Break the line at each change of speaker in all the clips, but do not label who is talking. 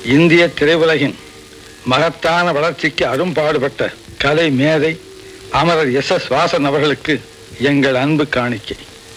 இந்திய திரையுலகின் மகத்தான வளர்ச்சிக்கு அரும்பாடுபட்ட கலை மேதை அமரர் எஸ் எஸ் வாசன் அவர்களுக்கு எங்கள் அன்பு காணிக்கை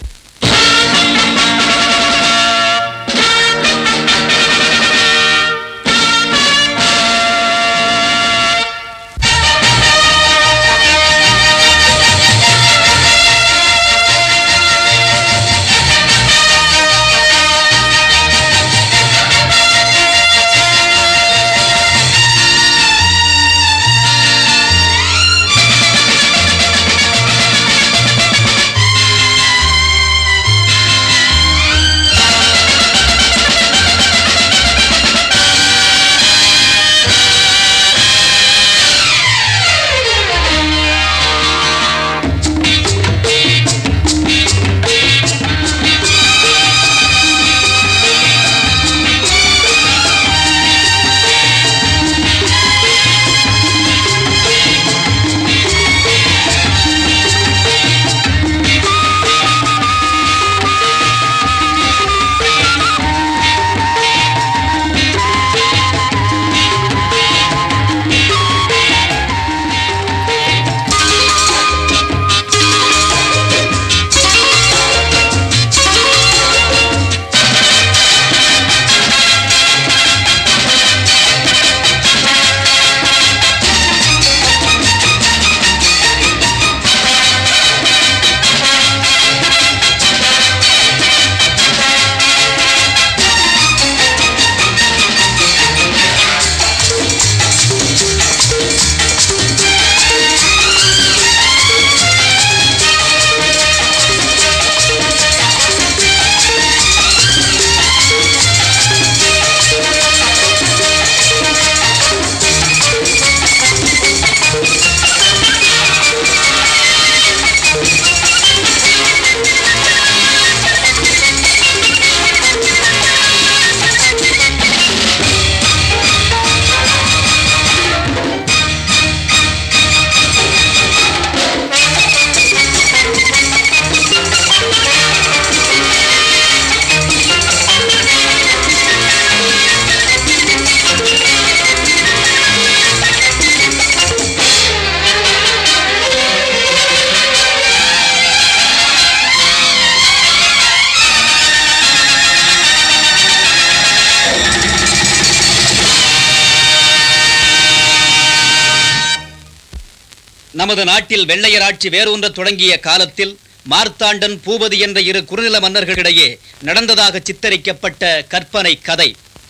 நமது நாட்டில் வெள்ளையர் ஆட்சி வேரூன்றத் தொடங்கிய காலத்தில் மார்த்தாண்டன் பூபதி என்ற இரு குறுநில மன்னர்களிடையே நடந்ததாக சித்தரிக்கப்பட்ட கற்பனை கதை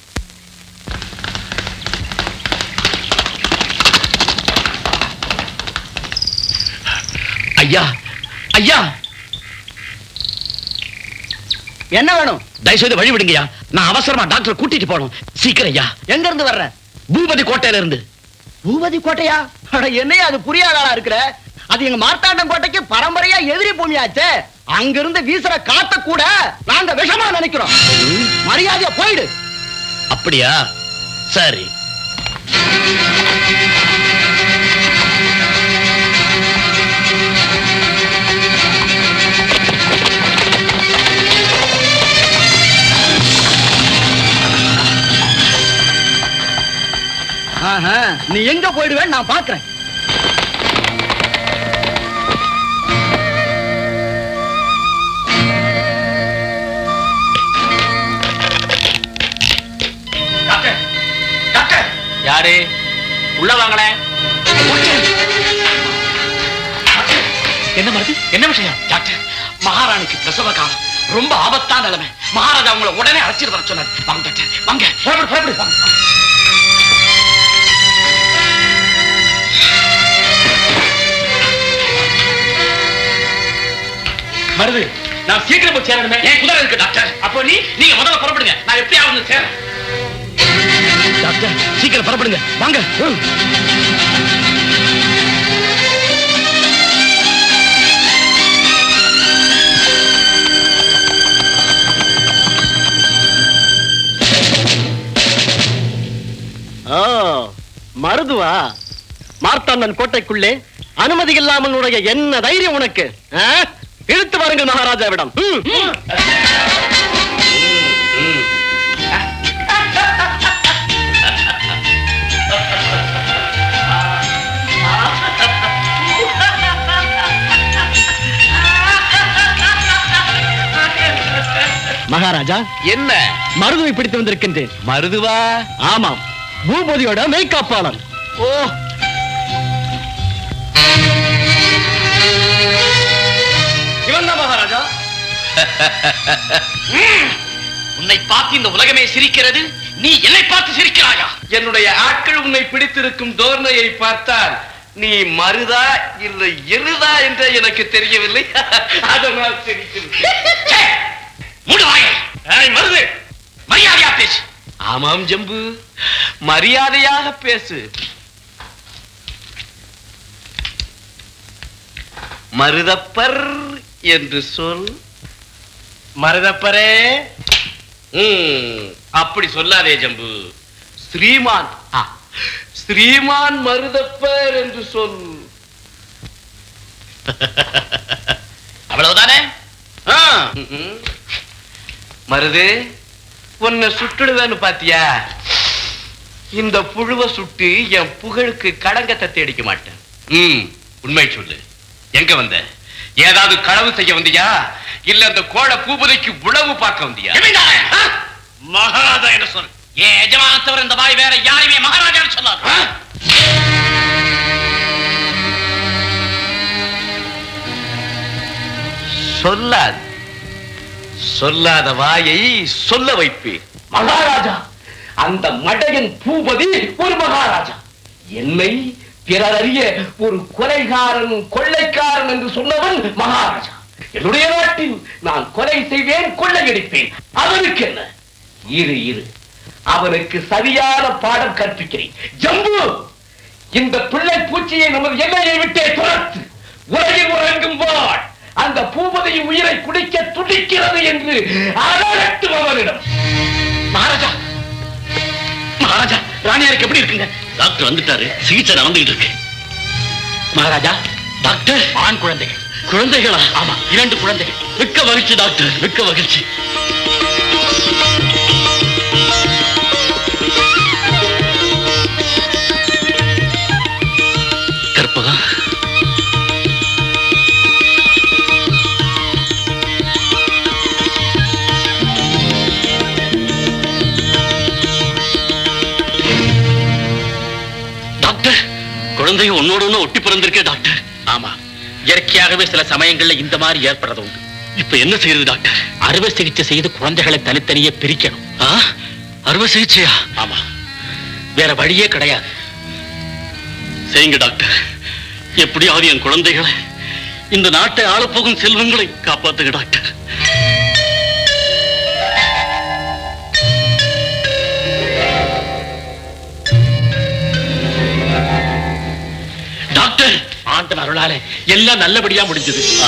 ஐயா ஐயா
என்ன வேணும்
தயவு செய்து வழி விடுங்கய்யா நான் அவசரமா டாக்டர் கூட்டிட்டு போகணும் சீக்கிரம் ஐயா
எங்க இருந்து வர்ற
பூபதி கோட்டையில இருந்து
பூபதி கோட்டையா அட, என்னையா அது புரியாத ஆளா இருக்கிற அது எங்க மார்த்தாண்டம் கோட்டைக்கு பரம்பரையா எதிரி பூமியாச்சே அங்கிருந்து வீசுற காத்த கூட நாங்க விஷமா நினைக்கிறோம் மரியாதையா போயிடு
அப்படியா சரி
ஆஹா, நீ எங்க போயிடுவேன்னு நான் பாக்குறேன்
டாக்டர் டாக்டர்
யாரு
உள்ள வாங்களேன்
என்ன மருது
என்ன விஷயம் டாக்டர் மகாராணிக்கு பிரசவ காலம் ரொம்ப ஆபத்தான நிலைமை மகாராஜா உங்களை உடனே அழைச்சிட்டு வர சொன்னார் வாங்க டாக்டர் வாங்க புறப்படு புறப்படு வாங்க. மருது நான் சீக்கிரம் போய் சேரணுமே ஏன் குதிரை இருக்கு டாக்டர் அப்போ நீ நீங்க முதல்ல புறப்படுங்க நான் எப்படியாவது சேரேன் டாக்டர் சீக்கிரம் புறப்படுங்க வாங்க
ஓ மருதுவா மார்த்தாண்டன் கோட்டைக்குள்ளே அனுமதி இல்லாமல் நுழைய என்ன தைரியம் உனக்கு ஆ? இழுத்து வாருங்கள் மகாராஜாவிடம் ம். மகாராஜா
என்ன
மருதுவை பிடித்து வந்திருக்கின்றேன்
மருதுவா
ஆமாம் பூபதியோட மெய்காப்பாளன்
ஓ
இவன் தான் மகாராஜா
உன்னை பார்த்து இந்த உலகமே சிரிக்கிறது நீ என்னை பார்த்து சிரிக்கிறாயா
என்னுடைய ஆட்கள் உன்னை பிடித்திருக்கும் தோரணையை பார்த்தால் நீ மருதா இல்லை எருதா என்று எனக்கு தெரியவில்லை அதனால் சிரிக்கிறேன்
மூடுவாயே மருது மரியாதையா பேசு
ஆமாம் ஜம்பு மரியாதையாக பேசு மருதப்பர் என்று சொல்
மருதப்பரே
ம், அப்படி சொல்லாதே ஜம்பு ஸ்ரீமான் ஆ, ஸ்ரீமான் மருதப்பர் என்று சொல்
அவ்வளவுதானே
ஆ, ம்ம். மருது உன்னை சுட்டுடுவேன்னு பாத்தியா இந்த புழுவை சுட்டு என் புகழுக்கு களங்கத்தை தேடிக்க மாட்டேன் ம் உண்மை சொல்லு எங்க வந்த ஏதாவது களவு செய்ய வந்தியா இல்ல அந்த கோழ பூபதிக்கு உழவு பார்க்க வந்தியா
ஜமீன்தாரே, ஆ? மகாராஜா என்று சொல் என் எஜமான தவிர இந்த பாய் வேற யாரையுமே மகாராஜான்னு சொல்லாது
ஆ? சொல்லாது சொல்லாத வாயை சொல்ல வைப்பேன்
மகாராஜா அந்த மடையன் பூபதி ஒரு மகாராஜா என்னை பிறர் அறிய ஒரு கொலைகாரன் கொள்ளைக்காரன் என்று சொன்னவன் மகாராஜா என்னுடைய நாட்டில் நான் கொலை செய்வேன் கொள்ளையடிப்பேன் அவனுக்கு என்ன இரு இரு அவனுக்கு சரியான பாடம் கற்பிக்கிறேன் ஜம்பு இந்த பிள்ளை பூச்சியை நமது எல்லையை விட்டே துரத்து உலகில் உறங்கும் வாழ் அந்த பூபதியின் உயிரை குடிக்க துடிக்கிறது என்று அகற்றும் அவனிடம் மகாராஜா மகாராஜா ராணியாருக்கு எப்படி இருக்குங்க
டாக்டர் வந்துட்டாரு சிகிச்சை நடந்துகிட்டு இருக்கு
மகாராஜா டாக்டர் ஆண் குழந்தைகள்
குழந்தைகளா
ஆமா இரண்டு குழந்தைகள்
மிக்க மகிழ்ச்சி டாக்டர் மிக்க மகிழ்ச்சி கற்பகா டாக்டர் குழந்தைய உன்னோட ஒண்ணு ஒட்டி பிறந்திருக்கே டாக்டர்
ஆமா இயற்கையாகவே சில சமயங்கள்ல இந்த மாதிரி ஏற்படுறது உண்டு
இப்ப என்ன செய்யுது டாக்டர்
அறுவை சிகிச்சை செய்து குழந்தைகளை தனித்தனியே பிரிக்கணும்
ஆ அறுவை சிகிச்சையா
ஆமா வேற வழியே கிடையாது
செய்யுங்க டாக்டர் எப்படியாவது என் குழந்தைகளை இந்த நாட்டை ஆளப்போகும் செல்வங்களை காப்பாத்துங்க டாக்டர் டாக்டர்
ஆண்டவன் அருளால எல்லாம் நல்லபடியா முடிஞ்சது
ஆ,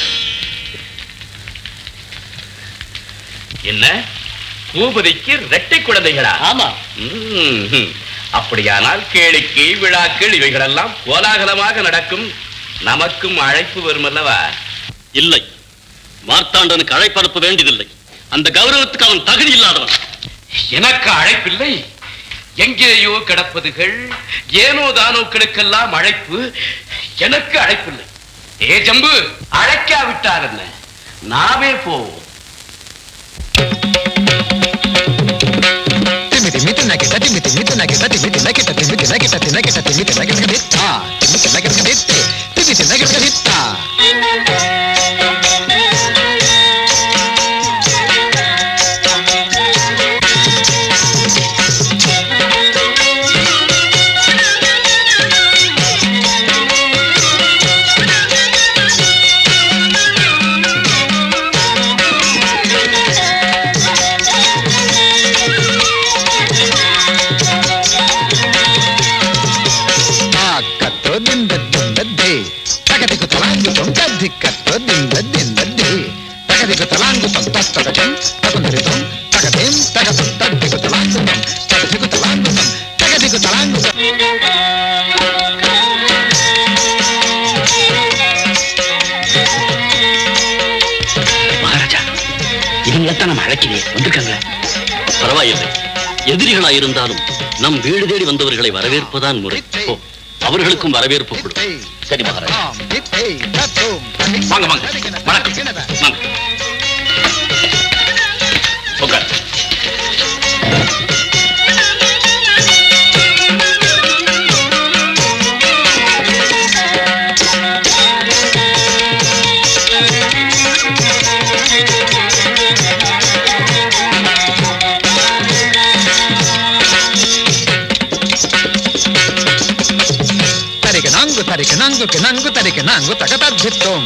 என்ன பூபதிக்கு இரட்டை குழந்தைகளா
ஆமா
ம்ஹும். அப்படியானால் கேளிக்கை விழாக்கள் இவைகளெல்லாம் கோலாகலமாக நடக்கும் நமக்கும் அழைப்பு வரும் அல்லவா
இல்லை மார்த்தாண்டனுக்கு அழைப்பனுப்ப வேண்டியதில்லை அந்த கௌரவத்துக்கு அவன் தகுதி இல்லாதவன்
எனக்கு அழைப்பில்லை எங்கேயோ கிடப்பதுகள் ஏனோ தானோக்களுக்கெல்லாம் அழைப்பு எனக்கு அழைப்பில்லை ஏ ஜம்பு அழைக்காவிட்டார் என்ன நாமே போவோம்
Timmy, Timmy, Timmy, Timmy, Timmy, Timmy, Timmy, Timmy, Timmy, Timmy, Timmy, Timmy, Timmy, Timmy, Timmy, Timmy, Timmy, Timmy, ah, Timmy, Timmy, Timmy, Timmy, Timmy, Timmy, ah. Takatto dinda dinda de, takatiko talangu tom kadikatto dinda dinda de, takatiko talangu tom tatakajam, takundari tom, takatim, takatum, takatiko talangu tom, takatiko talangu tom, takatiko talangu tom.
Maharaja இவங்களைத்தான் நம்ம அழைக்கலையே வந்திருக்காங்களே
பரவாயில்லை எதிரிகளாய் இருந்தாலும் நம் வீடு தேடி வந்தவர்களை வரவேற்புதான் முறை ஓ, அவர்களுக்கும் வரவேற்பு கொடு
சரி மகாராஜா
வாங்க, வாங்க. வணக்கம். வாங்க.
ನಂಗು ತರಿಕೆ ನಂಗುಕೆ ನಂಗು ತರಿಕೆ ನಂಗು ತಗತದ್ದಿತ್ತೋಂ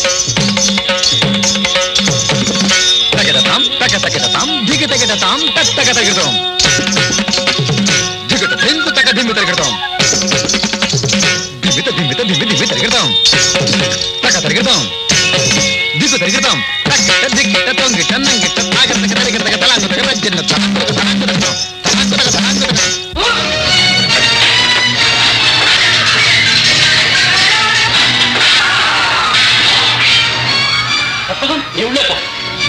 ತಗೆದತಾಂ ತಗ ತಗೆದತಾಂ ಧಿಗ ತೆಗೆದತಾಂ ತಕ್ ತಗ ತೆಗೆದೋಂ ಧಿಗಟ ಧಿಂಕು ತಗ ಧಿಮ್ಮಿ ತೆಗೆದೋಂ ಧಿಮಿತ ಧಿಮಿತ ಧಿಮ್ಮಿ ಧಿಮ್ಮಿ ತೆಗೆದೋಂ ತಗ ತೆಗೆದೋಂ ದಿಗು ತೆಗೆದೋಂ ತಗ್ಗಿಟ್ಟ ದಿಗ್ಗಿಟ್ಟ ತೊಂಗಿಟ್ಟ ನಂಗಿಟ್ಟ ತಾಗ ತಗ ತಗ ತಗ ತಲಾಂಗು ತಗ ಬಜ್ಜಿನ ತಲಾಂಗು ತಗ ತಲಾಂಗು ತಗ ತಲಾಂಗು ತಗ ತಲಾಂಗು ತಗ
கற்பகம் நீ உள்ளே போ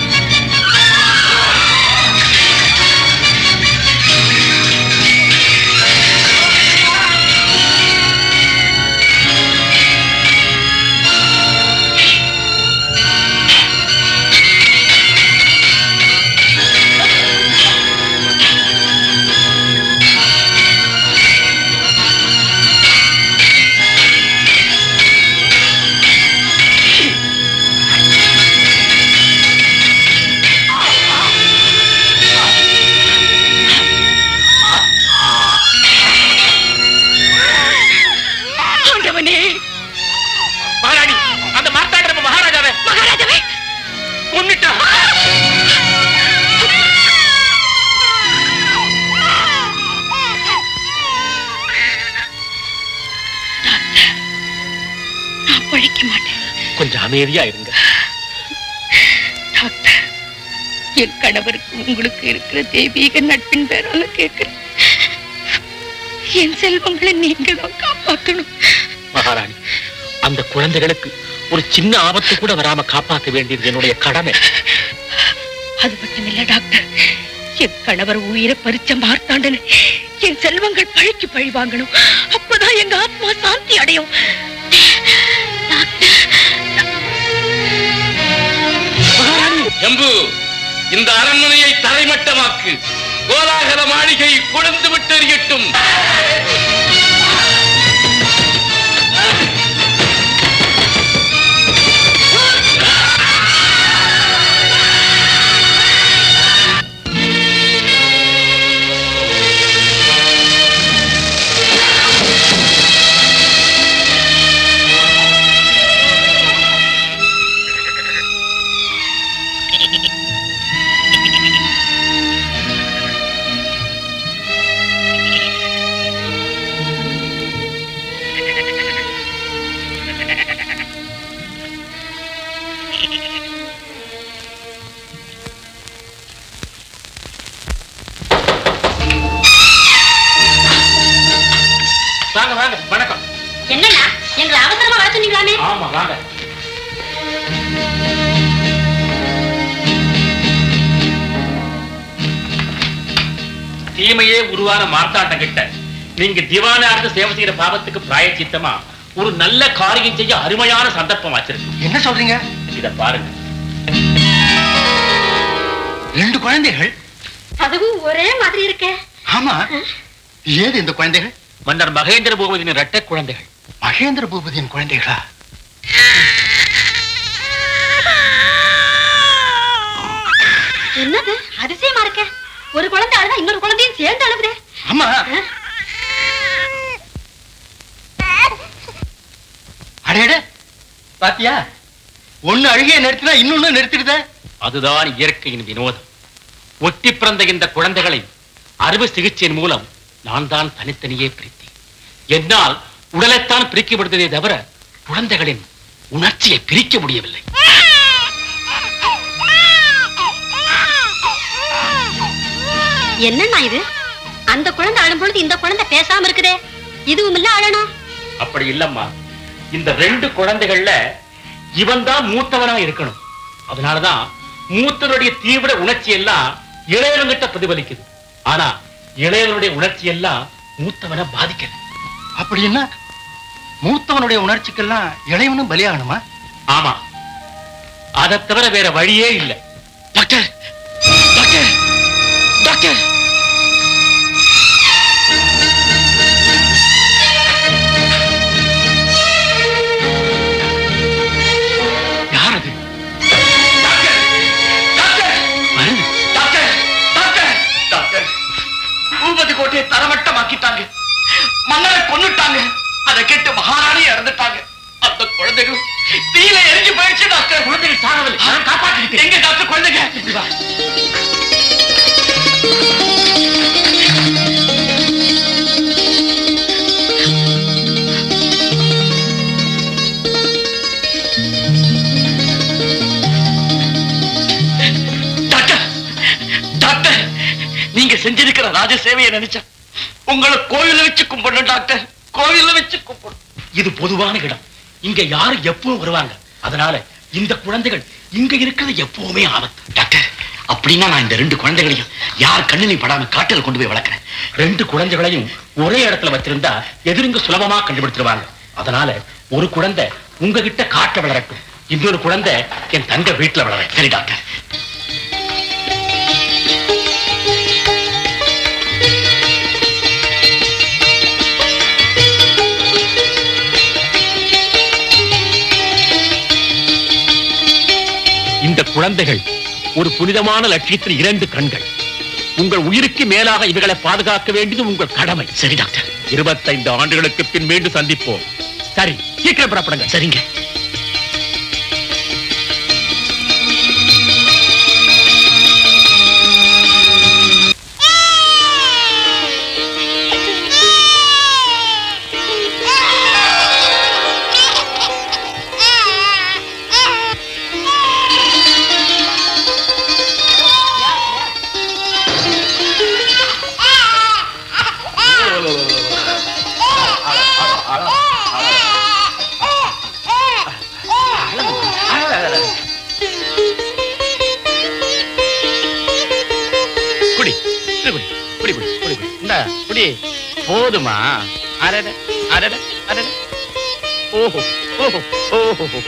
ஆண்டவனே
மகாராணி அந்த மார்த்தாண்ட நம்ம மகாராஜாவே
மகாராஜாவே
கொன்னுட்டா
நான் பழிக்க மாட்டேன்
கொஞ்சம் அமைதியா இருங்க
டாக்டர் என் கணவருக்கு உங்களுக்கு இருக்கிற தெய்வீக நட்பின் பேரால கேட்கிறேன் என் செல்வங்களை நீங்க தான் காப்பாற்றணும்
மகாராணி அந்த குழந்தைகளுக்கு ஒரு சின்ன ஆபத்து கூட வராம காப்பாற்ற வேண்டியது என்னுடைய கடமை
அது மட்டும் இல்ல டாக்டர் என் கணவர் உயிரை பறிச்ச மார்த்தாண்டனை என் செல்வங்கள் பழிக்கு பழி வாங்கணும் அப்பதான் எங்க ஆத்மா சாந்தி அடையும்
எம்பு இந்த அரண்மனையை தரைமட்டமாக்கு கோலாகல மாளிகை குழந்து விட்டெறியட்டும் வாங்க வாங்க வணக்கம்
என்னண்ணா எங்களை அவசரமா வர சொன்னீங்களாமே
ஆமா வாங்க தீமையே உருவான மார்த்தாண்டம் கிட்ட நீங்க திவானார்த்த சேவை செய்யற பாவத்துக்கு பிராயச்சித்தமா ஒரு நல்ல காரியம் செய்ய அருமையான சந்தர்ப்பம் வச்சிருக்கு
என்ன சொல்றீங்க
இத பாருங்க
ரெண்டு குழந்தைகள்
அதுவும் ஒரே மாதிரி இருக்கே
ஆமா ஏது இந்த குழந்தைகள்
மன்னர் மகேந்திர பூபதியின் இரட்டை குழந்தைகள்
மகேந்திர பூபதியின் குழந்தைகளா
என்னது அதிசயமா இருக்க ஒரு குழந்தை அழுதா இன்னொரு குழந்தையும் சேர்ந்து அழுகுதே
ஆமா அடேடே பாத்தியா ஒண்ணு அழுகைய நிறுத்தினா இன்னொன்னு நிறுத்திடுதே
அதுதான் இயற்கையின் வினோதம் ஒட்டி பிறந்த இந்த குழந்தைகளை அறுவை சிகிச்சையின் மூலம் நான் தான் தனித்தனியே பிரித்தேன் என்னால் உடலைத்தான் பிரிக்க முடிந்ததே தவிர குழந்தைகளின் உணர்ச்சியை பிரிக்க முடியவில்லை
என்னண்ணா இது அந்த குழந்தை அழும் பொழுது இந்த குழந்தை பேசாம இருக்குதே இதுவும் இல்ல அழணும்
அப்படி இல்லம்மா இந்த ரெண்டு குழந்தைகள்ல இவன் தான் மூத்தவனா இருக்கணும் அதனாலதான் மூத்தவனுடைய தீவிர உணர்ச்சி எல்லாம் இளையவங்கிட்ட பிரதிபலிக்குது ஆனா இளையவனுடைய உணர்ச்சி எல்லாம் மூத்தவனை பாதிக்கல
அப்படின்னா மூத்தவனுடைய உணர்ச்சிக்கெல்லாம் இளையவனும் பலியாகணுமா
ஆமா அதை தவிர வேற வழியே இல்லை டாக்டர் டாக்டர் டாக்டர் யார் அது வருது
டாக்டர் டாக்டர் டாக்டர் பூபதி கோட்டையை தரமட்டமாக்கிட்டாங்க மன்னரை கொன்னுட்டாங்க அதை கேட்டு மகாராணி இறந்துட்டாங்க அந்த குழந்தைகள் தீயில எரிஞ்சு போயிடுச்சு டாக்டர் குழந்தைகள் சாகவில்லை நான் காப்பாற்றிக்கிட்டேன் எங்க டாக்டர் குழந்தைங்க வா. டாக்டர் டாக்டர் நீங்க செஞ்சிருக்கிற ராஜ சேவையை நினைச்சா உங்களை கோயில வச்சு கும்பிடணும் டாக்டர் கோயில வச்சு கும்பிடணும் இது பொதுவான இடம் இங்க யாரும் எப்பவும் வருவாங்க அதனால இந்த குழந்தைகள் இங்க இருக்கிறது எப்பவுமே ஆபத்து டாக்டர் அப்படின்னா நான் இந்த ரெண்டு குழந்தைகளையும் யார் கண்ணிலையும் படாம காட்டில் கொண்டு போய் வளர்க்கிறேன் ரெண்டு குழந்தைகளையும் ஒரே இடத்துல வச்சிருந்தா எதிரிங்க சுலபமா கண்டுபிடிச்சிருவாங்க அதனால ஒரு குழந்தை உங்ககிட்ட காட்ட வளரட்டும் இன்னொரு குழந்தை என் தங்க வீட்டுல வளர சரி டாக்டர் இந்த குழந்தைகள் ஒரு புனிதமான லட்சியத்தில் இரண்டு கண்கள் உங்கள் உயிருக்கு மேலாக இவைகளை பாதுகாக்க வேண்டியது உங்கள் கடமை சரி டாக்டர் இருபத்தைந்து ஆண்டுகளுக்கு பின் மீண்டும் சந்திப்போம் சரி சீக்கிரம் புறப்படுங்க சரிங்க குடி இது குடி குடி குடி குடி குடி இந்த குடி போதுமா அரட அரட அரட ஓஹோ ஓஹோ ஓஹோ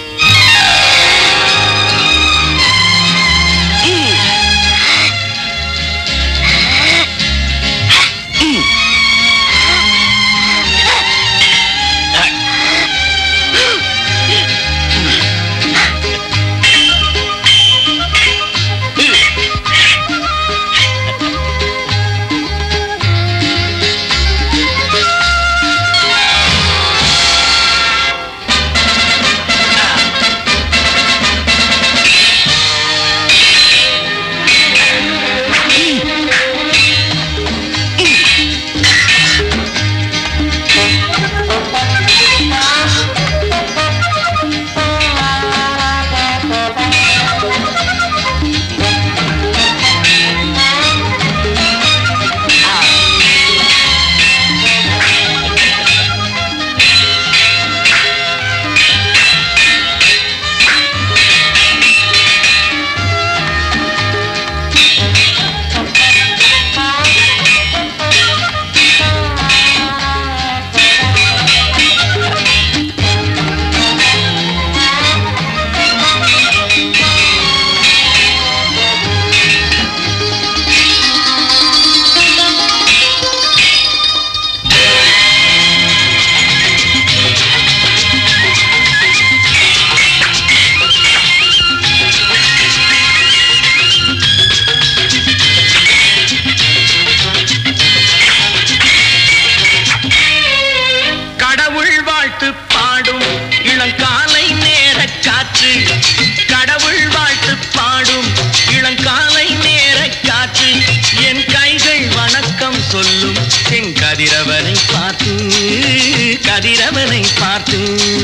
கடவுள் வாழ்த்து பாடும் இளங்காலை நேர காற்று கடவுள் வாழ்த்து பாடும் இளங்காலை நேர காற்று என் கைகள் வணக்கம் சொல்லும் என் கதிரவனை பார்த்து கதிரவனை பார்த்து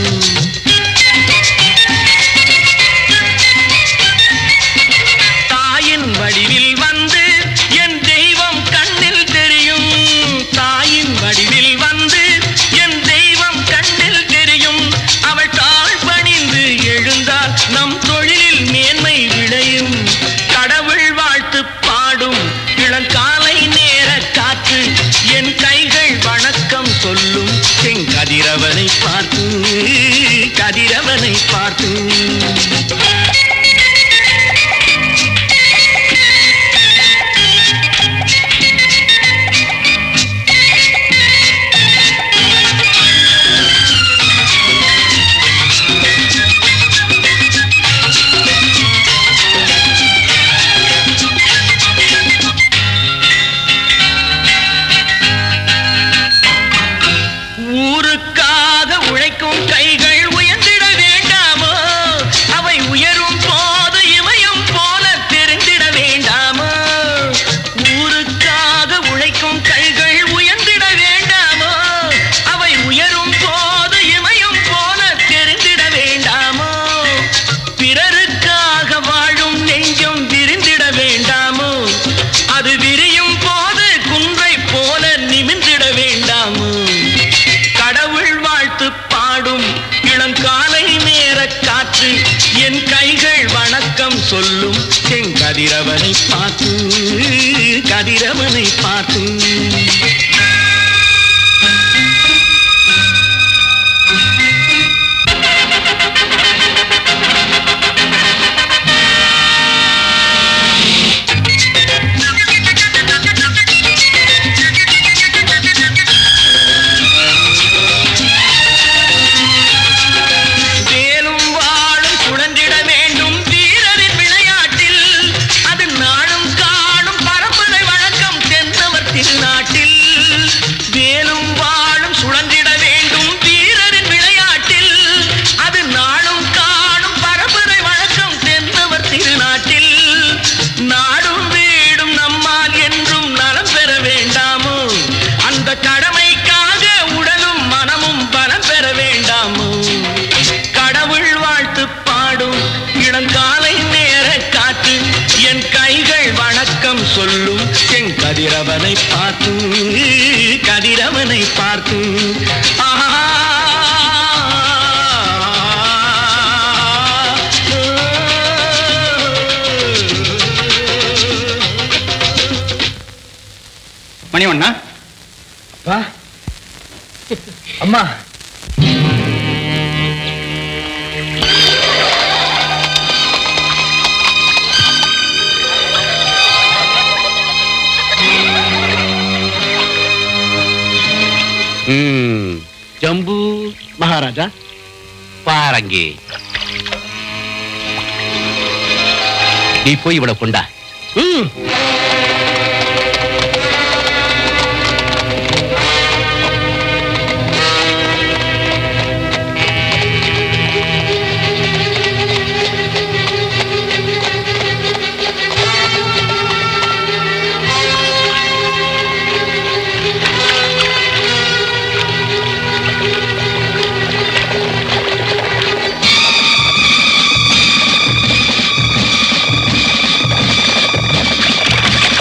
தாயின் வடிவில் வந்து என் தெய்வம் கண்ணில் தெரியும் தாயின் வடிவில் வந்து என் தெய்வம் கண்ணில் தெரியும் அவள் தாழ் பணிந்து எழுந்தால் நம் தொழிலில் மேன்மை விளையும் கடவுள் வாழ்த்து பாடும் இளங்காலை நேர காற்று என் கைகள் வணக்கம் சொல்லும் செங்கதிரவனை பார்த்து உழைக்கும் கைகள் உயர்ந்திட வேண்டாமோ அவை உயரும் போது இமயம் போல தெரிந்திட வேண்டாமோ ஊருக்காக உழைக்கும் கைகள் உயர்ந்திட வேண்டாமோ அவை உயரும் போது இமயம் போல தெரிந்திட வேண்டாமோ பிறருக்காக வாழும் நெஞ்சம் விரிந்திட வேண்டாமோ அது விரியும் போது குன்றை போல நிமிர்ந்திட வேண்டாமோ கடவுள் வாழ்த்து பாடும் இளங்காலை நேர காற்று என் கைகள் வணக்கம் சொல்லும் என் கதிரவனை பார்த்து கதிரவனை பார்த்து வேலும் வாழும் சுழன்றிட வேண்டும் வீரரின் விளையாட்டில் அது நாளும் காணும் பரம்பரை வழக்கம் தென்னவர் திருநாட்டில் வேலும் வாழும் சுழன்றிட வேண்டும் வீரரின் விளையாட்டில் அது நாளும் காணும் பரம்பரை வழக்கம் தென்னவர் திருநாட்டில் நாடும் வீடும் நம்மால் என்றும் நலம் பெற வேண்டாமோ அந்த கடமைக்காக உடலும் மனமும் பலம் பெற வேண்டாமோ கடவுள் வாழ்த்து பாடும் இளங்காலை நேர காற்று என் கைகள் வணக்கம் சொல்லும் என் கதிரவனை பார்த்து கதிரவனை பார்த்து
மணிவண்ணா
அப்பா அம்மா
ம், ஜம்பு
மகாராஜா
பாரங்கி நீ போய் இவளை கொண்டா
ம்
ஆ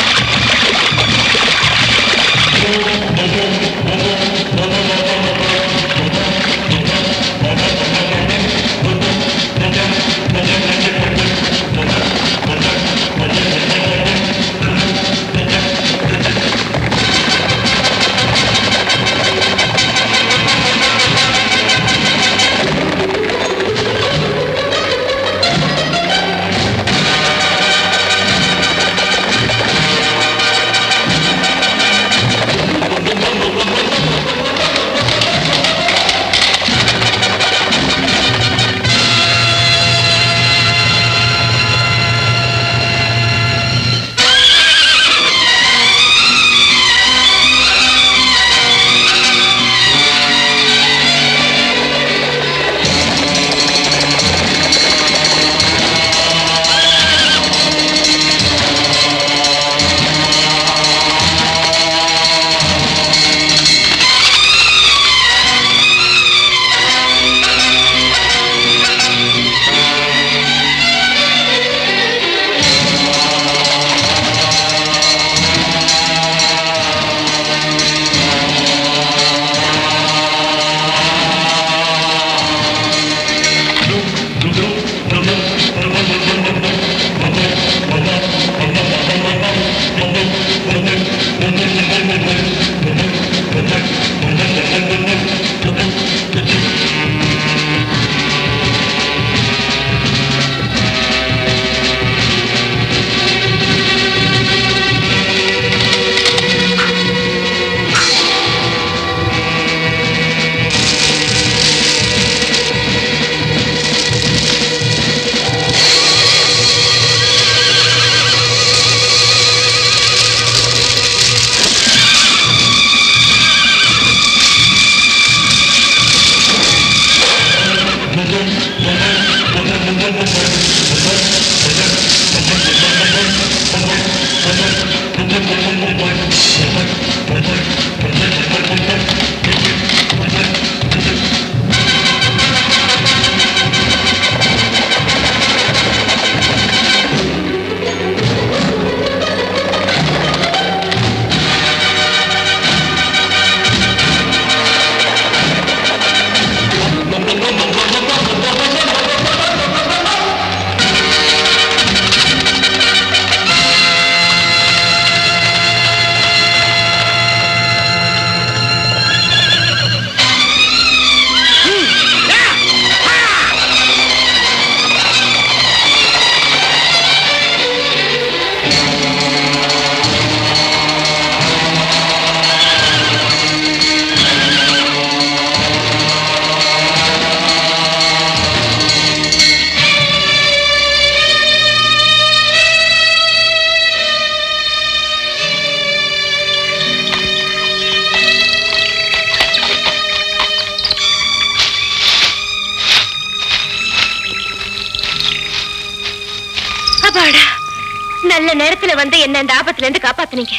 நல்ல நேரத்துல வந்து என்ன இந்த ஆபத்துல இருந்து காப்பாத்துனீங்க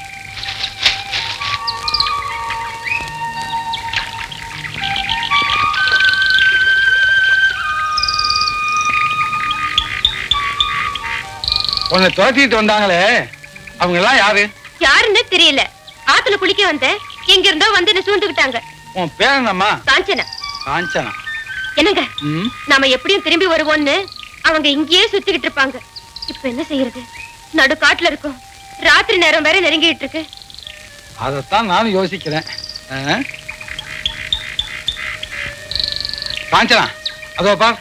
உன்னை துரத்திட்டு வந்தாங்களே அவங்க எல்லாம் யாரு
யாருன்னு தெரியல ஆத்துல குளிக்க வந்தேன் எங்க இருந்தோ வந்து என்ன சூழ்ந்துகிட்டாங்க
உன் பேர் என்னம்மா
காஞ்சனா
காஞ்சனா
என்னங்க
ம்
நாம எப்படியும் திரும்பி வருவோம்னு அவங்க இங்கேயே சுத்திக்கிட்டு இருப்பாங்க இப்ப என்ன செய்யறது நடு காட்டுல இருக்கோம் ராத்திரி நேரம் வேற நெருங்கிட்டு இருக்கு
அதைத்தான் நானும் யோசிக்கிறேன் ஆ? காஞ்சனா அதோ பார்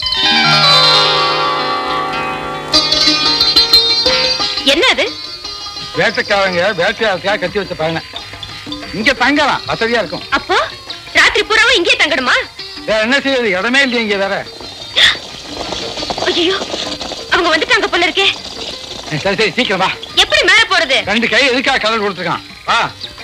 என்ன அது
வேட்டைக்காரங்க வேட்டையாளத்துக்காக கட்டி வச்ச பையனை இங்க தங்கலாம் வசதியா இருக்கும்
அப்போ ராத்திரி பூராவும் இங்கேயே தங்கணுமா
வேற என்ன செய்யுது இடமே இல்லையே இங்க வேற
ஐயோ அவங்க வந்துட்டாங்க போல இருக்கே
சரி சரி சீக்கிரம் வா
எப்படி மேல போறது
ரெண்டு கை எதுக்காக கலர் கொடுத்துருக்கான் வா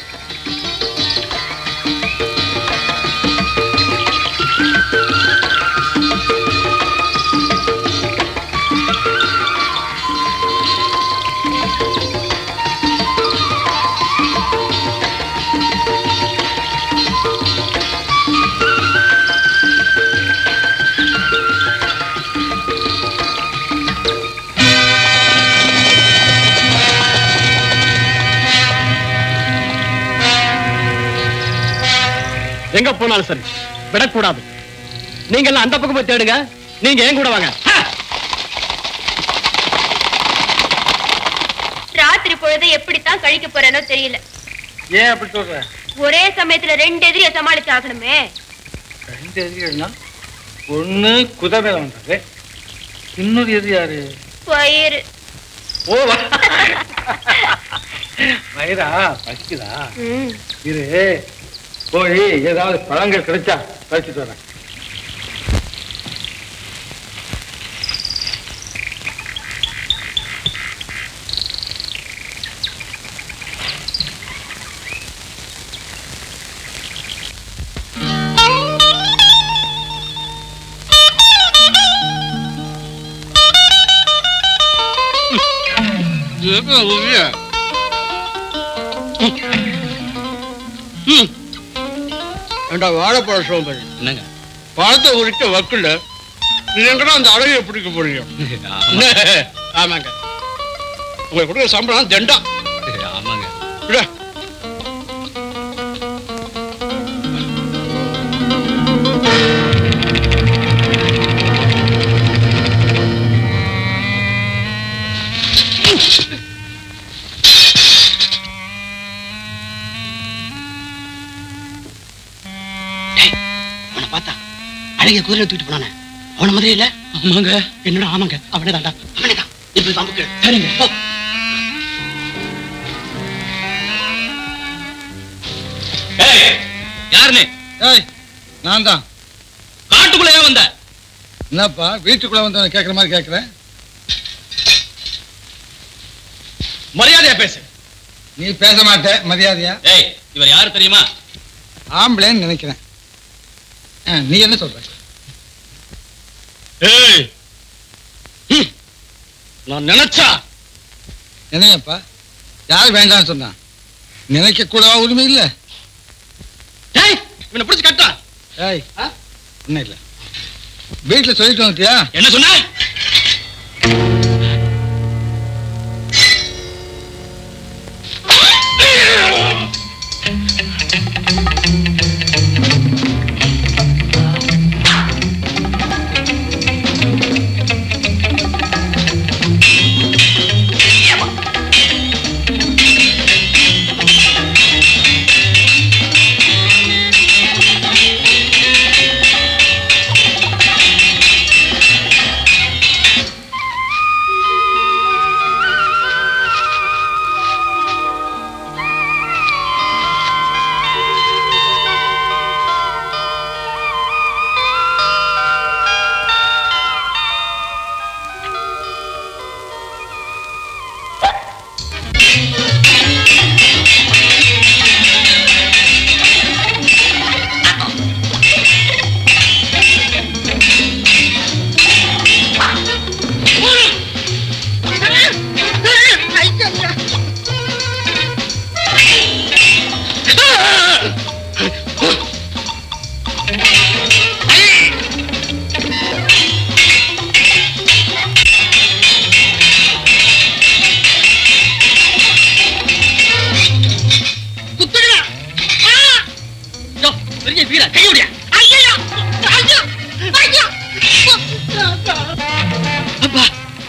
எங்க போனாலும் சரி விடக்கூடாது நீங்க எல்லாம் அந்த பக்கம் போய் தேடுங்க நீங்க ஏன் கூட வாங்க
ராத்திரி பொழுது எப்படித்தான் கழிக்க போறேனோ தெரியல
ஏன் அப்படி சொல்ற
ஒரே சமயத்துல ரெண்டு எதிரிய சமாளிச்சு ஆகணுமே
ரெண்டு எதிரிகள்னா ஒண்ணு குதிரை மேல வந்தது இன்னொரு எதிரி யாரு
பயிர்
ஓ வயிறா பசிக்குதா
ம்.
இரு போய் ஏதாவது பழங்கள் கிடைச்சா பறிச்சுட்டு வரேன்
ஏண்டா வாழைப்பழ சோம்பரி
என்னங்க
பழத்தை உரிக்க வக்குல நீ எங்கடா அந்த அழகையை பிடிக்க போறீங்க ஆமாங்க உங்களுக்கு கொடுக்குற சம்பளம் தெண்டா
ஆமாங்க
விட அவனை பார்த்தா அழகிய குதிரை தூக்கிட்டு போனானே அவன மாதிரி இல்ல ஆமாங்க என்னடா ஆமாங்க அவனே தான்டா அவனே தான் இப்படி பாம்புக்கு சரிங்க போ
யாருன்னு
ஏய் நான் தான்
காட்டுக்குள்ள ஏன் வந்த
என்னப்பா வீட்டுக்குள்ள வந்து கேட்குற மாதிரி கேட்குறேன்
மரியாதையா பேசு
நீ பேச மாட்டே மரியாதையா
ஏய் இவர் யாரு தெரியுமா
ஆம்பளைன்னு நினைக்கிறேன் ஆ, நீ என்ன சொல்ற
ஏய் ஹம். நான் நினைச்சா
என்னையப்பா யார் வேண்டாம்னு சொன்னான் நினைக்க கூடவா உரிமை இல்லை
ஏய் இவனை பிடிச்சு கட்டா
ஏய் ஒன்றும் இல்லை வீட்டில் சொல்லிட்டு வந்துட்டியா
என்ன சொன்ன
ஆ
வீரா கையோடியா ஐயா ஐயா ஐயா அப்பா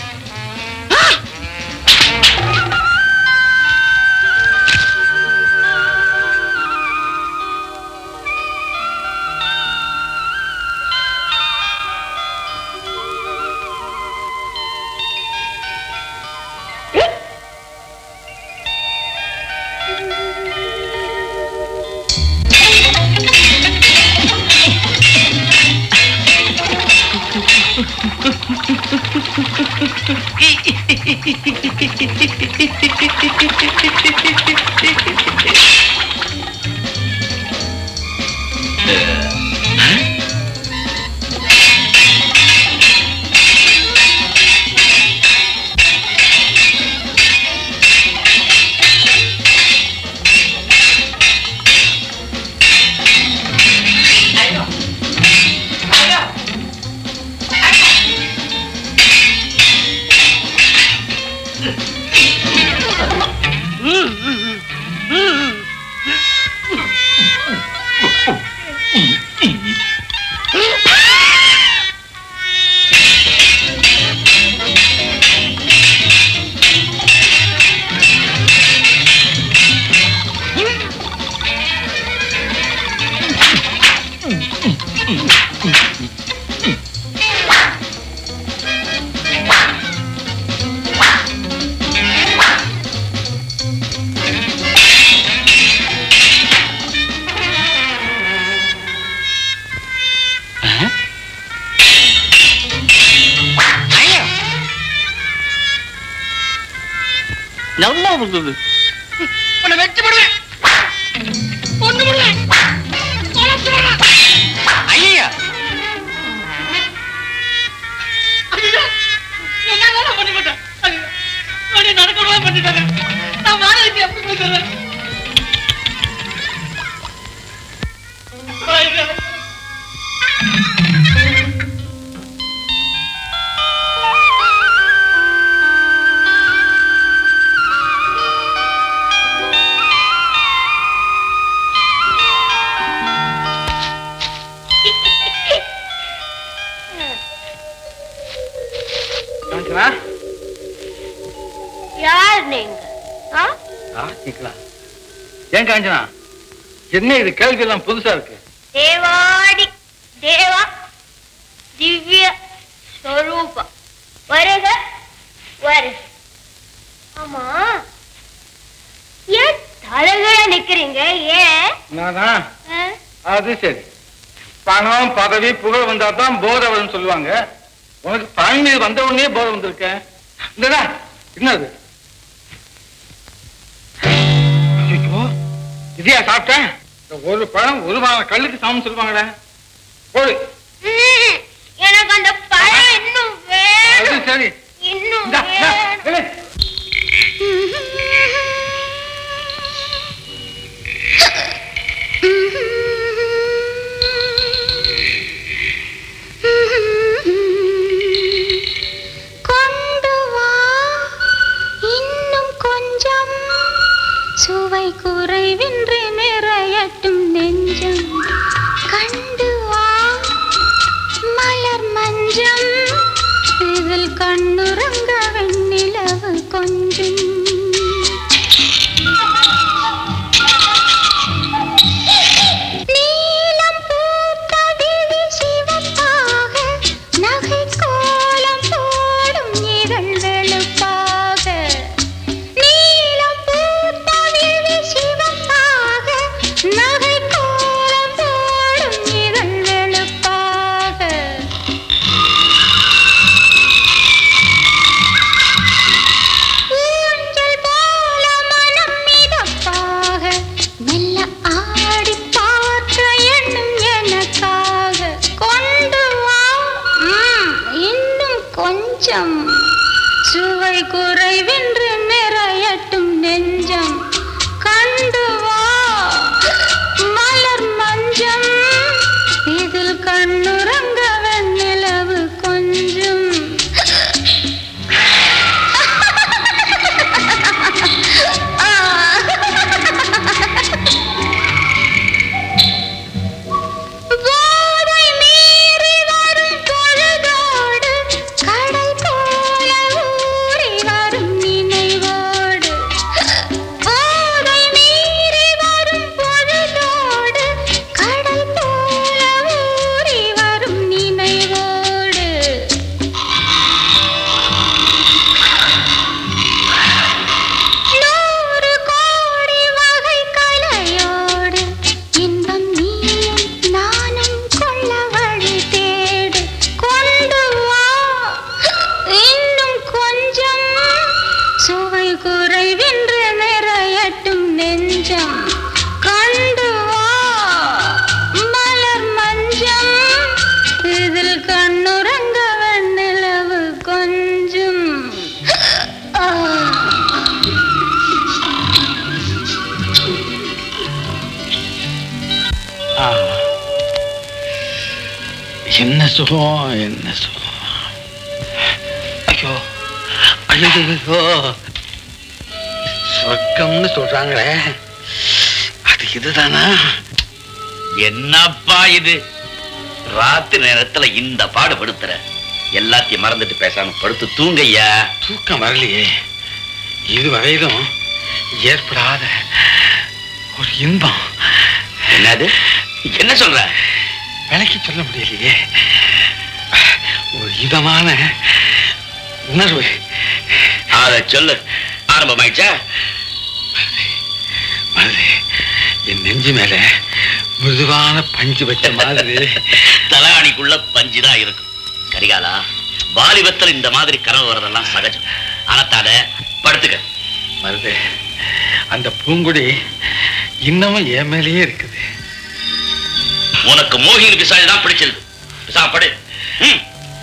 நல்லா இருந்தது
உன்னை வெச்சு விடுவேன் ஒண்ணு விடுவேன்
ஐயா
என்ன வேலை பண்ணிவிட்டேன் நடக்கவே பண்ணிட்டாங்க நான் வாடகைக்கு எப்படி போய் தருவேன்
காஞ்சனா
யார் நீங்க ஆ?
ஆ கேக்கலாம் ஏன் காஞ்சனா என்ன இது கேள்வி எல்லாம் புதுசா இருக்கு
தேவாடி தேவா திவ்ய ஸ்வரூபம் வருக வருக ஆமா ஏன் தலைகீழ நிக்கிறீங்க ஏன்
நானா
ஆ?
அது சரி பணம் பதவி புகழ் வந்தா தான் போதை வரும்னு சொல்லுவாங்க உனக்கு பழனி வந்த உடனே போதை வந்திருக்க இந்தடா என்னது ஐயோ இதையா சாப்பிட்டேன் இந்த ஒரு பழம் ஒரு வாரம் கல்லுக்கு சாமம் சொல்லுவாங்களே போடு
ம், எனக்கு அந்த பழம் இன்னும்
அது
வேணும்
சரி
இன்னும்
இந்தா, இந்தா,
வேணும்
இரு.
கொண்டு வா இன்னும் கொஞ்சம் சுவை குறைவின்றி நிறையட்டும் நெஞ்சம் கண்டு வா மலர் மஞ்சம் இதில் கண்ணுறங்க வெண்ணிலவு கொஞ்சம் நீலம் பூத்த விழி சிவப்பாக நகை கோலம் போடும் இதழ் வெளுப்பாக நீலம் பூத்த விழி சிவப்பாக நகை கோலம் போடும் இதழ் வெளுப்பாக ஊஞ்சல் போல மனம் மிதப்பாக மெல்ல ஆடி பார்க்க எண்ணும் எனக்காக கொண்டு வா ம், இன்னும் கொஞ்சம் சுவை குறைவின்றி நிறையட்டும் நெஞ்சம் கண்டு வா மலர் மஞ்சம் இதில் கண்ணுறங்க வெண்ணிலவு கொஞ்சம்
என்ன சுகம் என்ன சுகம் ஐயோ ஐயோ ஐயோ சொர்க்கம்னு சொல்றாங்களே அது இதுதானா
என்னப்பா இது ராத்திரி நேரத்துல இந்த பாடு படுத்துற எல்லாத்தையும் மறந்துட்டு பேசாம படுத்து தூங்கய்யா
தூக்கம் வரலையே இதுவரையிலும் ஏற்படாத ஒரு இன்பம்
என்னது என்ன சொல்ற
விலைக்கு சொல்ல முடியலையே ஒரு இதமான உணர்வு
அத சொல்லு ஆரம்பமாயிடுச்சா
மருது என் நெஞ்சு மேல மிருதுவான பஞ்சு வச்ச மாதிரி
தலாணிக்குள்ள பஞ்சுதான் இருக்கும் கரிகாலா வாலிபத்தில் இந்த மாதிரி கனவு வரதெல்லாம் சகஜம் ஆனத்தால படுத்துக்க
மருது அந்த பூங்குடி இன்னமும் என் மேலேயே இருக்குது
உனக்கு மோகினி பிசாஜ் தான் பிடிச்சிருக்கு பிசா படு ம்.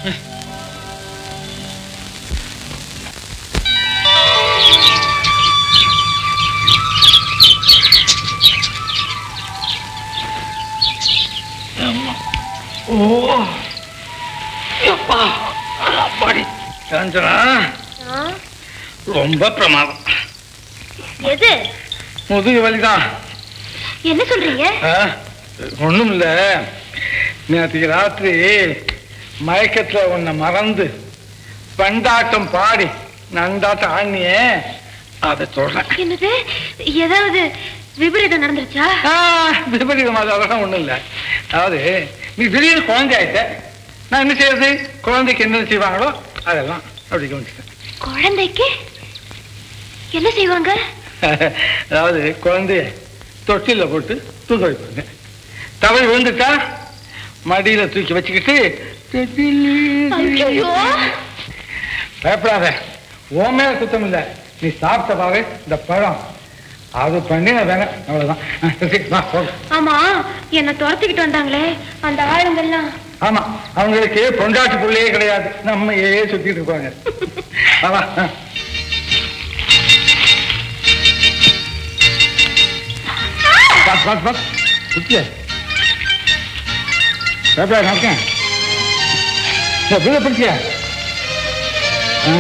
ஓ அப்பா அப்பாடி காஞ்சனா ரொம்ப பிரமாதம்
எது
முதுகு வலிதான்
என்ன சொல்றீங்க
ஒண்ணும் இல்ல நேற்றுக்கு ராத்திரி மயக்கத்துல உன்னை மறந்து பண்டாட்டம் பாடி நண்டாட்டம் ஆடினியே அதை சொல்றேன்
என்னது ஏதாவது விபரீதம் நடந்துருச்சா
விபரீதம் அது அதெல்லாம் ஒண்ணும் இல்ல அதாவது நீ திடீர்னு குழந்தை ஆயிட்ட நான் என்ன செய்யறது குழந்தைக்கு என்ன செய்வாங்களோ அதெல்லாம் அப்படி கவனிச்சிட்டேன்
குழந்தைக்கு என்ன செய்வாங்க
அதாவது குழந்தைய தொட்டில போட்டு தூங்க வைப்பாங்க தவறி விழுந்துட்டா மடியில தூக்கி வச்சுக்கிட்டு
ஐயோ
பயப்படாத உன் மேல குத்தம் இல்ல நீ சாப்பிட்ட பாரு இந்த பழம் அது பண்ணி நான் வேணாம் அவ்வளவுதான் ஆ, சரி, வா, போலாம்.
ஆமா என்ன துரத்திக்கிட்டு வந்தாங்களே அந்த ஆளுங்கெல்லாம்
ஆமா அவங்களுக்கு பொண்டாட்டு பிள்ளையே கிடையாது நம்ம ஏ சுத்திட்டு இருப்பாங்க ஆமா ஆ. பாத்து பாத்து பாத்து சுத்திய பயப்படாத நான் இருக்கேன் விட பிடிச்சியா ஆ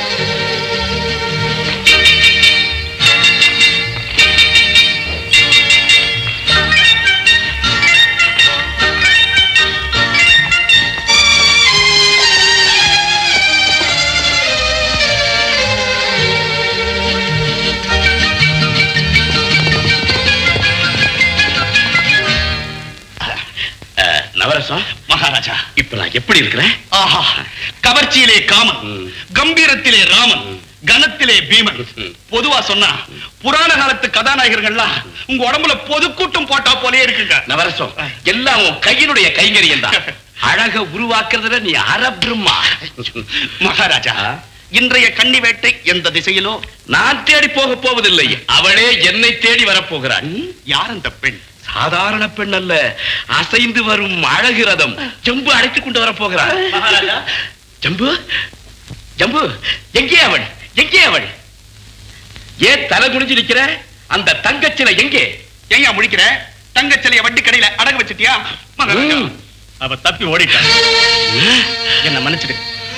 அஹ், நவரசம் மகாராஜா இப்ப நான் எப்படி இருக்கிறேன் ஆஹா கவர்ச்சியிலே காமன் கம்பீரத்திலே ராமன் கனத்திலே பீமன் பொதுவா சொன்னா புராண காலத்து கதாநாயகர்கள்லாம் உங்க உடம்புல பொதுக்கூட்டம் போட்டா போலே இருக்குங்க நவரசம் எல்லாம் உன் கையினுடைய கைங்கரியம் தான் அழக உருவாக்குறதுல நீ அரபிரம்மா மகாராஜா இன்றைய கன்னி வேட்டை எந்த திசையிலோ நான் தேடி போக போவதில்லை அவளே என்னை தேடி வரப்போகிறாள் யார் அந்த பெண் சாதாரண பெண் அல்ல அசைந்து வரும் அழகு ரதம் ஜம்பு அழைத்துக் கொண்டு வர போகிறாள் மகாராஜா ஜம்பு ஜம்பு எங்கே அவள் எங்கே அவள் ஏன் தலை குனிஞ்சு நிக்கிற அந்த தங்கச்சிலை எங்கே எங்க முடிக்கிற தங்கச்சிலைய வண்டி கடையில அடகு வச்சிட்டியா மகாராஜா அவ தப்பி ஓடிட்டா என்ன மன்னிச்சிடு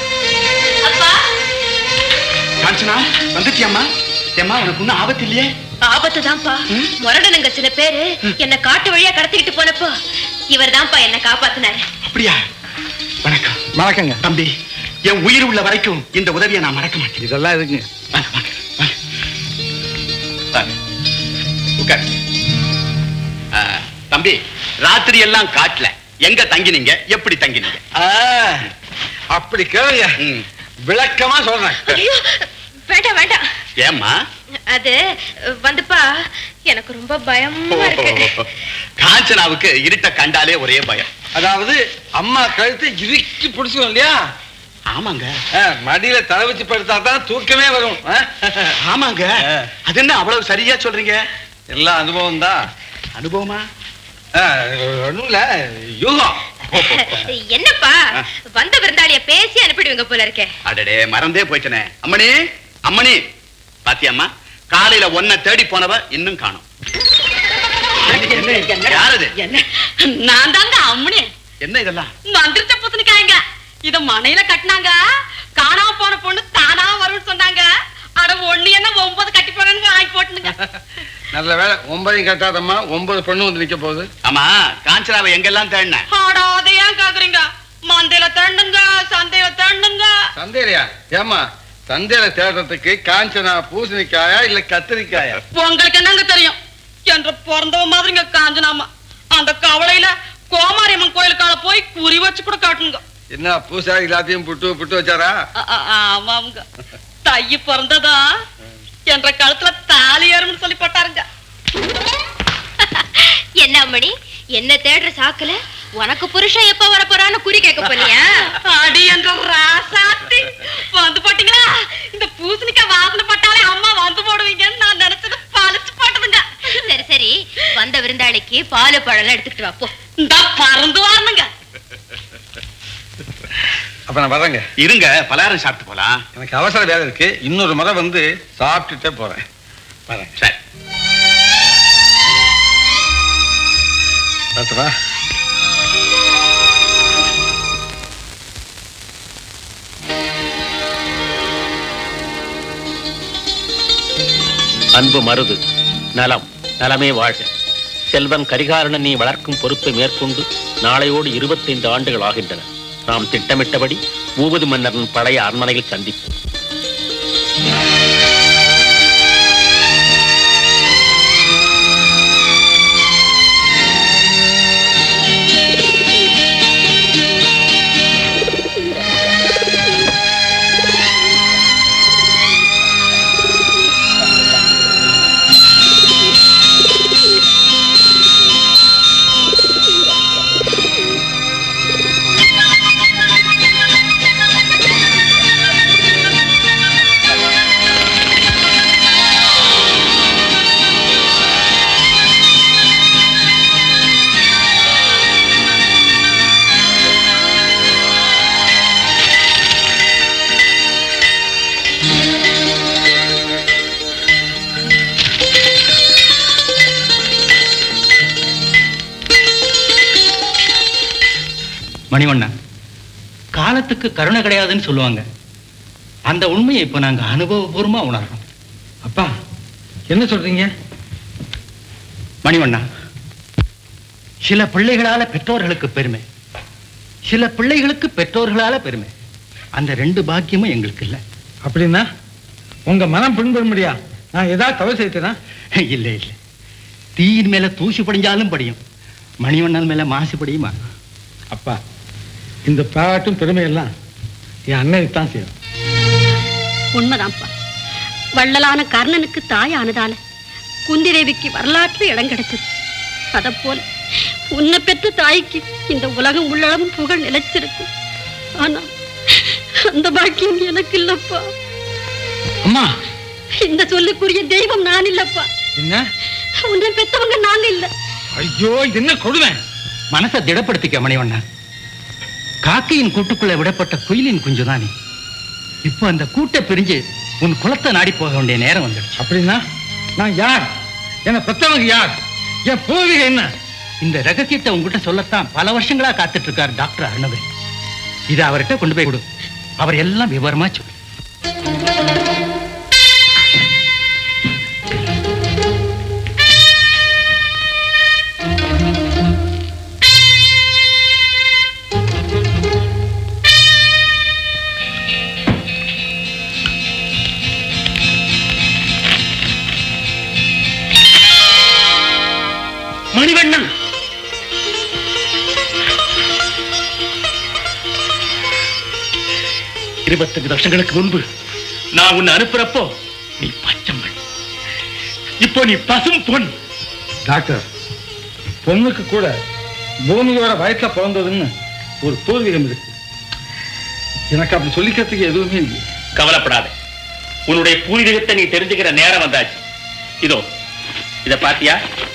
காஞ்சனா வந்துட்டியாம்மா ஏம்மா உனக்கு ஒன்னும் ஆபத்து இல்லையே
ஆபத்து தான்ப்பா முரடனுங்க சில பேரு என்ன காட்டு வழியா கடத்திக்கிட்டு போனப்போ இவர் தான்ப்பா என்ன காப்பாத்தினாரு
அப்படியா வணக்கம்
வணக்கங்க
தம்பி என் உயிர் உள்ள வரைக்கும் இந்த உதவியை நான் மறக்க மாட்டேன்
இதெல்லாம் இருக்குங்க
வாங்க வாங்க வாங்க வாங்க உட்கார் ஆ, தம்பி ராத்திரி எல்லாம் காட்டல எங்க தங்கினீங்க எப்படி தங்கினீங்க
ஆ, அப்படி கேளுங்க
ம்.
விளக்கமா சொல்றேன்
ஐயோ வேண்டாம் வேண்டாம்
ஏம்மா
அது வந்துப்பா எனக்கு ரொம்ப பயமா இருக்கு
காஞ்சனாவுக்கு இருட்ட கண்டாலே ஒரே பயம்
அதாவது அம்மா கழுத்து இறுக்கி பிடிச்சிடும் இல்லையா
ஆமாங்க
ஆ, மடியில தலை வச்சு படுத்தா தான் தூக்கமே வரும் ஆ?
ஆமாங்க அது என்ன அவ்வளவு சரியா சொல்றீங்க
எல்லாம் அனுபவம் தான்
அனுபவமா
ஒண்ணும் இல்ல யூகம்
என்னப்பா வந்த விருந்தாளிய பேசி அனுப்பிடுவீங்க போல இருக்கே
அடடே மறந்தே போயிட்டனே அம்மணி அம்மணி பாத்தியம்மா காலையில ஒன்ன தேடி போனவ இன்னும் காணோம் யாரது
நான் தாங்க அம்மனே
என்ன இதெல்லாம்
மந்திரிச்ச பூசணிக்காய்ங்க இத மனையில கட்டினாங்க காணாம போன பொண்ணு தானா வரும்னு சொன்னாங்க அட ஒண்ணு என்ன ஒன்பது கட்டி போறேன்னு வாங்கி போட்டுனுங்க
நல்ல வேலை ஒன்பதையும் கட்டாதம்மா ஒன்பது பொண்ணு வந்து நிக்க போகுது
ஆமா காஞ்சனாவை எங்கெல்லாம் தேடின
அட அதை ஏன் கேக்குறீங்க மந்தையில தண்ணுங்க சந்தையில தண்ணுங்க
சந்தேரியா ஏமா சந்தையில தேடுறதுக்கு காஞ்சனா பூசணிக்காயா இல்ல கத்திரிக்காயா
உங்களுக்கு என்னங்க தெரியும் என்ற பிறந்தவ மாதிரிங்க காஞ்சனாமா அந்த கவலையில கோமாரியம்மன் கோயிலுக்கால போய் குறி வச்சு கூட காட்டுங்க
என்ன பூசா எல்லாத்தையும் புட்டு புட்டு வச்சாரா
ஆ- ஆ- ஆமாங்க தைய பிறந்ததா என்ற கழுத்துல தாலி ஏறும்னு சொல்லி போட்டாருங்க
என்ன மணி என்ன தேடுற சாக்குல உனக்கு புருஷன் எப்ப வர போறான்னு குறி கேட்க போனியா
அடி என்ற ராசாத்தி வந்து போட்டீங்களா இந்த பூசணிக்காய் வாசனை பட்டாலே அம்மா வந்து போடுவீங்கன்னு நான் நினைச்சது பழிச்சு போட்டதுங்க
சரி சரி வந்த விருந்தாளிக்கு பாலு பழம் எடுத்துக்கிட்டு வா போ
இந்த பறந்து வரணுங்க
அப்ப நான் வரேங்க
இருங்க பலகாரம் சாப்பிட்டு போலாம்
எனக்கு அவசர வேலை இருக்கு இன்னொரு முறை வந்து சாப்பிட்டுட்டே போறேன் வரேன்
சரி
பார்த்துவா
அன்பு மருது நலம் நலமே வாழ்க செல்வன் கரிகாலனை நீ வளர்க்கும் பொறுப்பை மேற்கொண்டு நாளையோடு இருபத்தைந்து ஆண்டுகள் ஆகின்றன நாம் திட்டமிட்டபடி பூபதி மன்னரின் பழைய அரண்மனையில் சந்திப்போம்
மணிவண்ணா காலத்துக்கு கருணை கிடையாதுன்னு சொல்லுவாங்க அந்த உண்மையை இப்ப நாங்க அனுபவபூர்வமா உணர்றோம்
அப்பா என்ன சொல்றீங்க
மணிவண்ணா சில பிள்ளைகளால பெற்றோர்களுக்கு பெருமை சில பிள்ளைகளுக்கு பெற்றோர்களால பெருமை அந்த ரெண்டு பாக்கியமும் எங்களுக்கு இல்லை
அப்படின்னா உங்க மனம் புண்படும்படியா நான் ஏதாவது தவறு செய்தேனா
இல்லை இல்லை தீயின் மேல தூசி படிஞ்சாலும் படியும் மணிவண்ணன் மேல மாசு படியுமா
அப்பா இந்த பாராட்டும் பெருமையெல்லாம் என் அண்ணனுக்கு தான் செய்யும்
உண்மைதான்ப்பா வள்ளலான கர்ணனுக்கு தாயானதால குந்தி தேவிக்கு வரலாற்று இடம் கிடைச்சது அத போல உன்னை பெற்ற தாய்க்கு இந்த உலகம் உள்ளளவும் புகழ் நிலைச்சிருக்கும் ஆனா அந்த பாக்கியம் எனக்கு இல்லப்பா
அம்மா
இந்த சொல்லுக்குரிய தெய்வம் நான் இல்லப்பா
என்ன
உன்னை பெத்தவங்க நாங்க இல்ல
ஐயோ இது என்ன கொடுமை
மனசை திடப்படுத்திக்க மணிவண்ணா காக்கையின் கூட்டுக்குள்ள விடப்பட்ட குயிலின் குஞ்சுதான் நீ இப்போ அந்த கூட்டை பிரிஞ்சு உன் குலத்தை நாடி போக வேண்டிய நேரம் வந்துடுச்சு
அப்படின்னா நான் யார் என்ன பெத்தவங்க யார் என் பூர்வீகம் என்ன
இந்த ரகசியத்தை உங்ககிட்ட சொல்லத்தான் பல வருஷங்களா காத்துட்டு இருக்கார் டாக்டர் அருணவே இதை அவர்கிட்ட கொண்டு போய் கொடு அவர் எல்லாம் விவரமா சொல்லு
மணிவண்ணன் இருபத்தஞ்சு வருஷங்களுக்கு முன்பு நான் உன்னை அனுப்புறப்போ நீ பச்சைமண் இப்போ நீ பசும் பொன்
டாக்டர் பொண்ணுக்கு கூட பூமியோட வயசுல பிறந்ததுன்னு ஒரு பூர்வீகம் இருக்கு எனக்கு அப்படி சொல்லிக்கிறதுக்கு எதுவுமே இல்லை
கவலைப்படாத உன்னுடைய பூர்வீகத்தை நீ தெரிஞ்சுக்கிற நேரம் வந்தாச்சு இதோ இத பாத்தியா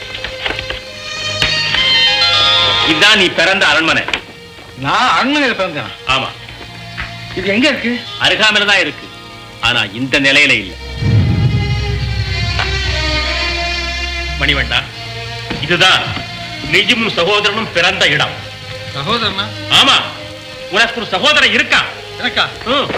இதுதான் நீ பிறந்த அரண்மனை
நான் அரண்மனையில் பிறந்தேன்
ஆமா
இது எங்க இருக்கு
அருகாமையில தான் இருக்கு ஆனா இந்த நிலையில இல்ல மணிவண்ணா இதுதான் நிஜமும் சகோதரனும் பிறந்த இடம்
சகோதரனா
ஆமா உனக்கு ஒரு சகோதரன் இருக்கான்
எனக்கா
ம்.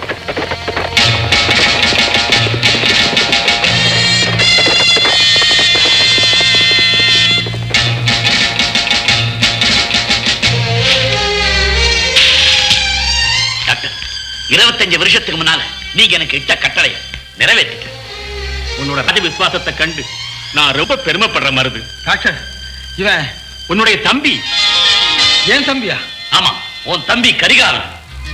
டாக்டர் இருபத்தஞ்சு வருஷத்துக்கு முன்னால நீங்க எனக்கு இட்ட கட்டளை நிறைவேற்றிட்டேன்
உன்னோட ராஜ விசுவாசத்தை கண்டு நான் ரொம்ப பெருமைப்படுற மருது
டாக்டர் இவன்
உன்னுடைய தம்பி
ஏன் தம்பியா
ஆமா உன் தம்பி கரிகாலன்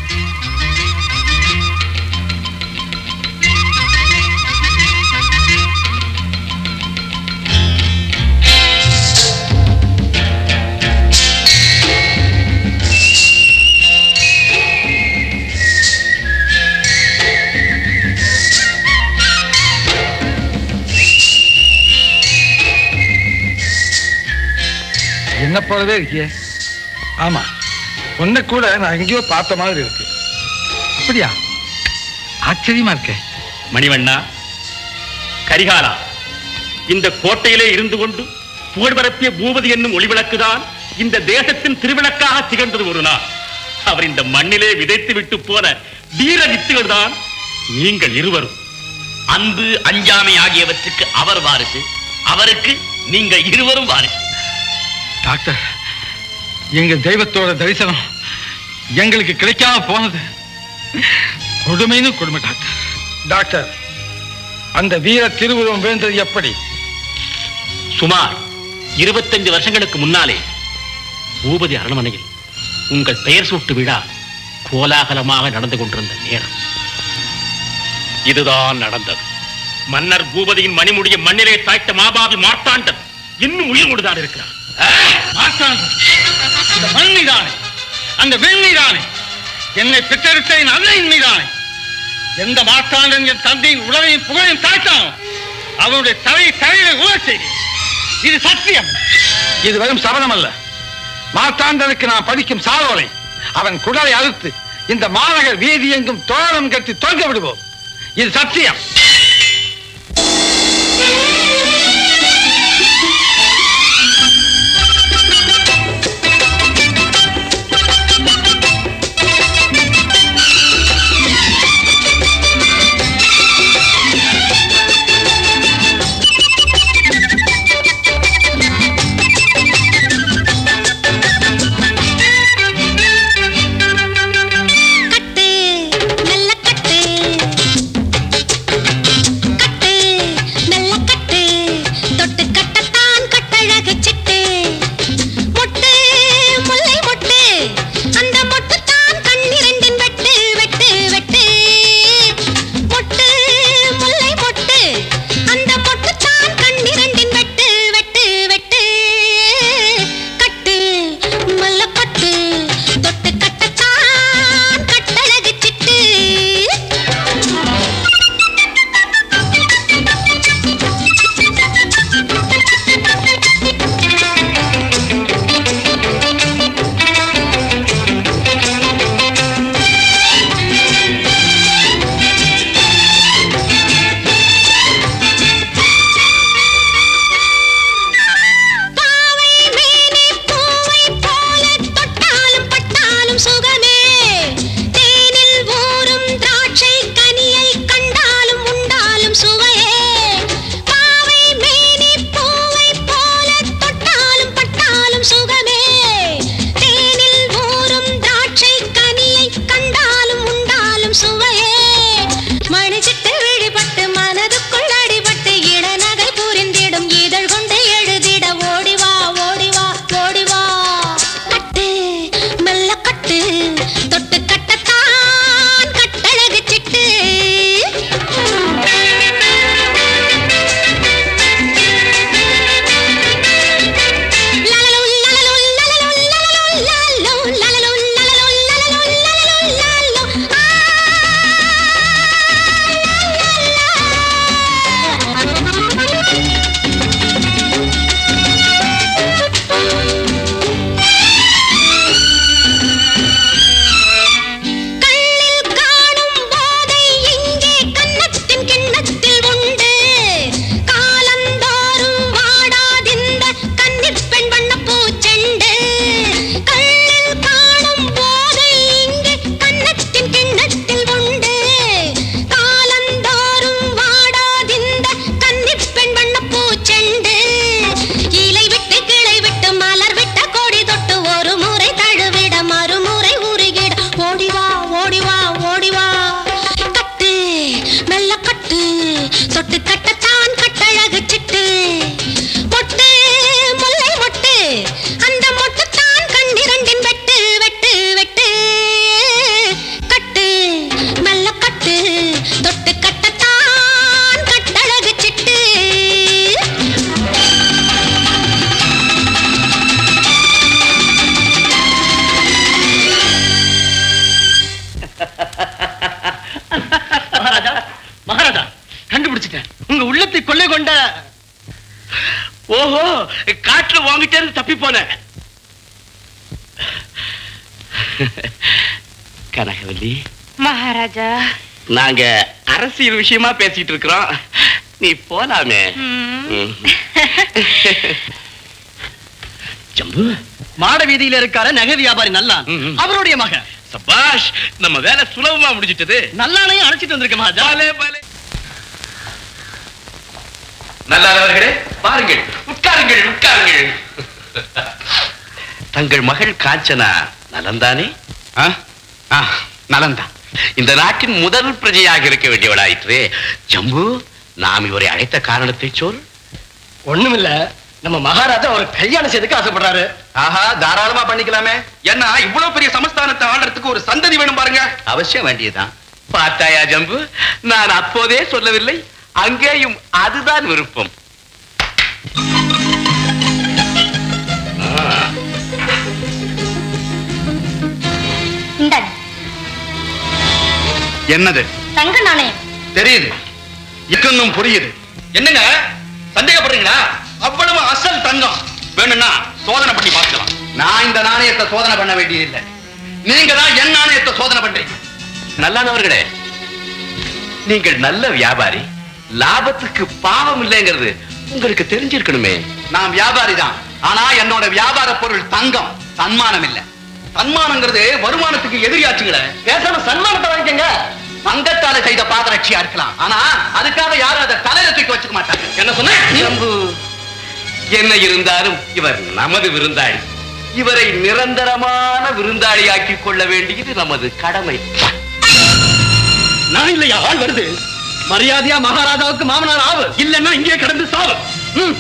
என்ன போலவே இருக்கியே ஆமா உன்னை கூட நான் எங்கேயோ பார்த்த மாதிரி இருக்கு அப்படியா ஆச்சரியமா இருக்கே
மணிவண்ணா கரிகாலா இந்த கோட்டையிலே இருந்து கொண்டு புகழ் பரப்பிய பூபதி என்னும் ஒளிவிளக்குதான் இந்த தேசத்தின் திருவிளக்காக திகழ்ந்தது ஒரு நாள் அவர் இந்த மண்ணிலே விதைத்து விட்டு போன வீர வித்துகள் தான் நீங்கள் இருவரும்
அன்பு அஞ்சாமை ஆகியவற்றுக்கு அவர் வாரிசு அவருக்கு நீங்க இருவரும் வாரிசு
டாக்டர் எங்க தெய்வத்தோட தரிசனம் எங்களுக்கு கிடைக்காம போனது கொடுமைன்னு கொடுமை டாக்டர் டாக்டர் அந்த வீர திருவுருவம் விழுந்தது எப்படி
சுமார் இருபத்தஞ்சு வருஷங்களுக்கு முன்னாலே பூபதி அரண்மனையில் உங்கள் பெயர் சூட்டு விழா கோலாகலமாக நடந்து கொண்டிருந்த நேரம் இதுதான் நடந்தது மன்னர் பூபதியின் மணிமுடிய மண்ணிலே சாய்த்த மாபாவி மார்த்தாண்டன் இன்னும் உயிர் கொண்டுதான் இருக்கிறார்
மார்த்தாண்டன் இந்த மண் மீதானே அந்த வெண் மீதானே என்னை பெற்றெடுத்த என் அன்னையின் மீதானே எந்த மார்த்தாண்டன் என் தந்தையின் உடலையும் புகழையும் தாய்த்தானோ அவனுடைய தலையை தலையில உணர் செய்தேன் இது சத்தியம் இது வெறும் சபதம் அல்ல மார்த்தாண்டனுக்கு நான் படிக்கும் சாவோலை அவன் குடலை அறுத்து இந்த மாநகர் வீதி எங்கும் தோரணம் கட்டி தொங்க விடுவோம் இது சத்தியம்
கட்டு நல்ல கட்டு கட்டு நல்ல கட்டு
வாங்கிட்டே இருந்து தப்பி போனேன் கனகவல்லி
மகாராஜா
நாங்க அரசியல் விஷயமா பேசிட்டு இருக்கிறோம் நீ போலாமே ம். ஜம்பு
மாட வீதியில இருக்கார நகை வியாபாரி நல்லான் அவருடைய மகன்
சபாஷ் நம்ம வேலை சுலபமா முடிஞ்சிட்டது
நல்லானையும் அழைச்சிட்டு வந்திருக்க மகாஜா
நல்லாதவர்களே பாருங்கள் உட்காருங்கள் உட்காருங்கள் தங்கள் மகள் காஞ்சனா நலந்தானே நலந்தான் இந்த நாட்டின் முதல் பிரஜையாக இருக்க வேண்டியவளாயிற்று ஜம்பு நாம் இவரை அழைத்த காரணத்தை சொல்
ஒண்ணுமில்ல நம்ம மகாராஜா ஒரு கல்யாணம் செய்துக்கு ஆசைப்படுறாரு
ஆஹா தாராளமா பண்ணிக்கலாமே ஏன்னா இவ்வளவு பெரிய சமஸ்தானத்தை ஆடுறதுக்கு ஒரு சந்ததி வேணும் பாருங்க
அவசியம் வேண்டியதுதான் பார்த்தாயா ஜம்பு நான் அப்போதே சொல்லவில்லை அங்கேயும் அதுதான் விருப்பம்
இந்தாங்க
என்னது
தங்க நாணயம்
தெரியுது இன்னும் புரியுது என்னங்க சந்தேகப்படுறீங்களா அவ்வளவு அசல் தங்கம் வேணும்னா சோதனை பண்ணி பார்க்கலாம் நான் இந்த நாணயத்தை சோதனை பண்ண வேண்டியதில்லை நீங்க தான் என் நாணயத்தை சோதனை பண்றீங்க
நல்லானவர்களே நீங்கள் நல்ல வியாபாரி லாபத்துக்கு பாவம் இல்லைங்கிறது உங்களுக்கு தெரிஞ்சிருக்கணுமே
நான் வியாபாரி தான் ஆனா என்னோட வியாபார பொருள் தங்கம் சன்மானம் இல்ல சன்மானங்கிறது வருமானத்துக்கு எதிரியாச்சுங்களே
பேசாம சன்மானத்தை வாங்கிக்கங்க
தங்கத்தால செய்த பாதரட்சியா இருக்கலாம் ஆனா அதுக்காக யாரும் அதை தலையில தூக்கி வச்சுக்க மாட்டாங்க என்ன சொன்ன
ஜம்பு என்ன இருந்தாலும் இவர் நமது விருந்தாளி இவரை நிரந்தரமான விருந்தாளியாக்கி கொள்ள வேண்டியது நமது கடமை
நான் இல்லையா ஆள் வருது மரியாதையா மகாராஜாவுக்கு மாமனார் ஆவு இல்லன்னா இங்கே கிடந்து சாவு ம்.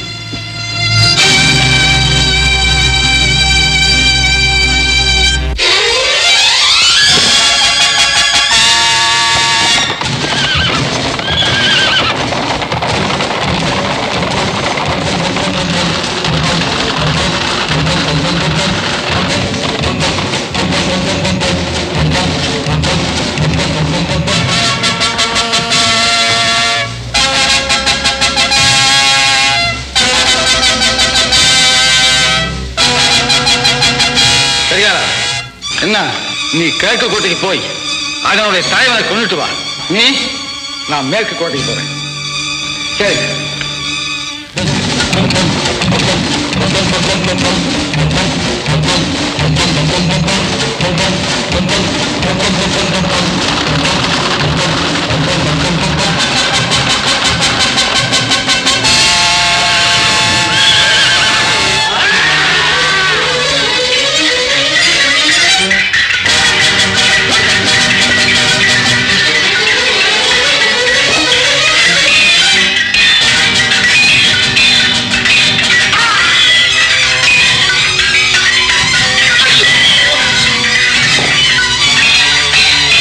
சரியா என்ன நீ கிழக்கு கோட்டைக்கு போய் அதனுடைய தலைவனை கொண்டுட்டு வா நீ நான் மேற்கு கோட்டைக்கு போறேன் சரி
ஆ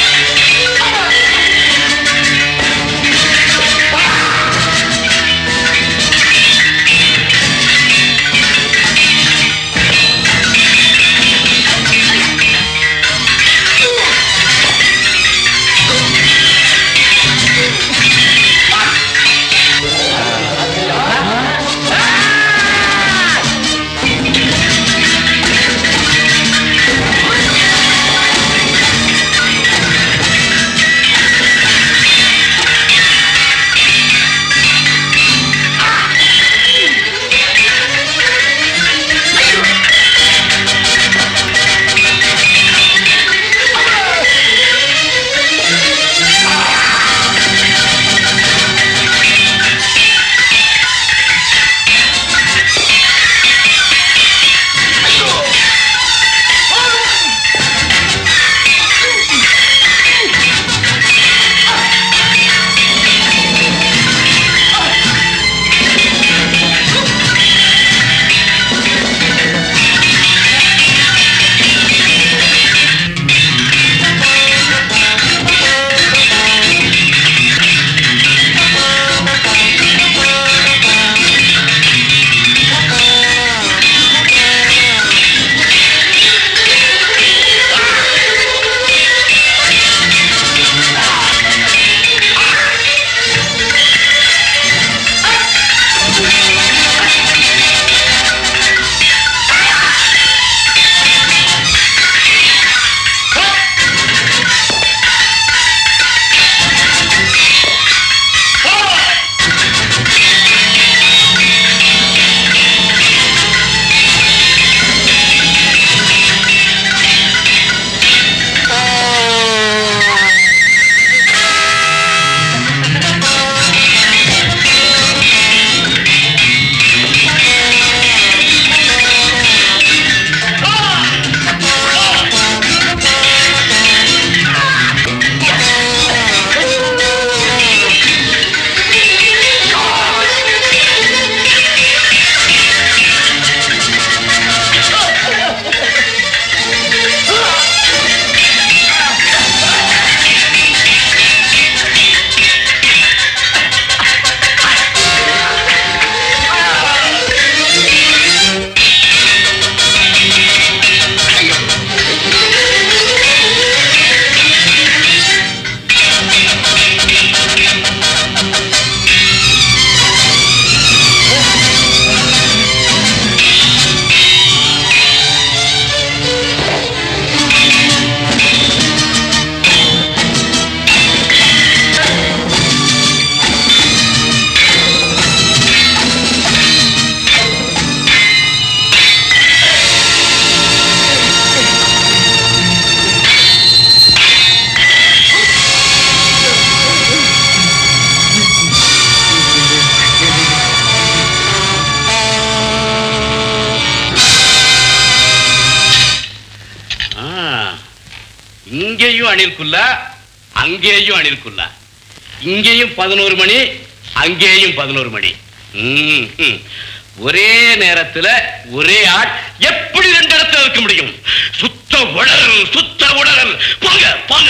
ஆ, இங்கேயும் அணில் குல்லா அங்கேயும் அணில் குல்லா இங்கேயும் பதினோரு மணி அங்கேயும் பதினோரு மணி ம், ம். ஒரே நேரத்துல ஒரே ஆள் எப்படி ரெண்டு இடத்துல இருக்க முடியும் சுத்த உடல் சுத்த உடல் போங்க போங்க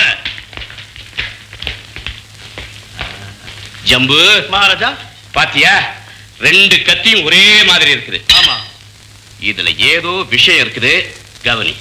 ஜம்பு
மகாராஜா
பாத்தியா ரெண்டு கத்தியும் ஒரே மாதிரி இருக்குது
ஆமா
இதுல ஏதோ விஷயம் இருக்குது கவனி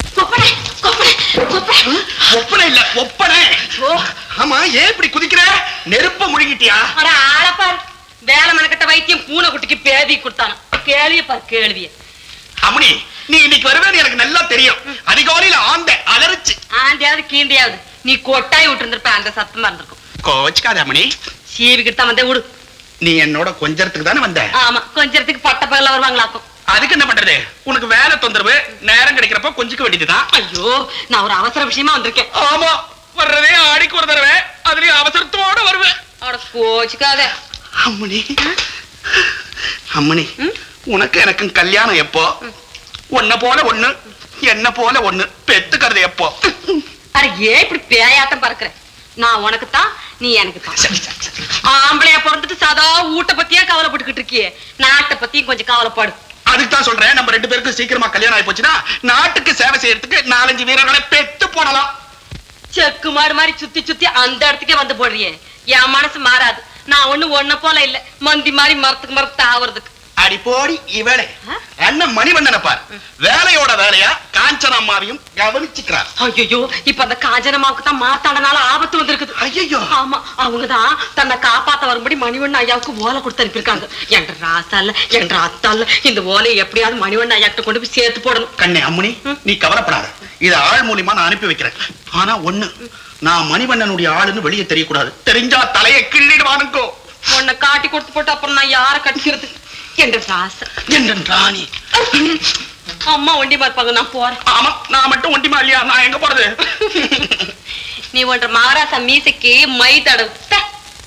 ஒப்பனை இல்ல ஒப்பனை ஆமா ஏன் இப்படி குதிக்கிற நெருப்ப முழுகிட்டியா
அட ஆளப்பார் வேலை மனக்கட்ட வைத்தியம் பூனை குட்டிக்கு பேதி கொடுத்தான கேள்விய பார் கேள்விய
அம்மணி நீ இன்னைக்கு வருவேன்னு எனக்கு நல்லா தெரியும் அதிகாலையில ஆந்த அலறிச்சு
ஆண்டியாவது கீண்டியாவது நீ கொட்டாய் விட்டுருந்திருப்ப அந்த சத்தமா இருந்திருக்கும்
கோச்சுக்காத அம்மணி
சீவிக்கிட்டு தான் வந்தே விடு
நீ என்னோட கொஞ்சறதுக்கு தானே வந்த
ஆமா கொஞ்சத்துக்கு பட்ட பகல வருவாங்களாக்கும்
அதுக்கு என்ன பண்றது உனக்கு வேலை தொந்தரவு நேரம் கிடைக்கிறப்ப கொஞ்சிக்க வேண்டியதுதான்
ஐயோ நான் ஒரு அவசர விஷயமா வந்திருக்கேன்
ஆமா வர்றதே ஆடிக்கு ஒரு தடவை அதுலயும் அவசரத்தோட வருவேன்
அட கோச்சுக்காத
அம்மணி அம்மணி உனக்கு எனக்கும் கல்யாணம் எப்போ உன்ன போல ஒண்ணு என்ன போல ஒண்ணு பெத்துக்கிறது எப்போ
அட ஏன் இப்படி பேயாட்டம் பறக்குற நான் உனக்கு தான் நீ எனக்கு தான் ஆம்பளையா பிறந்துட்டு சதா ஊட்ட பத்தியே கவலைப்பட்டுக்கிட்டு இருக்கியே நாட்டை பத்தியும் கொஞ்சம் கவலைப்படு
அதுக்கு தான் சொல்றேன் நம்ம ரெண்டு பேருக்கும் சீக்கிரமா கல்யாணம் ஆகி போச்சுன்னா நாட்டுக்கு சேவை செய்யறதுக்கு நாலஞ்சு வீரர்களை பெத்து போடலாம்
செக்கு மாடு மாதிரி சுத்தி சுத்தி அந்த இடத்துக்கே வந்து போடுறியே என் மனசு மாறாது நான் ஒண்ணு ஒன்ன போல இல்ல மந்தி மாதிரி மரத்துக்கு மரத்து ஆவறதுக்கு
அடி போடி இவளே அண்ணன் மணிவண்ணனை பார் வேலையோட வேலையா காஞ்சன அம்மாவையும் கவனிச்சுக்கிறார்
ஐயோ இப்ப அந்த காஞ்சனமாவுக்கு தான் மாத்தாண்டனால ஆபத்து வந்திருக்குது
ஐயோ
ஆமா அவங்கதான் தன்னை காப்பாத்த வரும்படி மணிவண்ண ஐயாவுக்கு ஓலை கொடுத்து அனுப்பியிருக்காங்க என்ற ராசால என்ற அத்தால இந்த ஓலையை எப்படியாவது மணிவண்ண ஐயாக்கிட்ட கொண்டு போய் சேர்த்து போடணும்
கண்ணே அம்மணி நீ கவலைப்படாத இத ஆள் மூலியமா நான் அனுப்பி வைக்கிறேன் ஆனா ஒண்ணு நான் மணிவண்ணனுடைய ஆளுன்னு வெளியே தெரியக்கூடாது தெரிஞ்சா தலையை கிள்ளிடுவானுக்கோ
உன்னை காட்டி கொடுத்து போட்டு அப்புறம் நான் யார கட்டிக்கிறது என்ற ராசா
என் ராணி
அம்மா ஒண்டிமா இருப்பாங்க நான் போறேன்
ஆமா நான் மட்டும் ஒண்டிமா இல்லையா நான் எங்க போறது
நீ ஒன்ற மகாராசா மீசைக்கு மை தடவு த.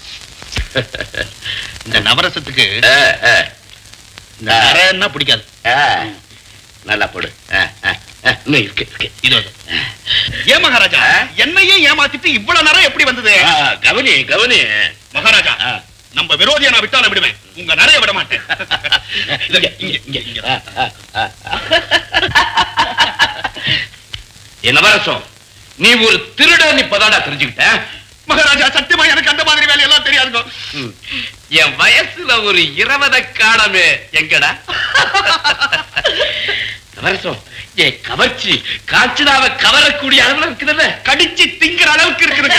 இந்த நவரசத்துக்கு இந்த அரைன்னா பிடிக்காது
நல்லா போடு ஆ, ஆ, ஆ, இன்னும் இருக்கு இருக்கு
இது ஏன் மகாராஜா என்னையே ஏமாத்திட்டு இவ்வளவு நேரம் எப்படி வந்தது
ஆ, கவனி கவனி
மகாராஜா நம்ம விரோதியை நான் விட்டால விடுவேன் உங்க நிறைய விட மாட்டேன்
இங்க, இங்க, இங்க, இங்க. ஆ, ஆ, ஆ, ஆ. என்ன வரசம் நீ ஒரு திருடன் இப்பதான்டா தெரிஞ்சுக்கிட்ட
மகாராஜா சத்தியமா எனக்கு அந்த மாதிரி வேலையெல்லாம் தெரியாதுங்க
ம். என் வயசுல ஒரு இருபத காலமே எங்கடா வரசம் என் கவர்ச்சி காய்ச்சலாவ கவரக்கூடிய அளவுல இருக்குதுல்ல
கடிச்சு திங்கிற அளவுக்கு இருக்குதுங்க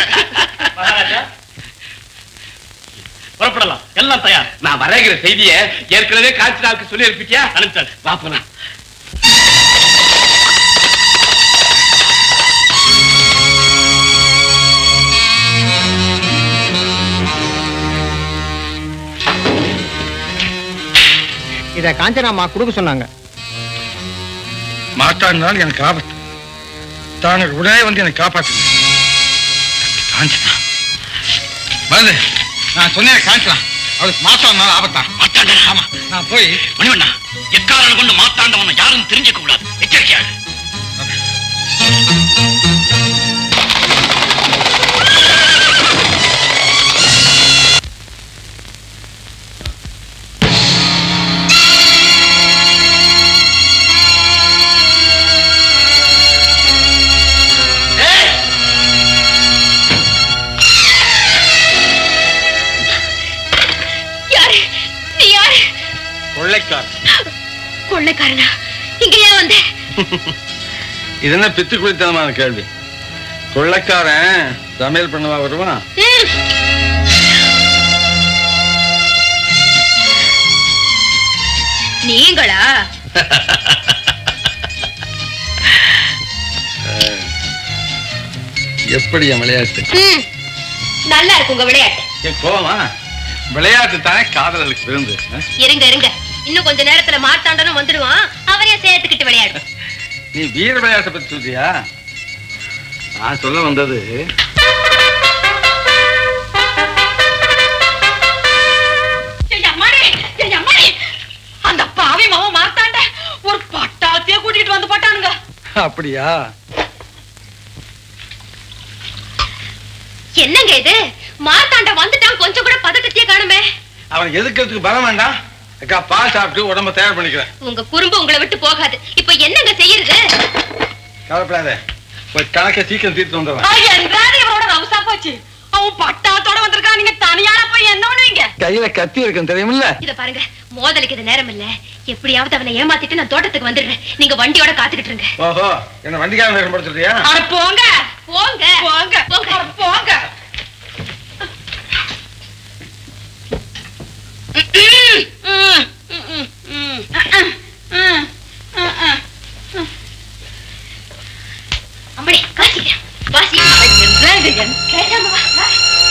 புறப்படலாம் எல்லாம் தயார்
நான் வரைகிற செய்தியை ஏற்கனவே காய்ச்சலாவுக்கு சொல்லி இருப்பிட்டியா அனுப்பிச்சாரு வா போலாம்
இத காஞ்சனாமா கொடுக்க சொன்னாங்க
மாட்டாடினால் எனக்கு ஆபத்து தாங்கள் உடனே வந்து என்னை காப்பாற்றுங்க காஞ்சனா வந்து நான் சொன்னேன் காஞ்சலாம் அவளுக்கு மாட்டாடினால் ஆபத்தா
மாத்தாண்ட ஆமா
நான் போய்
மணிவண்ணா எக்காரணம் கொண்டு மாத்தாண்டவனை யாரும் தெரிஞ்சுக்க கூடாது எச்சரிக்கையா
யாரு நீ யாரு
கொள்ளைக்கார்
கொள்ளைக்காரனா இங்க ஏன் வந்த
இது என்ன பித்து குளித்தனமான கேள்வி கொள்ளைக்காரன் சமையல் பண்ணவா வருவான்
ம். நீங்களா
எப்படி என் விளையாட்டு
ம். நல்லா இருக்கு உங்க விளையாட்டு
என் கோவமா விளையாட்டு தானே காதலர்களுக்கு விருந்து ஆ?
இருங்க இருங்க இன்னும் கொஞ்ச நேரத்துல மார்த்தாண்டனும் வந்துடுவான் அவரையும் சேர்த்துக்கிட்டு விளையாடு
நீ வீர விளையாட்டை பத்தி சொல்றியா நான் சொல்ல வந்தது
ஏய் அம்மாடி, ஏய் அம்மாடி, அந்த பாவி மாவன் மார்த்தாண்ட ஒரு பட்டாத்தையே கூட்டிட்டு வந்து போட்டானுங்க
அப்படியா
என்னங்க இது மார்த்தாண்ட வந்துட்டான் கொஞ்சம் கூட பதட்டத்தையே காணுமே
அவன் எதுக்கிறதுக்கு பலம் வேண்டாம் அக்கா பால் சாப்பிட்டு உடம்ப தயார் பண்ணிக்கிறேன்
உங்க குறும்பு உங்களை விட்டு போகாது இப்ப என்னங்க செய்யறது
கவலைப்படாத ஒரு கணக்கை சீக்கிரம் தீர்த்து வந்துடுறேன்
என்றாவது இவரோட ரவுசா போச்சு அவன் பட்டாத்தோட வந்திருக்கான் நீங்க தனியால போய் என்ன பண்ணுவீங்க
கையில கத்தி இருக்கும் தெரியுமில்ல
இத பாருங்க மோதலுக்கு இது நேரம் இல்ல எப்படியாவது அவனை ஏமாத்திட்டு நான் தோட்டத்துக்கு வந்துடுறேன் நீங்க வண்டியோட காத்துக்கிட்டு இருங்க
ஓஹோ என்ன வண்டிக்காரன் வேഷം படுத்துறியா
அட போங்க
போங்க
போங்க
போங்க
அட போங்க
அம்படி காசிக்கிறேன் வாசி கேட்டாம வா, வா.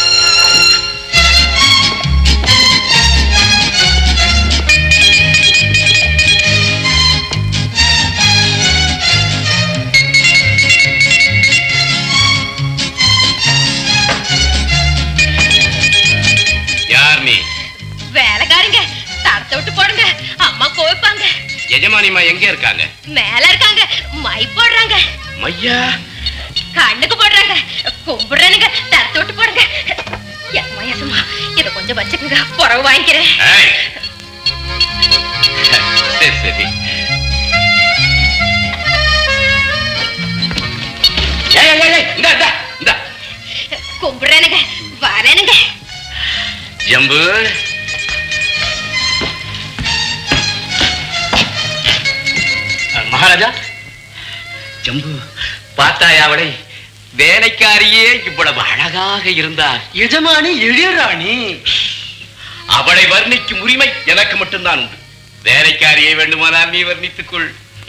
யார் நீ
வேலைக்காரங்க தடத்தை விட்டு போடுங்க அம்மா கோவிப்பாங்க
எஜமானிமா எங்க இருக்காங்க
மேல இருக்காங்க மை போடுறாங்க
மையா
கண்ணுக்கு போடுறாங்க கும்பிடுறானுங்க தடத்தை விட்டு போடுங்க எஸ்மா எஸ்மா இத கொஞ்சம் வச்சுக்கோங்க புறவு வாங்கிக்கிறேன்
ஏய். சரி சரி ஏய், ஏய், ஏய், ஏய், இந்தா, இந்தா, இந்தா.
கும்பிடுறானுங்க வரேனுங்க
ஜம்பு அஹ், மகாராஜா ஜம்பு பார்த்தாயா அவளை வேலைக்காரியே இவ்வளவு அழகாக இருந்தார்
எஜமானி இளையராணி
அவளை வர்ணிக்கும் உரிமை எனக்கு மட்டும்தான் உண்டு வேலைக்காரியை வேண்டுமானால் நீ வர்ணித்துக் கொள்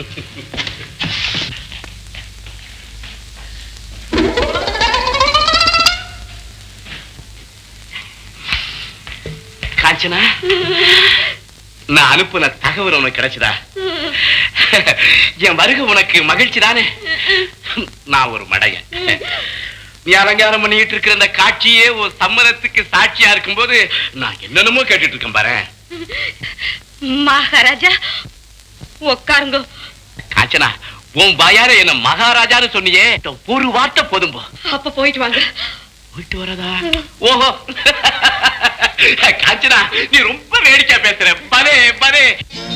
காஞ்சனா நான் அனுப்புன தகவல் உனக்கு கிடைச்சதா என் வருகை உனக்கு மகிழ்ச்சி தானே நான் ஒரு மடையன் நீ அலங்காரம் பண்ணிட்டு இருக்கிற அந்த காட்சியே ஒரு சம்மதத்துக்கு சாட்சியா இருக்கும்போது நான் என்னென்னமோ கேட்டுட்டு இருக்கேன் பாரு
மகாராஜா உட்காருங்க
காஞ்சனா உன் வாயார என்ன மகாராஜான்னு சொன்னியே ஒரு வார்த்தை போதும் போ
அப்ப போயிட்டு வாங்க
போயிட்டு வரதா ஓஹோ காஞ்சனா நீ ரொம்ப வேடிக்கை பேசுற பலே பலே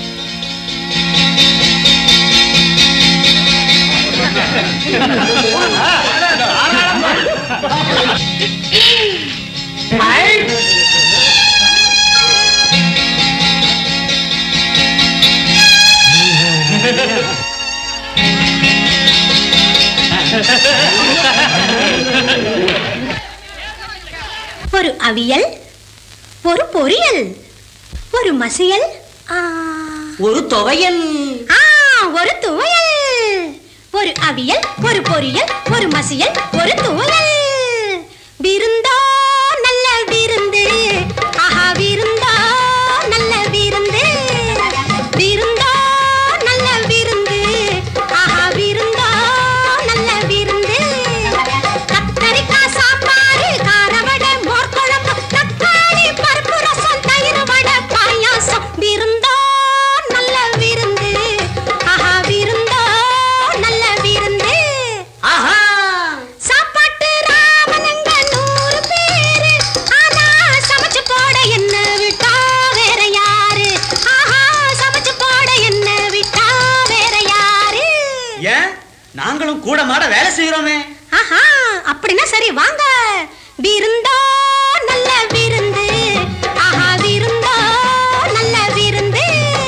ஒரு அவியல் ஒரு பொரியல் ஒரு மசியல் ஆ,
ஒரு துவையல்
ஆ, ஒரு துவையல் ஒரு அவியல் ஒரு பொரியல் ஒரு மசியல் ஒரு துவையல் விருந்தோ நல்ல விருந்து ஆஹா விருந்தோ நல்ல விருந்து விருந்தோ நல்ல விருந்து ஆஹா விருந்தோ நல்ல விருந்து கத்தரிக்காய் சாம்பாரு காரவடை மோர் குழம்பு தக்காளி பருப்பு ரசம் தயிர் வடை பாயாசம் விருந்தோ நல்ல விருந்து ஆஹா விருந்தோ நல்ல விருந்து
ஆஹா
சாப்பாட்டு ராமனுங்க நூறு பேரு ஆனா சமைச்சு போட என்ன விட்டா வேற யாரு ஆஹா சமைச்சு போட என்ன விட்டா வேற யாரு
ஏன் நாங்களும் கூட மாட வேலை செய்யறோமே
ஆஹா அப்படின்னா சரி வாங்க விருந்தோ நல்ல விருந்து ஆஹா விருந்தோ நல்ல விருந்து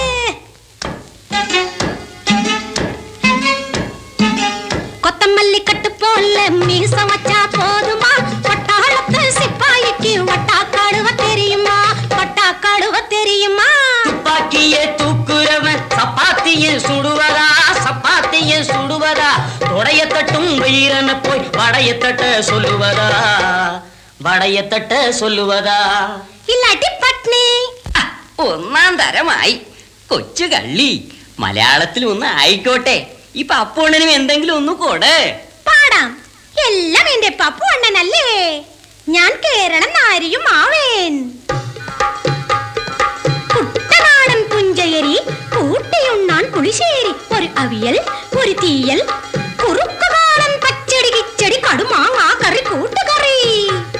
கொத்தமல்லி கட்டு போல மீசம் வச்சா போதுமா பட்டாளத்து சிப்பாய்க்கு வட்டா கழுவ தெரியுமா வட்டா கழுவ தெரியுமா
துப்பாக்கியே தூக்குறவன் சப்பாத்தியை சுடுவதா சப்பாத்தியை சுடுவதா தொடைய தட்டும் வீரனை போய் வடைய தட்ட சொல்லுவதா வடைய தட்ட சொல்லுவதா
ഇല്ലാട്ടി പട്നി
ഒന്നാം തരമായി കൊച്ചു കള്ളി മലയാളത്തിൽ ഒന്ന് ആയിക്കോട്ടെ ഈ പപ്പോണനും എന്തെങ്കിലും ഒന്ന് കൊട്
പാടാം എല്ലാം എന്റെ പപ്പു അണ്ണനല്ലേ ഞാൻ കേരള നാരിയും ആവേൻ കുട്ടനാടൻ പുഞ്ചയരി കൂട്ടിയുണ്ണാൻ പുളിശ്ശേരി ഒരു അവിയൽ ഒരു തീയൽ കുറുക്കുകാളൻ പച്ചടി കിച്ചടി കടുമാങ്ങ കറി കൂട്ടുകറി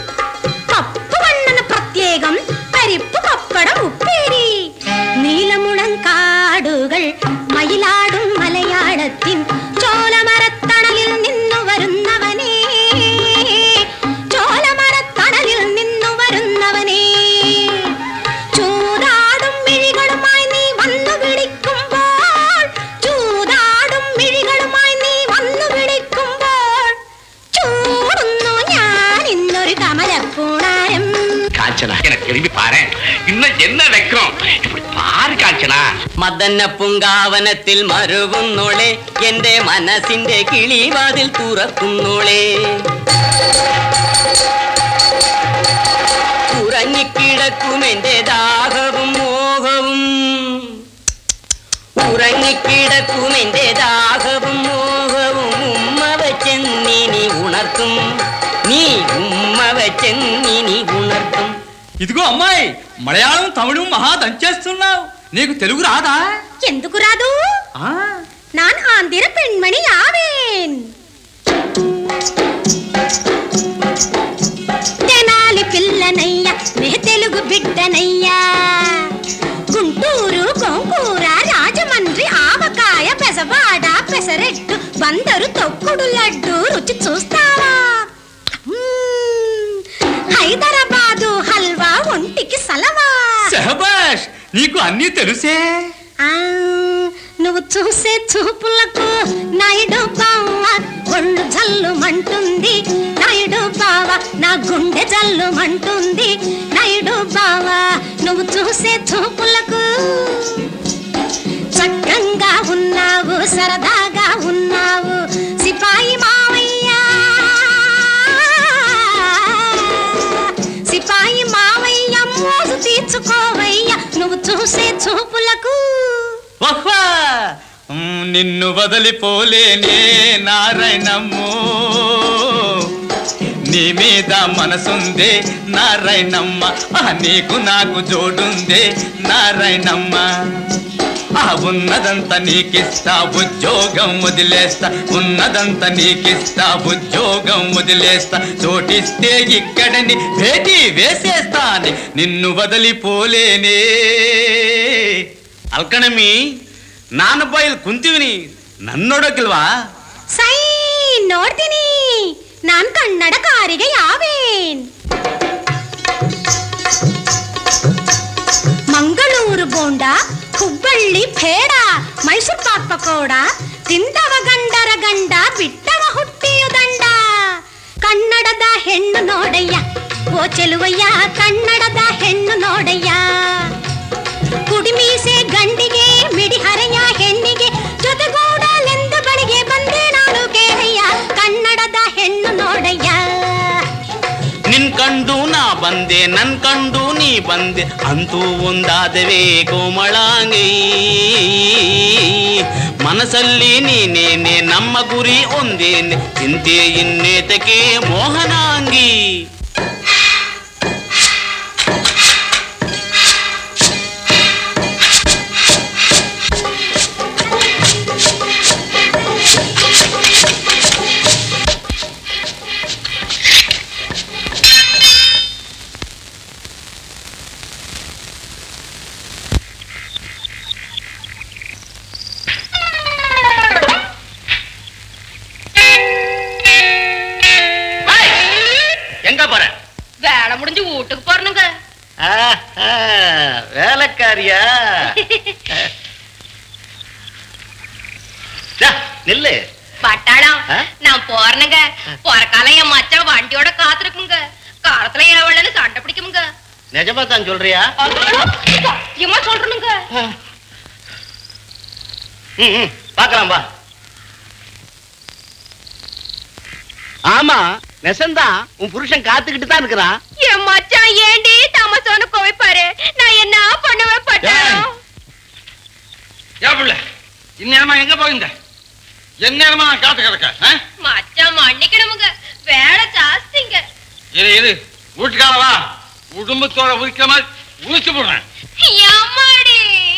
திரும்பி பாரு இன்னும் என்ன வைக்கும் இப்படி പാറ് കാഞ്ചന
മദന പുങ്കാവനത്തിൽ മറുകുന്നോളെ എന്റെ മനസ്സിന്റെ കിളിവാതിൽ തുറക്കുന്നോളെ ഉറങ്ങിക്കിടക്കും എന്റെ ദാഹവും മോഹവും ഉറങ്ങിക്കിടക്കും എന്റെ ദാഹവും മോഹവും ഉമ്മ വെച്ചെന്നിനി ഉണർത്തും നീ ഉമ്മ വെച്ചെന്നിനി ఉణర్తం
ఇదిగో అమ్మాయి మలయాళం తమిళం మహా దంచేస్తున్నావు నీకు తెలుగు రాదా
ఎందుకు రాదు நான் ஆந்திர பெண்மணி ஆவேன் తెనాలి పిల్లనయ్యా నే తెలుగు బిడ్డనయ్యా గుంటూరు గోంగూర రాజమండ్రి ఆవకాయ పెసవాడ పెసరెట్టు బందరు తొక్కుడు లడ్డు రుచి చూస్తావా మ్మ్. హైదరాబాదు హల్వా ఒంటికి సలవా
సెహబాష్ నీకు అన్నీ తెలుసే
ఆ, నువ్వు చూసే చూపులకు నాయుడు బావ ఒళ్ళు జల్లుమంటుంది నాయుడు బావ నా గుండె జల్లుమంటుంది నాయుడు బావ నువ్వు చూసే చూపులకు చక్కంగా ఉన్నావు సరదాగా ఉన్నావు సిపాయి మావయ్య సిపాయి మావయ్య మోజు తీర్చుకోవయ్య నువ్వు చూసే చూపులకు
వహ్వా మ్, నిన్ను వదిలిపోలేనే నారాయణమ్మో నీ మీద మనసుందే నారాయణమ్మ ఆ, నీకు నాకు జోడుందే నారాయణమ్మ ఆ ఉన్నదంతా నీకిస్తా ఉద్యోగం వదిలేస్తా ఉన్నదంతా నీకిస్తా ఉద్యోగం వదిలేస్తా చోటిస్తే ఇక్కడని భేటీ వేసేస్తాని నిన్ను వదిలిపోలేనే ಅಲ್ಕಣಮಿ ನಾನು ಬಾಯಿಲ್ ಕುಂತೀವಿನಿ ನನ್ನೊಡಕಿಲ್ವಾ
ಸೈ ನೋಡ್ತೀನಿ ನಾನ್ ಕನ್ನಡಕಾರಿಗೆ ಯಾವೇನ್ ಮಂಗಳೂರು ಬೋಂಡ ಹುಬ್ಬಳ್ಳಿ ಪೇಡ ಮೈಸೂರ್ ಪಾಕ್ ಪಕೋಡ ತಿಂದವ ಗಂಡರ ಗಂಡ ಬಿಟ್ಟವ ಹುಟ್ಟಿಯು ದಂಡ ಕನ್ನಡದ ಹೆಣ್ಣು ನೋಡಯ್ಯ ಓ ಚೆಲುವಯ್ಯ ಕನ್ನಡದ ಹೆಣ್ಣು ನೋಡಯ್ಯ ಕುಡಿಮೀಸೆ ಗಂಡಿಗೆ ಮಿಡಿಹರೆಯ ಹೆಣ್ಣಿಗೆ ಜೊತೆಗೂಡಲೆಂದು ಬಳಿಗೆ ಬಂದೆ ನಾನು ಕೇಳಯ್ಯ ಕನ್ನಡದ ಹೆಣ್ಣು ನೋಡಯ್ಯ
ನಿನ್ ಕಂಡು ನಾ ಬಂದೆ ನನ್ ಕಂಡು ನೀ ಬಂದೆ ಅಂತೂ ಒಂದಾದವೇ ಕೋಮಳಾಂಗಿ ಮನಸ್ಸಲ್ಲಿ ನೀನೇನೆ ನಮ್ಮ ಗುರಿ ಒಂದೇನೆ ಚಿಂತೆ ಇನ್ನೇತಕ್ಕೆ ಮೋಹನಾಂಗಿ
எங்க போற
வேலை முடிஞ்சு வீட்டுக்கு போறணுங்க
ஆஹா, வேலைக்காரியா டா, நில்லு
பட்டாளம்
ஆ?
நான் போறேனுங்க போற காலம் என் மச்சான் வண்டியோட காத்திருக்குங்க காலத்துல எவ்வளவு சண்டை பிடிக்குமுங்க
நிஜமா தான் சொல்றியா
சத்தியமா சொல்றேனுங்க
ம், ம், பார்க்கலாம் வா ஆமா நெசந்தான் உன் புருஷன் காத்துக்கிட்டு தான் இருக்கிறான்
என் மச்சான் ஏண்டி தமசோன்னு குவைப்பாரு நான் என்ன பண்ணுவேன் பட்டாளம்
ஏன் பிள்ளை இந்நேரமா எங்க போயிருந்த எந்நேரமா நான் காத்து கிடக்க ஆ?
மச்சான் மன்னிக்கணுமுங்க வேலை ஜாஸ்திங்க
இரு இரு வீட்டுக்கார வா குடும்பத்தோட உரிக்கிற மாதிரி உரிச்சு போடுறேன்
எம்மாடி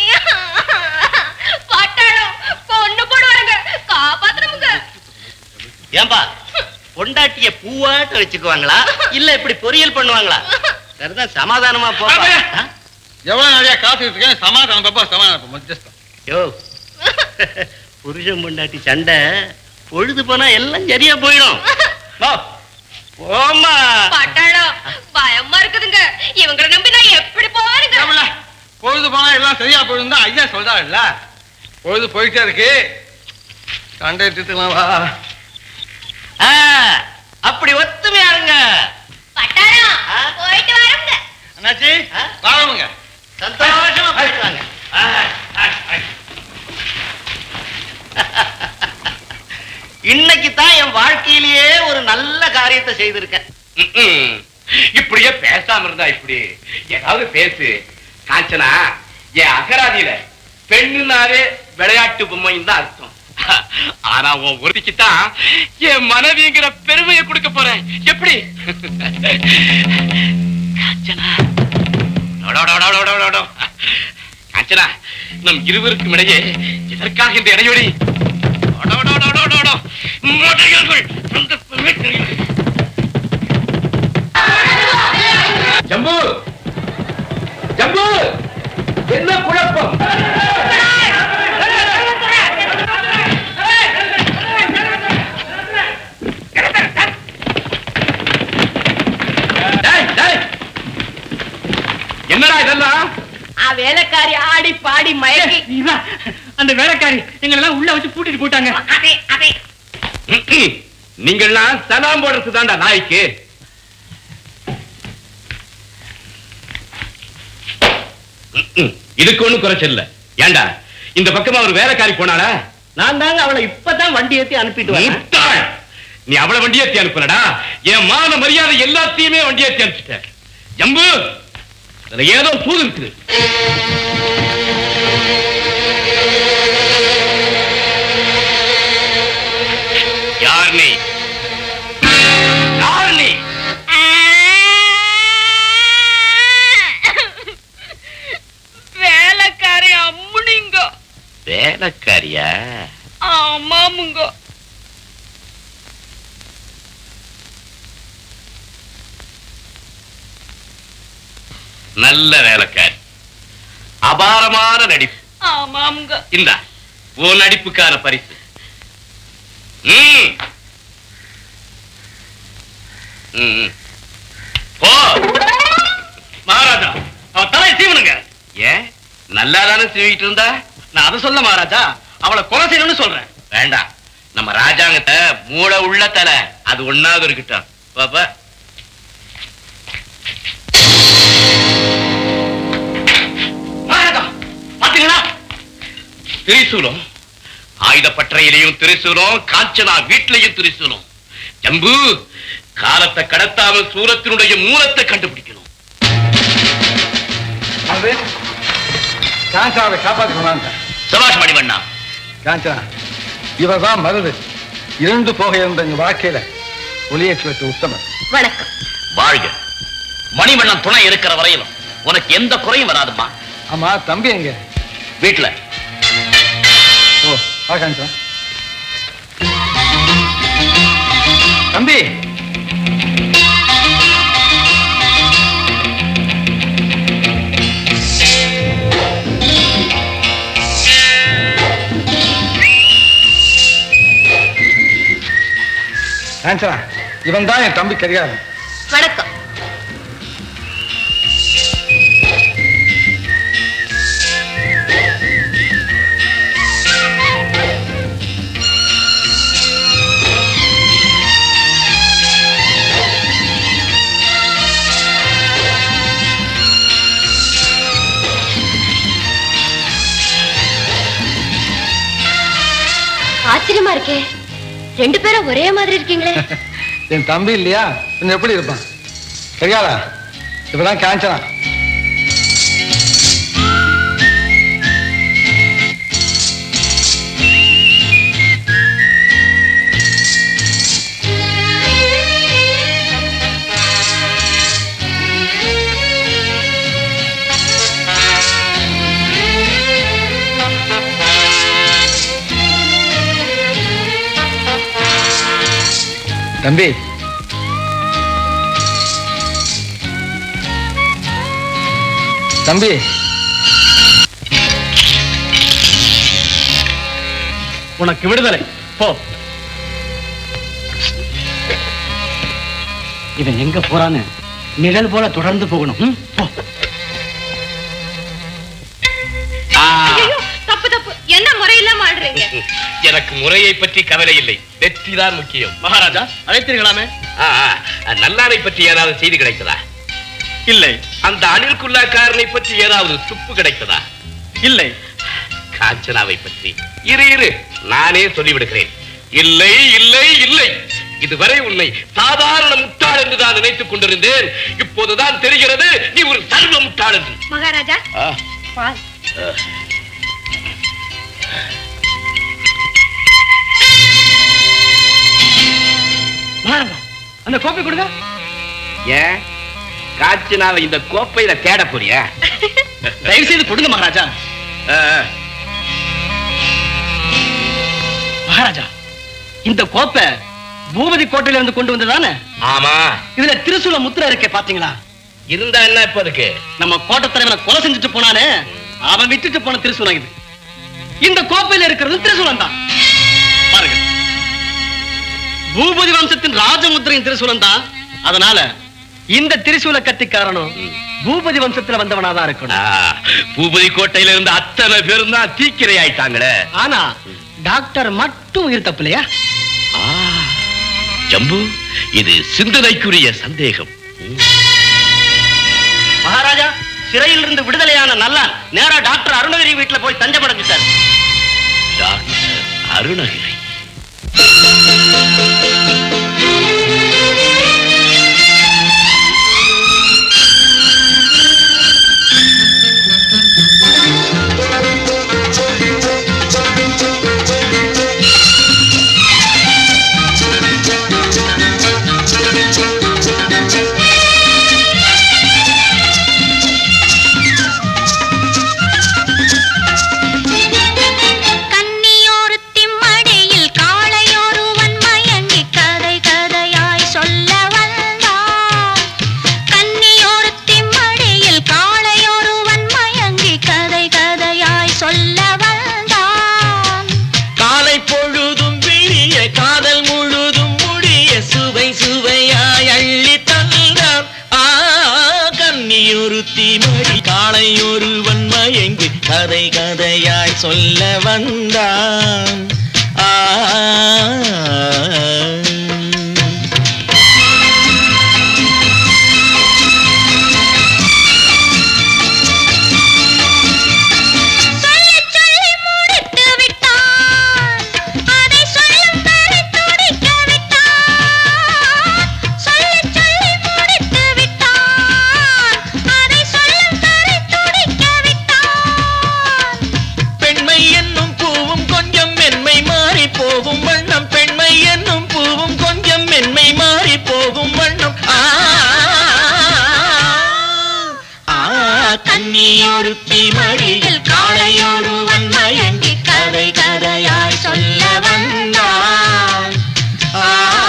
பட்டாளம் பொண்ணு போடுவாங்க காப்பாத்தணுமுங்க
ஏன்பா பொண்டாட்டிய பூவாட்ட வச்சுக்குவாங்களா இல்ல இப்படி பொரியல் பண்ணுவாங்களா சரிதான் சமாதானமா போப்பா ஆ?
எவ்வளவு நிறைய காத்துக்கிட்டு இருக்கேன் சமாதானம் பாப்பா சமாதானம் மத்தியஸ்தம்
யோ புருஷன் பொண்டாட்டி சண்டை பொழுது போனா எல்லாம் சரியா போயிடும் வா, போம்மா
பட்டாளம் பயமா இருக்குதுங்க இவங்களை நம்பி நான் எப்படி போவாருங்க
பொழுது போனா எல்லாம் சரியா போயிருந்தா ஐயா சொல்றாரு இல்ல பொழுது போயிட்டே இருக்கு சண்டை தீர்த்துக்கலாம் வா
ஆ, அப்படி ஒத்துமையா இருங்க
பட்டாளம் போயிட்டு வரங்க
அண்ணாச்சி
காரியத்தை செய்திருக்க ம்ம். இப்படியே பேசாம இருந்தா இப்படி ஏதாவது பேசு காஞ்சனா என் அகராதியில பெண்ணுனாலே விளையாட்டு பொம்மைன்னு தான் அர்த்தம் ஆனா உன் ஒருத்திக்கு தான் என் மனைவிங்கிற பெருமையை கொடுக்க போறேன் எப்படி காஞ்சனா டோ, டோ, டோ, டோ, டோ, டோ, டோ. காஞ்சனா நம் இருவருக்கும் இடையே எதற்காக இந்த இடைவெளி டோ, டோ, டோ, டோ, டோ, டோ. மோட்டைகள் சந்தர்ப்பமே தெரியல. ஜம்பு ஜம்பு என்ன குழப்பம் டேய், டேய். என்னடா இதெல்லாம்
வேலைக்காரி ஆடி பாடி மயக்கி
அந்த வேலைக்காரி எங்களெல்லாம் உள்ள வச்சு பூட்டிட்டு போட்டாங்க
ம்ம். நீங்கள்லாம் சலாம் போடுறது தான்டா நாய்க்கு ம்ம். இதுக்கு ஒண்ணும் குறைச்சல் இல்ல ஏண்டா இந்த பக்கமா ஒரு வேலைக்காரி போனாளா
நான் தாங்க அவளை இப்பதான் வண்டி ஏத்தி அனுப்பிட்டு வரேன்
முட்டாள். நீ அவளை வண்டி ஏத்தி அனுப்பலடா என் மான மரியாதை எல்லாத்தையுமே வண்டி ஏத்தி அனுப்பிச்சிட்ட ஜம்பு அதுல ஏதோ சூது இருக்குது யார் நீ யார் நீ
வேலைக்காரி அம்முனிங்க
வேலைக்காரியா
ஆமாமுங்க
நல்ல வேலைக்காரி அபாரமான நடிப்பு
ஆமாமுங்க
இந்தா உன் நடிப்புக்கான பரிசு ம். ம், ம். போ
மகாராஜா அவ தலை சீவனுங்க
ஏன் நல்லா தானே சீவிட்டு இருந்தா
நான் அதை சொல்ல மகாராஜா அவளை கொலை செய்யணும்னு சொல்றேன்
வேண்டாம் நம்ம ராஜாங்கத்தை மூளை உள்ள தலை அது ஒண்ணாவது இருக்கட்டும் பாப்பா
மகாராஜா பாத்தீங்களா
திரிசூலம் ஆயுதப்பற்றையிலையும் திரிசூலம் காஞ்சனா வீட்லயும் திரிசூலம் ஜம்பு காலத்தை கடத்தாமல் சூரத்தினுடைய மூலத்தை கண்டுபிடிக்கணும்
காஞ்சாவை காப்பாற்றிக்கொண்டாங்க
சபாஷ் மணிவண்ணா
காஞ்சனா இவர்தான் மருது இரண்டு போக இருந்த எங்க வாழ்க்கையில ஒளியேற்றி வைத்த உத்தமர்
வணக்கம்
வாழ்க மணிவண்ணன் துணை இருக்கிற வரையிலும் உனக்கு எந்த குறையும் வராதுமா
ஆமா தம்பி எங்க
வீட்டுல
ஓ வா காஞ்சனா தம்பி காஞ்சனா இவன் தான் என் தம்பி கரிகாரன்
வணக்கம்
ஆச்சரியமா இருக்கே ரெண்டு பேரும் ஒரே மாதிரி இருக்கீங்களே
என் தம்பி இல்லையா இன்னும் எப்படி இருப்பான் கரிகாலா இப்பதான் காஞ்சனா தம்பி தம்பி
உனக்கு விடுதலை போ இவன் எங்க போறான்னு நிழல் போல தொடர்ந்து போகணும் ம்? போ
ஐயோ, தப்பு தப்பு என்ன முறையில்லாம ஆடுறீங்க
எனக்கு முறையை பற்றி கவலை இல்லை வெற்றிதான் முக்கியம்
மகாராஜா அழைத்தீர்களாமே
ஆ, ஆ, நல்லாரை பற்றி ஏதாவது செய்தி கிடைத்ததா
இல்லை
அந்த அணில் குல்லாக்காரனை பற்றி ஏதாவது துப்பு கிடைத்ததா
இல்லை
காஞ்சனாவை பற்றி இரு இரு நானே சொல்லிவிடுகிறேன் இல்லை இல்லை இல்லை
இதுவரை உன்னை சாதாரண முட்டாள் என்று நான் நினைத்துக் கொண்டிருந்தேன் இப்போதுதான் தெரிகிறது நீ ஒரு சர்வ முட்டாள் என்று
மகாராஜா
ஆ,
பால்
ஆ.
மகாராஜா அந்த கோப்பை கொடுங்க
ஏன் காய்ச்சினாவை இந்த கோப்பையில தேட போறியா
தயவு செய்து கொடுங்க மகாராஜா
ஆ, ஆ.
மகாராஜா இந்த கோப்பை பூபதி கோட்டையில இருந்து கொண்டு வந்ததானே
ஆமா
இதுல திருசூல முத்திரை இருக்கே பாத்தீங்களா
இருந்தா என்ன இப்ப இருக்கு
நம்ம கோட்டை தலைவனை கொலை செஞ்சுட்டு போனானே அவன் விட்டுட்டு போன திருசூலம் இது இந்த கோப்பையில இருக்கிறது திருசூலம் தான் பாருங்க பூபதி வம்சத்தின் ராஜமுத்திரையின் திருசூலம் தான் அதனால இந்த திரிசூல கத்திக்காரனும் பூபதி வம்சத்துல வந்தவனாதான் இருக்கணும்
ஆ, பூபதி கோட்டையில இருந்த அத்தனை பேரும் தான் தீக்கிரை ஆயிட்டாங்களே
ஆனா டாக்டர் மட்டும் உயிர் தப்பு இல்லையா
ஜம்பு இது சிந்தனைக்குரிய சந்தேகம்
மகாராஜா சிறையில் இருந்து விடுதலையான நல்லா நேரா டாக்டர் அருணகிரி வீட்டுல போய் தஞ்சம் அடைஞ்சிட்டார்
டாக்டர் அருணகிரி
கன்னியோருத்தி மடியில் காளையொருவன் மயங்கி கதை கதையாய் சொல்ல வந்தான் கன்னியோருத்தி மடியில் காளையொருவன் மயங்கி கதை கதையாய் சொல்ல வந்தான்
காலை பொழுதும் விழிய காதல் முழுதும் முடிய சுவை சுவையாய் அள்ளி தந்தான் ஆ கன்னியொருத்தி மடி காளை ஒருவன் மயங்கி கதை கதையாய் சொல்ல வந்தான் ஆ
சொல்லச் சொல்லி முடித்து விட்டான் அதை சொல்லும் வரை துடிக்க விட்டான் சொல்லச் சொல்லி முடித்து விட்டான் அதை சொல்லும் வரை துடிக்க விட்டான்
பெண்மை என்னும் பூவும் கொஞ்சம் மென்மை மாறி போகும் வண்ணம் பெண்மை என்னும் பூவும் கொஞ்சம் மென்மை மாறி போகும் வண்ணம் ஆ ஆ, கன்னியொருத்தி மடியில் காளையொருவன் மயங்கி கதை கதையாய் சொல்ல வந்தான் ஆ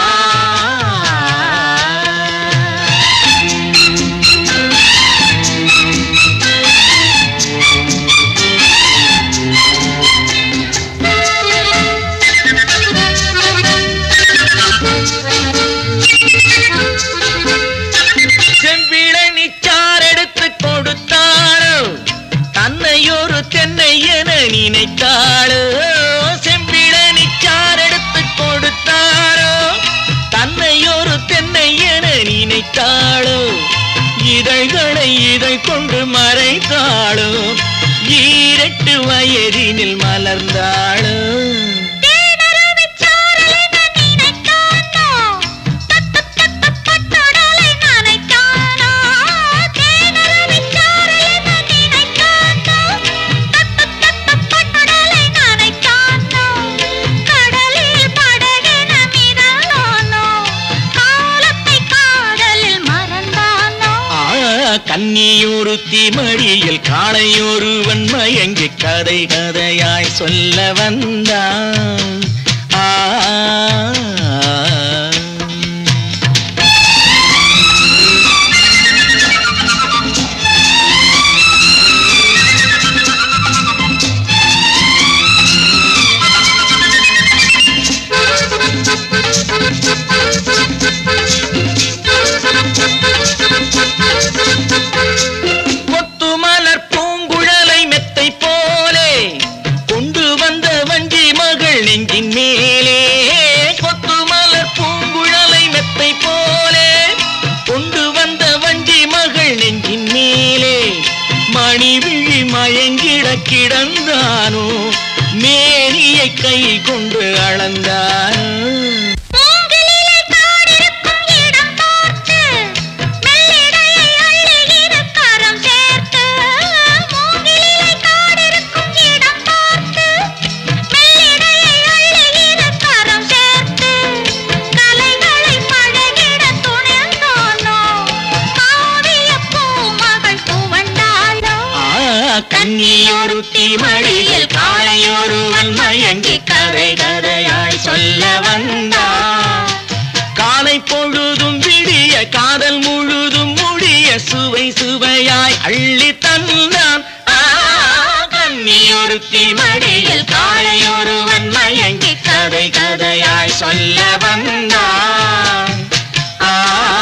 செம்பிளை நிச்சார் எடுத்து கொடுத்தாளோ தன்னை ஒரு தென்னை என நினைத்தாளோ செம்பிளை நிச்சார் எடுத்து கொடுத்தாளோ தன்னை ஒரு தென்னை என நினைத்தாளோ இதழ்களை இதழ் கொண்டு மறைத்தாளோ ஈரெட்டு வயதினில் மலர்ந்தாளோ
பட்டுடலை நனைத்தானோ தேனருவிச்சாரலின நினைத்தானோ பட்டுடலை நனைத்தானோ கடலில் படகென மிதந்தானோ காலத்தை காதலில் மறந்தானோ
ஆ, கன்னியொருத்தி மடியில் காளையொருவன் மயங்கி கதை கதையாய் சொல்ல வந்தான் ஆ கொத்து மலர் பூங்குழலை மெத்தை போலே கொண்டு வந்த வஞ்சி மகள் நெஞ்சின் மேலே கொத்து மலர் பூங்குழலை மெத்தை போலே கொண்டு வந்த வஞ்சி மகள் நெஞ்சின் மேலே மணி விழி மயங்கிட கிடந்தானோ மேனியை கை கொண்டு அளந்தானோ
மூங்கிலிலே
ஒருத்தி மடியில் காளையொருவன் மயங்கி கதை கதையாய் சொல்ல வந்தான் காலை பொழுதும் விடிய காதல் முழுதும் முடிய சுவை சுவையாய் அள்ளி தந்தான் ஆ, கன்னியொருத்தி மடியில் காளையொருவன் மயங்கி கதை கதையாய் சொல்ல வந்தான் ஆ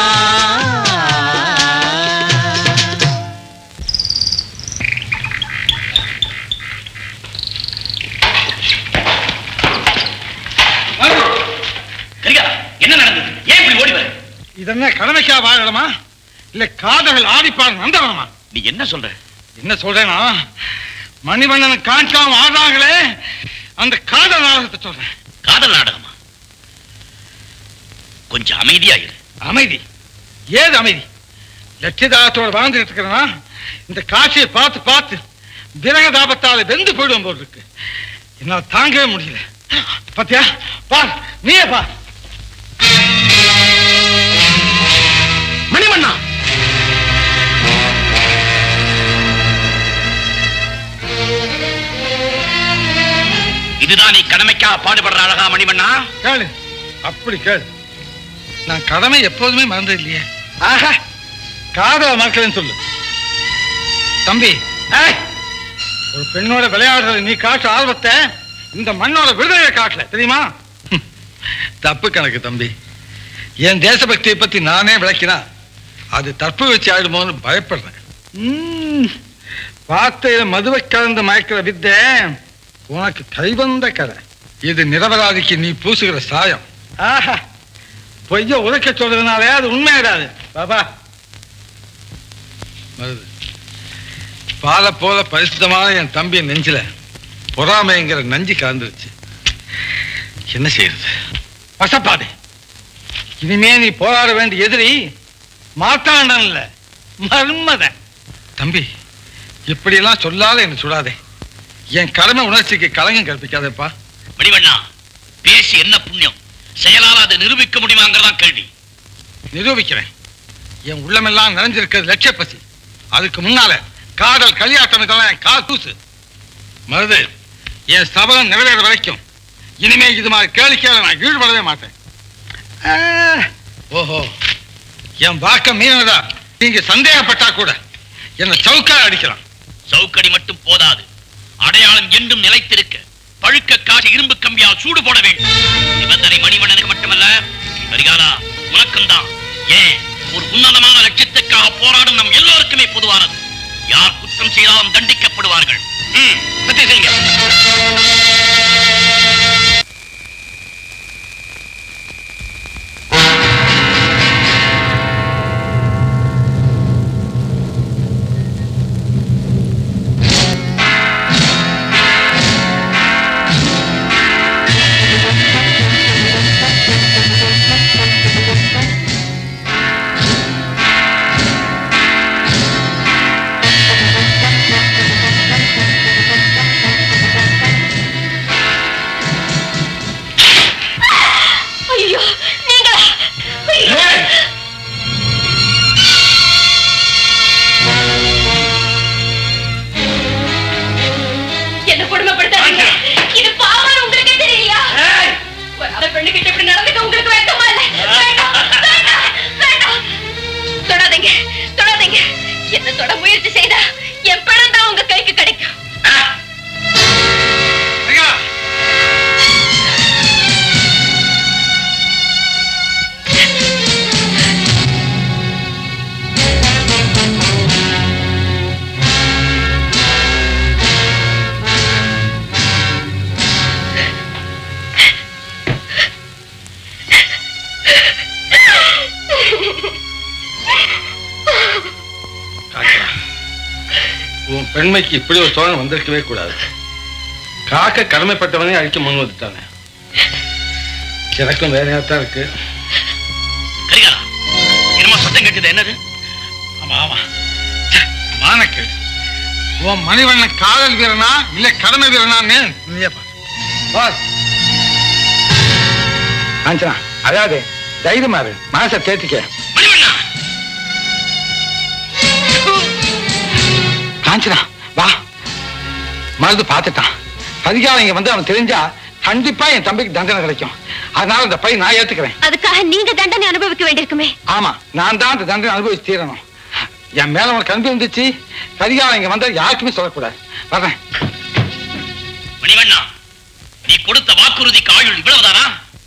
கரிகாலா என்ன நடந்தது ஏன் இப்படி ஓடி வர
இதென்ன கடமைக்கா வாழணுமா இல்ல காதல் ஆடிப்பாடு நந்தவனமா
நீ என்ன சொல்ற
என்ன சொல்றேனா மணிவண்ணன் காஞ்சாம ஆடுறாங்களே அந்த காதல் நாடகத்தை சொல்றேன்
காதல் நாடகமா கொஞ்சம் அமைதியா இரு
அமைதி ஏது அமைதி லட்சியதாரத்தோட வாழ்ந்துட்டு இருக்கிறனா இந்த காட்சியை பார்த்து பார்த்து விரக தாபத்தால வெந்து போயிடும் போல் இருக்கு என்னால் தாங்கவே முடியல பாத்தியா பார் நீயே பார்
மணிவண்ணா இதுதான் நீ கடமைக்காக பாடுபடுற அழகா மணிவண்ணா
கேளு அப்படி கேளு நான் கடமை எப்போதுமே மறந்தது இல்லையே ஆஹா காதல மறக்கலன்னு சொல்லு தம்பி ஏய், ஒரு பெண்ணோட விளையாடுறது நீ காட்டு ஆர்வத்தை இந்த மண்ணோட விடுதலை காட்டல தெரியுமா ஹம், தப்பு கணக்கு தம்பி என் தேசபக்தியை பத்தி நானே விளக்கினா அது தப்பு வச்சு ஆயிடுமோன்னு பயப்படுறேன் ம், வார்த்தையில மதுவை கலந்து மயக்கிற வித்தை உனக்கு கைவந்த கதை இது நிரபராதிக்கு நீ பூசுகிற சாயம் ஆஹா பொய்ய உரைக்க சொல்றதுனாலே அது உண்மையிடாது பாபா வருது பாலை போல பரிசுத்தமான என் தம்பி நெஞ்சில பொறாமைங்கிற நஞ்சு கலந்துருச்சு என்ன செய்யறது வசப்பாடு இனிமே நீ போராட வேண்டிய எதிரி மாத்தாண்டன் இல்ல மர்மதன் தம்பி இப்படியெல்லாம் சொல்லாத என்ன சுடாதே என் கடமை உணர்ச்சிக்கு களங்கம் கற்பிக்காதேப்பா
மணிவண்ணா பேசி என்ன புண்ணியம் செயலால் அதை நிரூபிக்க முடியுமாங்கிறதான் கேள்வி
நிரூபிக்கிறேன் என் உள்ளமெல்லாம் நிறைஞ்சிருக்கிறது லட்சிய பசி அதுக்கு முன்னால காதல் கலியாட்டம் இதெல்லாம் என் கால் தூசு மருது என் சபதம் நிறைவேற வரைக்கும் இனிமே இது மாதிரி கேளிக்கையில நான் ஈடுபடவே மாட்டேன் ஆ, ஓஹோ என் வாக்க மீனதா நீங்க சந்தேகப்பட்டா கூட என்ன சவுக்கா அடிக்கலாம்
சவுக்கடி மட்டும் போதாது அடையாளம் என்றும் நிலைத்திருக்க பழுக்க காசு இரும்பு கம்பியால் சூடு போட வேண்டும் நிபந்தனை மணிவண்ணனுக்கு மட்டுமல்ல கரிகாலா உனக்கும் தான் ஏன் ஒரு உன்னதமான லட்சியத்துக்காக போராடும் நம் எல்லோருக்குமே பொதுவானது யார் குற்றம் செய்தாலும் தண்டிக்கப்படுவார்கள் ம், சத்தியம் செய்யுங்க
ஐயோ நீங்களா ஐயோ. என்ன கொடுமைப்படுத்தாதீங்க இது பாவம் உங்களுக்கே தெரியலையா ஒரு அரை பெண்ணு கிட்ட இப்படி நடந்துக்க உங்களுக்கு வெட்கமா இல்ல வேண்டாம், வேண்டாம், வேண்டாம். தொடாதீங்க தொடாதீங்க என்ன தொட முயற்சி செய்தா என் பணம் தான் உங்க கைக்கு கிடைக்கும்
காக்கா, உன் பெண்மைக்கு இப்படி ஒரு சோழன் வந்திருக்கவே கூடாது காக்க கடமைப்பட்டவனே அழிக்க முன் வந்துட்டானே எனக்கும் வேலையா தான் இருக்கு
கரிகாலா என்னமோ சத்தம் கேட்டது என்னது
ஆமா ஆமா ச்சே, மானக்கேடு உன் மணிவண்ணன் காதல் வீரனா இல்ல கடமை வீரனான்னு நீயே பாரு. பார் காஞ்சனா அதாவது தைரியமா இரு மனசை தேத்திக்க காஞ்சனா வா
மருந்து பார்த்துட்டான் அதிகாரம் இங்க வந்து அவன் தெரிஞ்சா கண்டிப்பா என் தம்பிக்கு தண்டனை கிடைக்கும் அதனால இந்த பையன் நான் ஏத்துக்கிறேன்
அதுக்காக நீங்க தண்டனை அனுபவிக்க வேண்டியிருக்குமே
ஆமா நான் தான் அந்த தண்டனை அனுபவிச்சு தீரணும் என் மேல உனக்கு அன்பு இருந்துச்சு கரிகாலம் இங்க வந்தா யாருக்குமே சொல்லக்கூடாது வர்றேன்
மணிவண்ணா நீ கொடுத்த வாக்குறுதிக்கு ஆயுள் இவ்வளவுதானா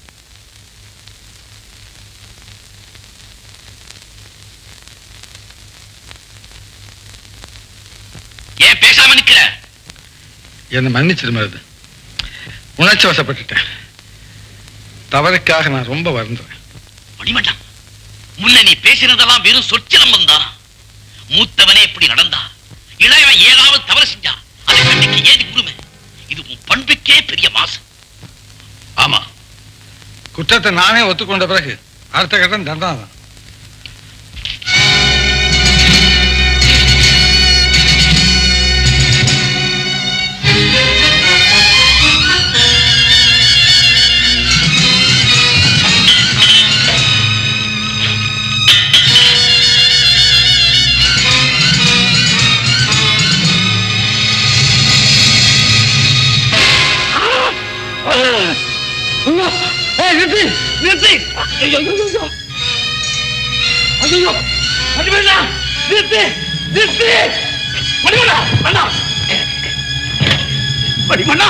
ஏன் பேசாம நிக்கிற
என்னை மன்னிச்சிரு மருது உணர்ச்சி வசப்பட்டுட்டேன் தவறுக்காக நான் ரொம்ப வருந்துறேன்
மணிவண்ணா முன்ன நீ பேசினதெல்லாம் வெறும் சொற்சிலம்பம் தான் மூத்தவனே இப்படி நடந்தா இளையவன் ஏதாவது தவறு செஞ்சா அது கண்டிக்கு ஏது உரிமை இது உன் பண்புக்கே பெரிய மாசம் ஆமா
குற்றத்தை நானே ஒத்துக்கொண்ட பிறகு அடுத்த கட்டம் தண்டனை தான்
நிறுத்தி நிறுத்தி ஐயோ ஐயோ ஐயோ மணிமண்ணா நிறுத்தி நிறுத்தி மணிமண்ணா அண்ணா மணிமண்ணா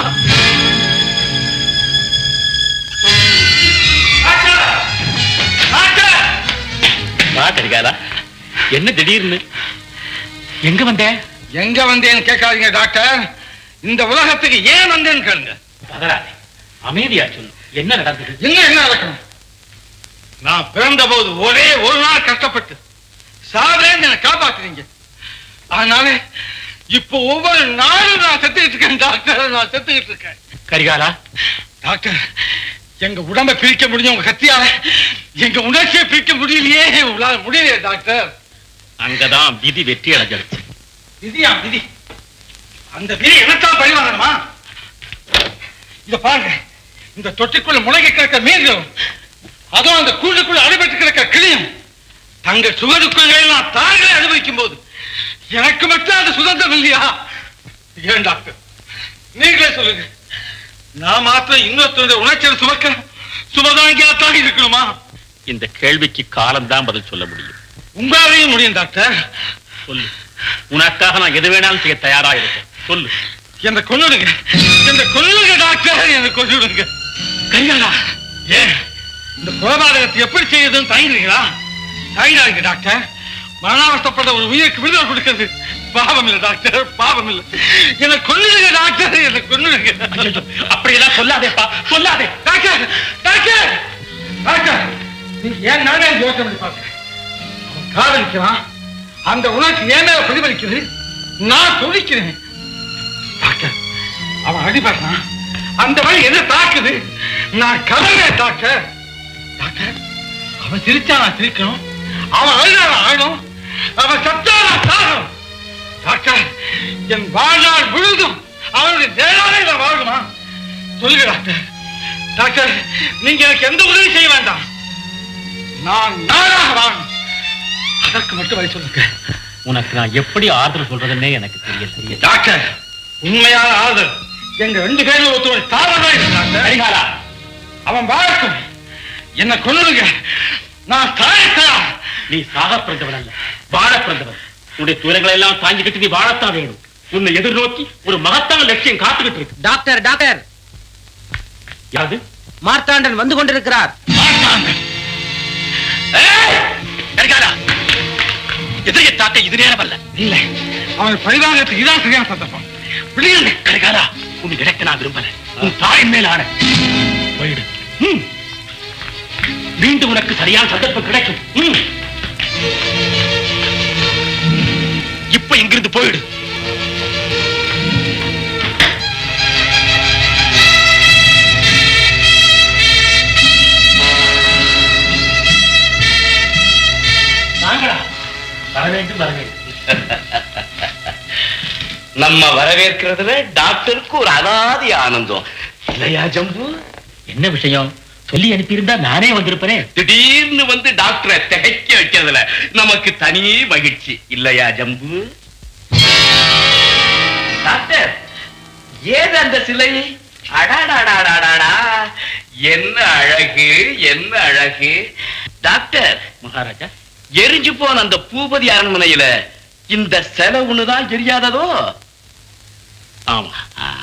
வா கரிகாலா என்ன திடீர்னு எங்க வந்த
எங்க வந்தேன்னு கேட்காதீங்க டாக்டர் இந்த உலகத்துக்கு ஏன் வந்தேன்னு கேளுங்க
பதறாதே அமைதியா சொல்லு என்ன நடந்தது
என்ன என்ன நடக்கணும் நான் பிறந்த போது ஒரே ஒரு நாள் கஷ்டப்பட்டு சாதேன்னு என்னை காப்பாத்துறீங்க அதனால இப்போ ஒவ்வொரு நாளும் நான் செத்துக்கிட்டு இருக்கேன் டாக்டர் நான் செத்துக்கிட்டு இருக்கேன்
கரிகாலா
டாக்டர் எங்க உடம்ப பிரிக்க முடியும் உங்க கத்தியால எங்க உணர்ச்சியை பிரிக்க முடியலையே உங்களால முடியலையே டாக்டர்
அங்கதான் விதி வெற்றி அடைஞ்சிருச்சு
விதியா விதி அந்த விதி என்னத்தான் பழி வாங்கணுமா இத பாருங்க இந்த தொட்டிக்குள்ள முளைக்க கிடக்க மீன்களும் அதுவும் அந்த கூண்டுக்குள்ள அடைபட்டு கிடக்க கிளியும் தங்கள் சுகதுக்கங்களை எல்லாம் தாங்களே அனுபவிக்கும் போது எனக்கு மட்டும் அந்த சுதந்திரம் இல்லையா ஏன் டாக்டர் நீங்களே சொல்லுங்க நான் மாத்திரம் இன்னொருத்தருடைய உணர்ச்சியை சுமக்க சுமதாங்கியாத்தான் இருக்கணுமா
இந்த கேள்விக்கு காலம்தான் பதில் சொல்ல முடியும்
உங்களாலையும் முடியும் டாக்டர்
சொல்லு உனக்காக நான் எது வேணாலும் செய்ய தயாரா இருக்கேன் சொல்லு
என்ன கொன்னுடுங்க என்ன கொன்னுடுங்க டாக்டர் என்ன கொன்னுடுங்க கையாடா ஏன் இந்த கொலபாதகத்தை எப்படி செய்யுதுன்னு தயங்குறீங்களா தயங்காதீங்க டாக்டர் மரணாவஸ்தப்பட்ட ஒரு உயிருக்கு விடுதலை கொடுக்கிறது பாவம் இல்லை டாக்டர் பாவம் இல்லை என்ன கொன்னுடுங்க டாக்டர் என்ன கொன்னுடுங்க
அப்படியெல்லாம் சொல்லாதேப்பா சொல்லாதே
டாக்டர் டாக்டர் டாக்டர் நீங்க ஏன் நானே யோசனை பண்ணி பார்க்கிறேன் அவன் காதலிக்கிறான் அந்த உணர்ச்சி ஏன் மேல பிரதிபலிக்குது நான் துடிக்கிறேன் டாக்டர் அவன் அடிபடுறான் அந்த வழி என்ன தாக்குது நான் கதறேன் டாக்டர் டாக்டர் அவன் சிரிச்சா நான் சிரிக்கணும் அவன் அழுதா நான் அழணும் அவன் சத்தா நான் சாகணும் டாக்டர் என் வாழ்நாள் முழுதும் அவனுடைய நேராலே நான் வாழணுமா சொல்லுங்க டாக்டர் டாக்டர் நீங்க எனக்கு எந்த உதவி செய்ய வேண்டாம் நான் நானாக வாழணும் அதற்கு மட்டும் வழி சொல்லுங்க
உனக்கு நான் எப்படி ஆறுதல் சொல்றதுன்னே எனக்கு தெரிய தெரிய
டாக்டர் உண்மையான ஆறுதல் எங்க ரெண்டு பேரும் ஒருத்தர் தாவதான் இருக்கு டாக்டர்
கரிகாலா
அவன் வாழட்டும் என்ன கொன்னுடுங்க நான் சாயத்தா
நீ சாக பிறந்தவன் அல்ல வாழ பிறந்தவன் உன்னுடைய துயரங்களை எல்லாம் தாங்கிக்கிட்டு நீ வாழத்தான் வேணும் உன்னை எதிர்நோக்கி ஒரு மகத்தான லட்சியம் காத்துக்கிட்டு இருக்கு
டாக்டர் டாக்டர்
யாது
மார்த்தாண்டன் வந்து கொண்டிருக்கிறார்
கரிகாலா எதிரியை தாக்க இது நேரம் அல்ல
இல்ல அவன் பரிதாகத்துக்கு இதான் சரியான சந்தர்ப்பம் விடுங்க
கரிகாலா உன் இறக்க நான் விரும்பல உன் தாயின் மேல் ஆன போயிடு ம். மீண்டும் உனக்கு சரியான சந்தர்ப்பம் கிடைக்கும் ம். இப்ப இங்கிருந்து போயிடு
நாங்களா வர வேண்டும் வர வேண்டும்
நம்ம வரவேற்கிறதுல டாக்டருக்கு ஒரு அனாதி ஆனந்தம் இல்லையா ஜம்பு
என்ன விஷயம் சொல்லி அனுப்பியிருந்தா நானே வந்திருப்பேனே
திடீர்னு வந்து டாக்டரை திகைக்க வைக்கிறதுல நமக்கு தனி மகிழ்ச்சி இல்லையா ஜம்பு டாக்டர் ஏது அந்த சிலை அடாடாடாடாடாடா என்ன அழகு என்ன அழகு டாக்டர்
மகாராஜா
எரிஞ்சு போன அந்த பூபதி அரண்மனையில இந்த சிலை ஒண்ணுதான் எரியாததோ
ஆமா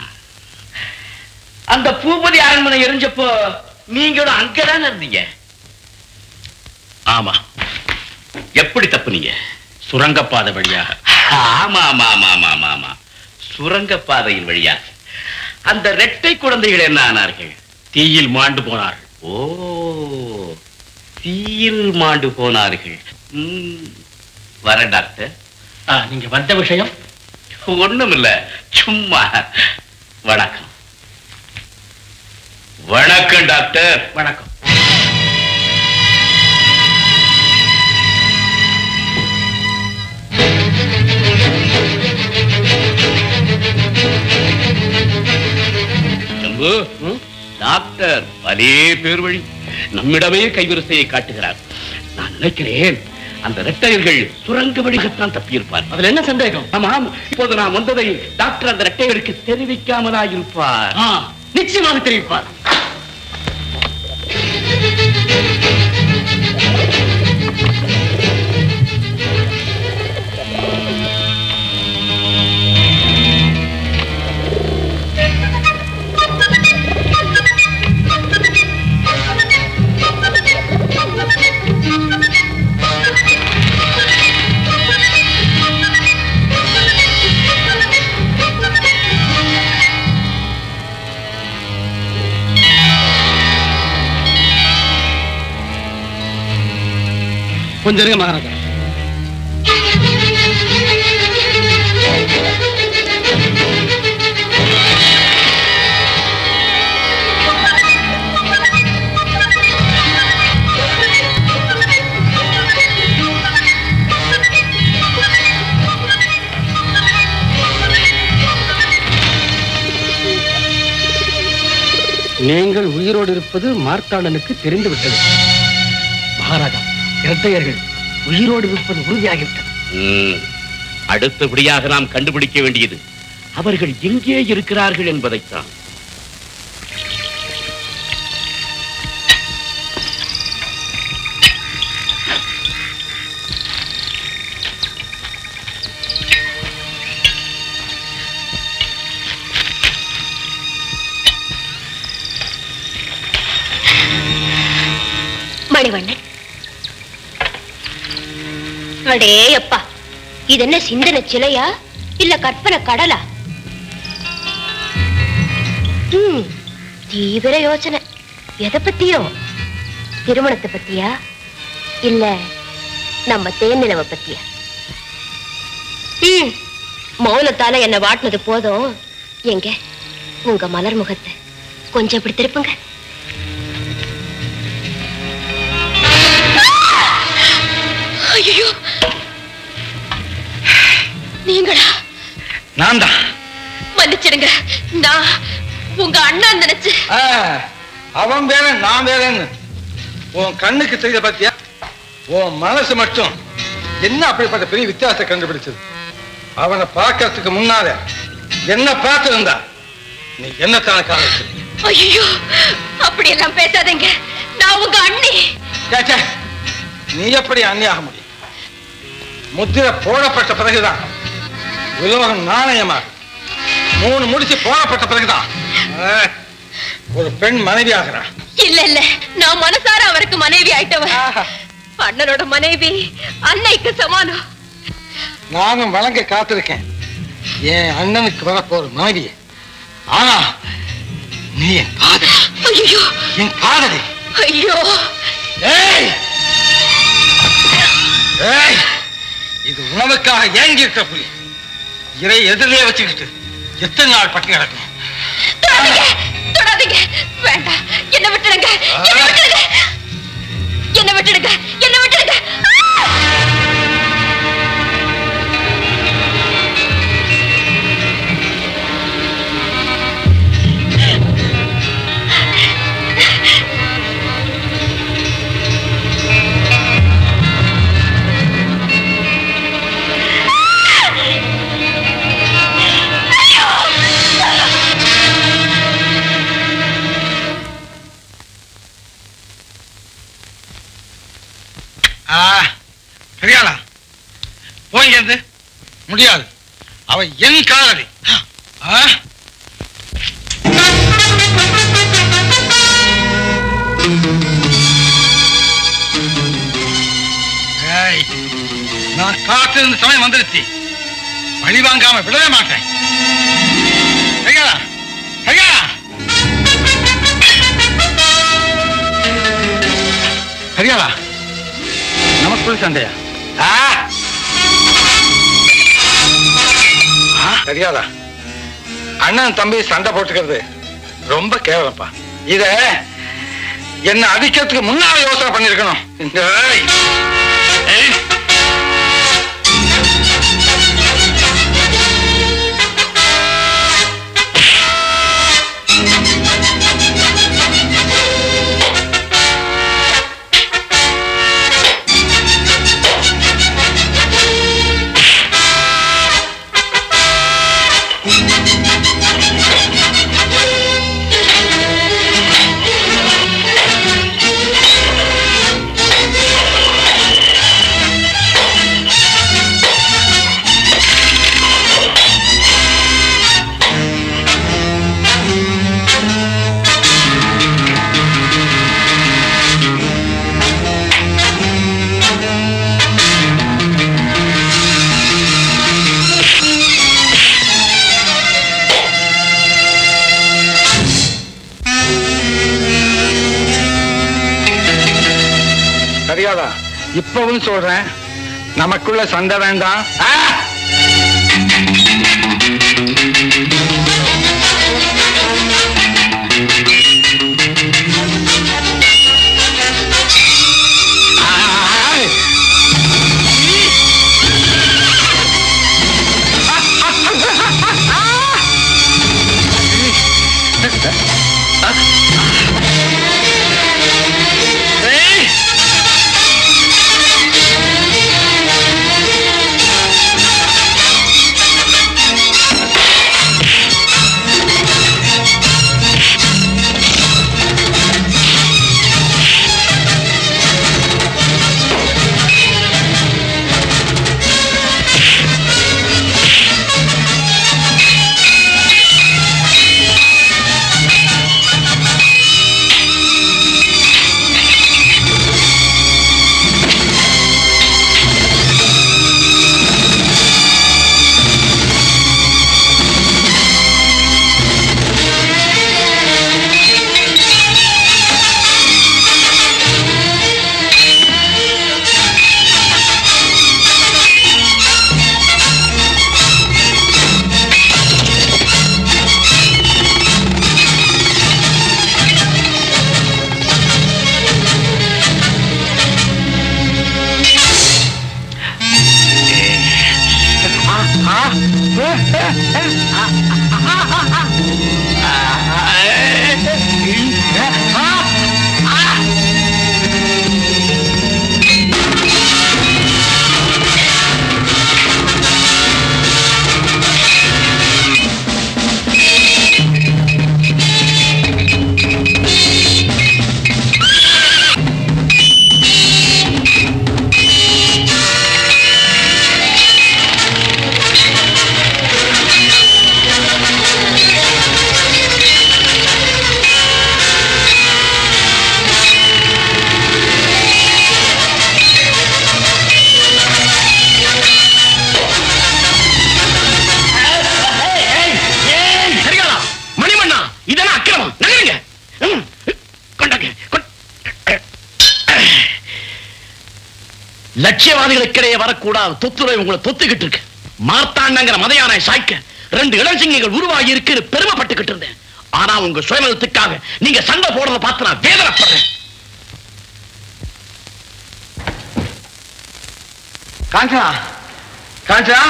அந்த பூபதி அரண்மனை எரிஞ்சப்போ நீங்களும் அங்கதானே இருந்தீங்க
ஆமா
எப்படி தப்புனீங்க
சுரங்கப்பாதை வழியாக
ஆமா ஆமா ஆமா ஆமா ஆமா ஆமா சுரங்கப்பாதையின் வழியாக அந்த ரெட்டை குழந்தைகள் என்ன ஆனார்கள்
தீயில் மாண்டு போனார்கள்
ஓ தீயில் மாண்டு போனார்கள் ம், வர டாக்டர்
ஆ, நீங்க வந்த விஷயம்
ஒண்ணும் இல்ல சும்மா வணக்கம் வணக்கம் டாக்டர்
வணக்கம்
ஜம்பு டாக்டர் பலே பேர் வழி நம்மிடமே கைவரிசையை காட்டுகிறார் நான் நினைக்கிறேன் அந்த ரெட்டையர்கள் சுரங்க வழிகத்தான் தப்பியிருப்பார்
அதுல என்ன சந்தேகம்
ஆமாம் இப்போது நான் வந்ததை டாக்டர் அந்த ரெட்டையர்களுக்கு தெரிவிக்காமலா இருப்பார்
ஆ, நிச்சயமாக தெரிவிப்பார் கொஞ்சம் இருங்க மகாராஜா நீங்கள் உயிரோடு இருப்பது மார்த்தாண்டனுக்கு தெரிந்து விட்டது மகாராஜா இரட்டையர்கள் உயிரோடு இருப்பது உறுதியாகிவிட்டது
ம், அடுத்தபடியாக நாம் கண்டுபிடிக்க வேண்டியது அவர்கள் எங்கே இருக்கிறார்கள் என்பதைத்தான்
மணிவண்ணன் அடே அப்பா இது என்ன சிந்தனை சிலையா இல்ல கற்பனை கடலா ம், தீவிர யோசனை எதை பத்தியோ திருமணத்தை பத்தியா இல்ல நம்ம தேனிலவை பத்தியா ம், மௌனத்தால என்ன வாட்டினது போதும் எங்க உங்க மலர் முகத்தை கொஞ்சம் இப்படி திருப்புங்க ஐயோ நீங்களா
நான் தான்
மன்னிச்சிடுங்க நான் உங்க அண்ணன் நினைச்சு
அவன் வேற நான் வேறன்னு உன் கண்ணுக்கு தெரிய பத்தியா உன் மனசு மட்டும் என்ன அப்படிப்பட்ட பெரிய வித்தியாசத்தை கண்டுபிடிச்சது அவனை பார்க்கறதுக்கு முன்னால என்ன பார்த்திருந்தா நீ என்னத்தான காலத்து
ஐயோ அப்படி எல்லாம் பேசாதீங்க நான் உங்க அண்ணி
கேச்சே நீ எப்படி அந்நியாக முடியும் முத்திரை போடப்பட்ட பிறகுதான் உலோகம் நாணயமா மூணு முடிச்சு போடப்பட்ட பிறகுதான் ஆ, ஒரு பெண் மனைவி ஆகிறா
இல்ல இல்ல நான் மனசார அவருக்கு மனைவி ஆயிட்டவ அண்ணனோட மனைவி அன்னைக்கு சமானம்
நானும் வழங்க காத்திருக்கேன் என் அண்ணனுக்கு வரப்போற மனைவி ஆனா நீ என் காதலி
ஐயோ
என் காதலி
ஐயோ
ஏய் ஏய் இது உணவுக்காக ஏங்கி இருக்க புலி இறை எதிரிலே வச்சுக்கிட்டு எத்தனை நாள் பட்டி கிடக்கும்
தொடாதீங்க தொடாதீங்க வேண்டாம் என்ன விட்டுடுங்க என்ன விட்டுடுங்க என்ன விட்டுடுங்க என்ன விட்டுடுங்க ஆ! ஐயோ!
ஆ பெரியாளா போங்க இருந்து முடியாது அவ என் காதலி ஆ ஏய், நான் காத்திருந்த சமயம் வந்துருச்சு பழி வாங்காம விடவே மாட்டேன் பெரியாளா பெரியாளா பெரியாளா நமக்குள் சண்டையா சரியாதா அண்ணன் தம்பி சண்டை போட்டுக்கிறது ரொம்ப கேவலப்பா இத என்ன அடிக்கிறதுக்கு முன்னால யோசனை பண்ணிருக்கணும் இந்த ஏய், ஏய். சரியாதா இப்பவும் சொல்றேன் நமக்குள்ள சண்டை வேண்டாம் ஆ!
சரியாளா மணிமண்ணா இதெல்லாம் அக்கிரமம் நகருங்க ம், கொண்டாங்க கொண்- லட்சியவாதிகளுக்கிடையே வரக்கூடாது தொத்துரை உங்களை தொத்துக்கிட்டு இருக்கு மார்த்தாண்டங்கிற மதையானை சாய்க்க ரெண்டு இளஞ்சிங்கங்கள் உருவாகி இருக்கு பெருமைப்பட்டுக்கிட்டு இருந்தேன் ஆனா உங்க சுயநலத்துக்காக நீங்க சண்டை போடுறத பார்த்து நான் வேதனைப்படுறேன்
காஞ்சனா காஞ்சனா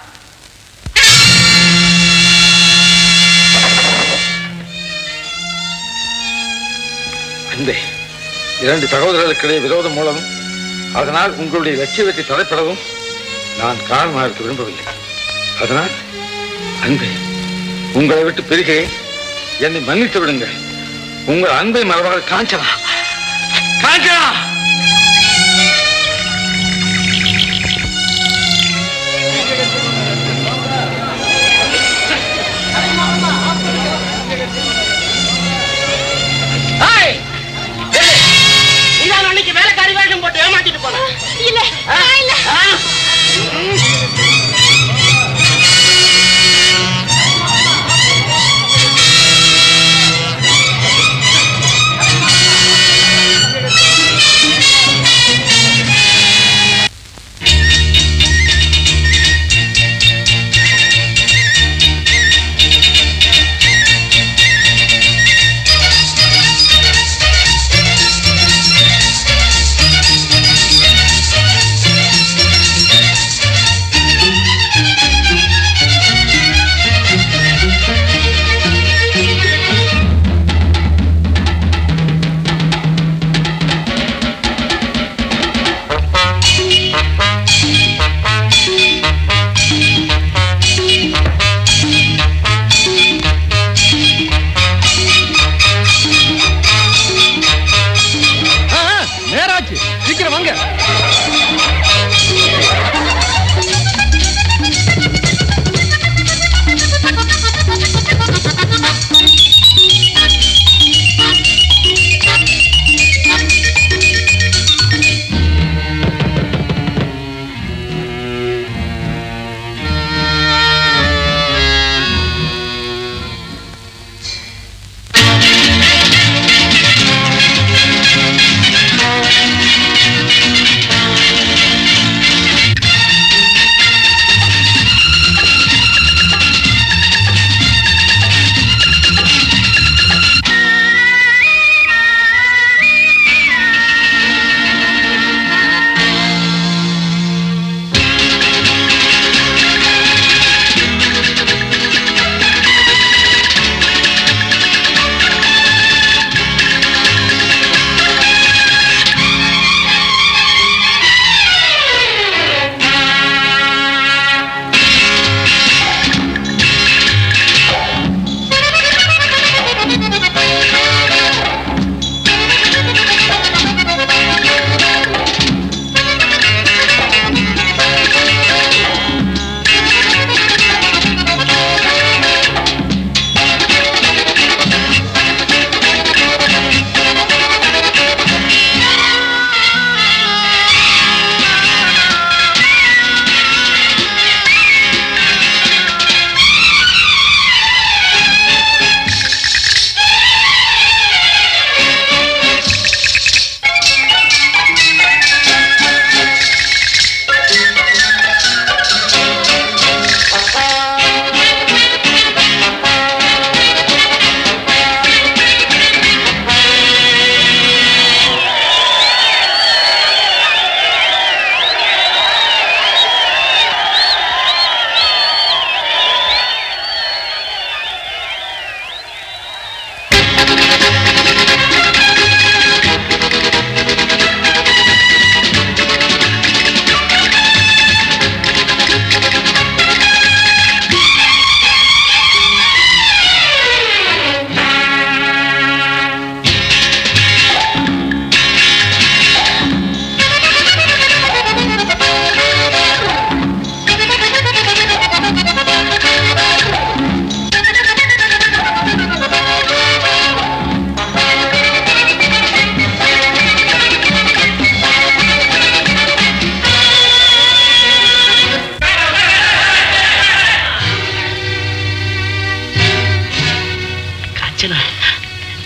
அன்பே இரண்டு சகோதரர்களுக்கிடையே விரோதம் மூலமும் அதனால் உங்களுடைய லட்சியத்தை தடைப்படவும் நான் காரணமாக இருக்க விரும்பவில்லை அதனால் அன்பே உங்களை விட்டு பிரிகிறேன் என்னை மன்னித்து விடுங்கள் உங்கள் அன்பை மரபாக காஞ்சனா காஞ்சனா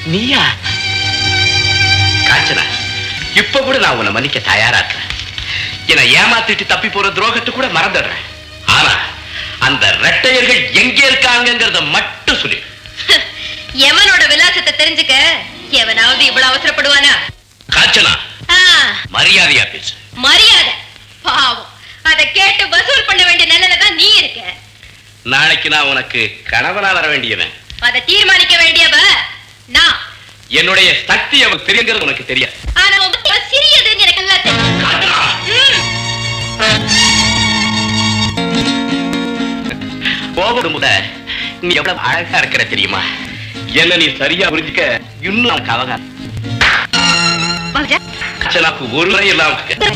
நீயா காஞ்சனா இப்ப கூட நான் உன்னை மன்னிக்க தயாரா இருக்கிறேன் என்னை ஏமாத்திட்டு தப்பி போற துரோகத்தை கூட மறந்துடுறேன் ஆனா அந்த ரெட்டையர்கள் எங்க இருக்காங்கங்கிறத மட்டும் சொல்லி
எவனோட விலாசத்தை தெரிஞ்சுக்க எவனாவது இவ்வளவு அவசரப்படுவானா
காஞ்சனா
ஆ,
மரியாதையா பேசு
மரியாதை பாவம் அதை கேட்டு வசூல் பண்ண வேண்டிய நிலையில தான் நீ இருக்க
நாளைக்கு நான் உனக்கு கணவனா வர வேண்டியவன்
அதை தீர்மானிக்க வேண்டியவ நான்
என்னுடைய சக்தி அவன் தெரியுங்கிறது உனக்கு தெரியாது
ஆனா உன் புத்தி சிறியதுன்னு எனக்கு நல்லா தெரியும்
கோபம் முத நீ எவ்வளவு அழகா இருக்கிற தெரியுமா என்ன நீ சரியா புரிஞ்சுக்க இன்னும் நமக்கு அவகாசம் காஞ்சனாக்கு ஒரு முறை எல்லாம்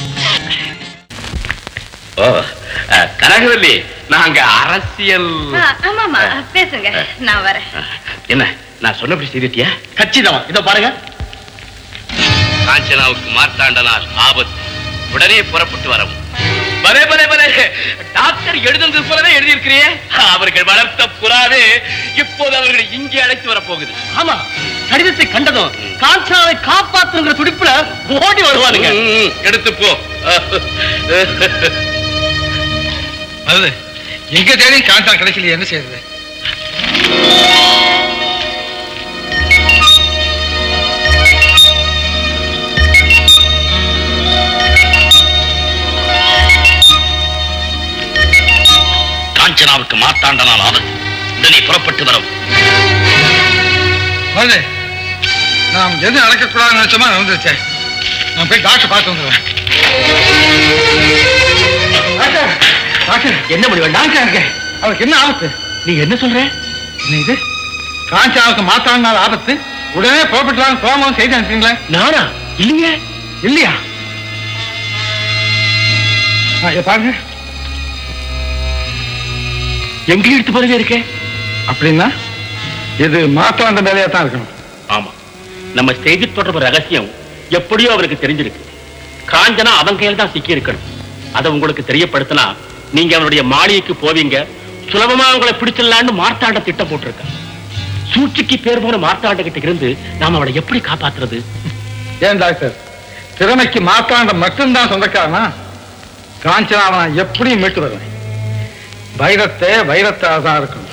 ஓ அஹ், கனகவல்லி நாங்க அரசியல்
ஆ, ஆமாமா பேசுங்க நான் வரேன்
என்ன நான் சொன்னபடி செய்துட்டியா
கச்சிதமா இதோ பாருங்க
காஞ்சனாவுக்கு மார்த்தாண்டனால் ஆபத்து உடனே புறப்பட்டு வரவும் பலே பலே பலே டாக்டர் எழுதுனது போலவே எழுதியிருக்கிறியே அவர்கள் வளர்த்த புறாவே இப்போது அவர்களை இங்கே அழைத்து வரப்போகுது
ஆமா கடிதத்தை கண்டதும் காஞ்சனாவை காப்பாத்துங்கிற துடிப்புல ஓடி வருவானுங்க
ம், ம், எடுத்து போ
அது எங்க தேடி காண்டா கிடைக்கல என்ன செய்யறது
காஞ்சனாவுக்கு மார்த்தாண்டனால் ஆபத்து உடனே புறப்பட்டு வரவும்
வருது நாம் எது நடக்கக்கூடாதுன்னு நினைச்சோமா நடந்துருச்சே நான் போய் டாக்டர் பார்த்து வந்துடுவேன் டாக்டர் டாக்டர்
என்ன முடிவு டாக்டர் இருக்க
அவருக்கு என்ன ஆபத்து
நீங்க என்ன சொல்ற
என்ன இது காஞ்சாவுக்கு மாத்தாங்க ஆபத்து உடனே புறப்பட்டுலாம் சோமம் செய்து அனுப்பிங்களா
நானா இல்லையே
இல்லையா ஆ, இதை பாருங்க
எங்க எடுத்து போறதே இருக்கே
அப்படின்னா இது மாத்தாண்ட வேலையா தான் இருக்கணும்
ஆமா நம்ம செய்தி தொடர்பு ரகசியம் எப்படியோ அவருக்கு தெரிஞ்சிருக்கு காஞ்சனா அவன் கையில் தான் சிக்கி இருக்கணும் அதை உங்களுக்கு தெரியப்படுத்தினா நீங்க அவனுடைய மாளிகைக்கு போவீங்க சுலபமா உங்களை பிடிச்சிடலான்னு மார்த்தாண்ட திட்டம் போட்டிருக்க சூழ்ச்சிக்கு பேர் போன மார்த்தாண்ட கிட்ட இருந்து நாம அவளை எப்படி காப்பாத்துறது
ஏன் டாக்டர் திறமைக்கு மாத்தாண்ட மட்டும்தான் சொந்தக்காரனா காஞ்சனா அவன் எப்படியும் மீட்டு வருவேன் வைரத்தை வைரத்தாக தான் இருக்கணும்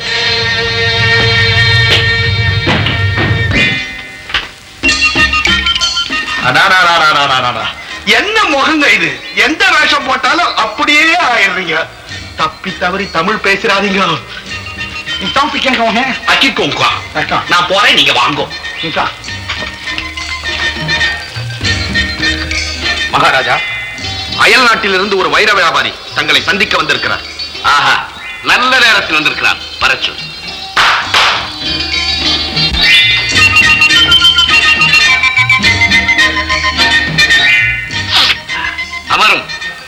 அடாடாடாடாடாடாடா. என்ன முகங்க இது எந்த வேஷம் போட்டாலும் அப்படியே ஆயிடுறீங்க தப்பி தவறி தமிழ் பேசுறாதீங்க அக்கிக்கோங்க நான் போறேன் நீங்க வாங்கோ மகாராஜா அயல் நாட்டிலிருந்து ஒரு வைர வியாபாரி தங்களை சந்திக்க வந்திருக்கிறார்
ஆஹா நல்ல நேரத்தில் வந்திருக்கிறான் வரச்சு அமரும்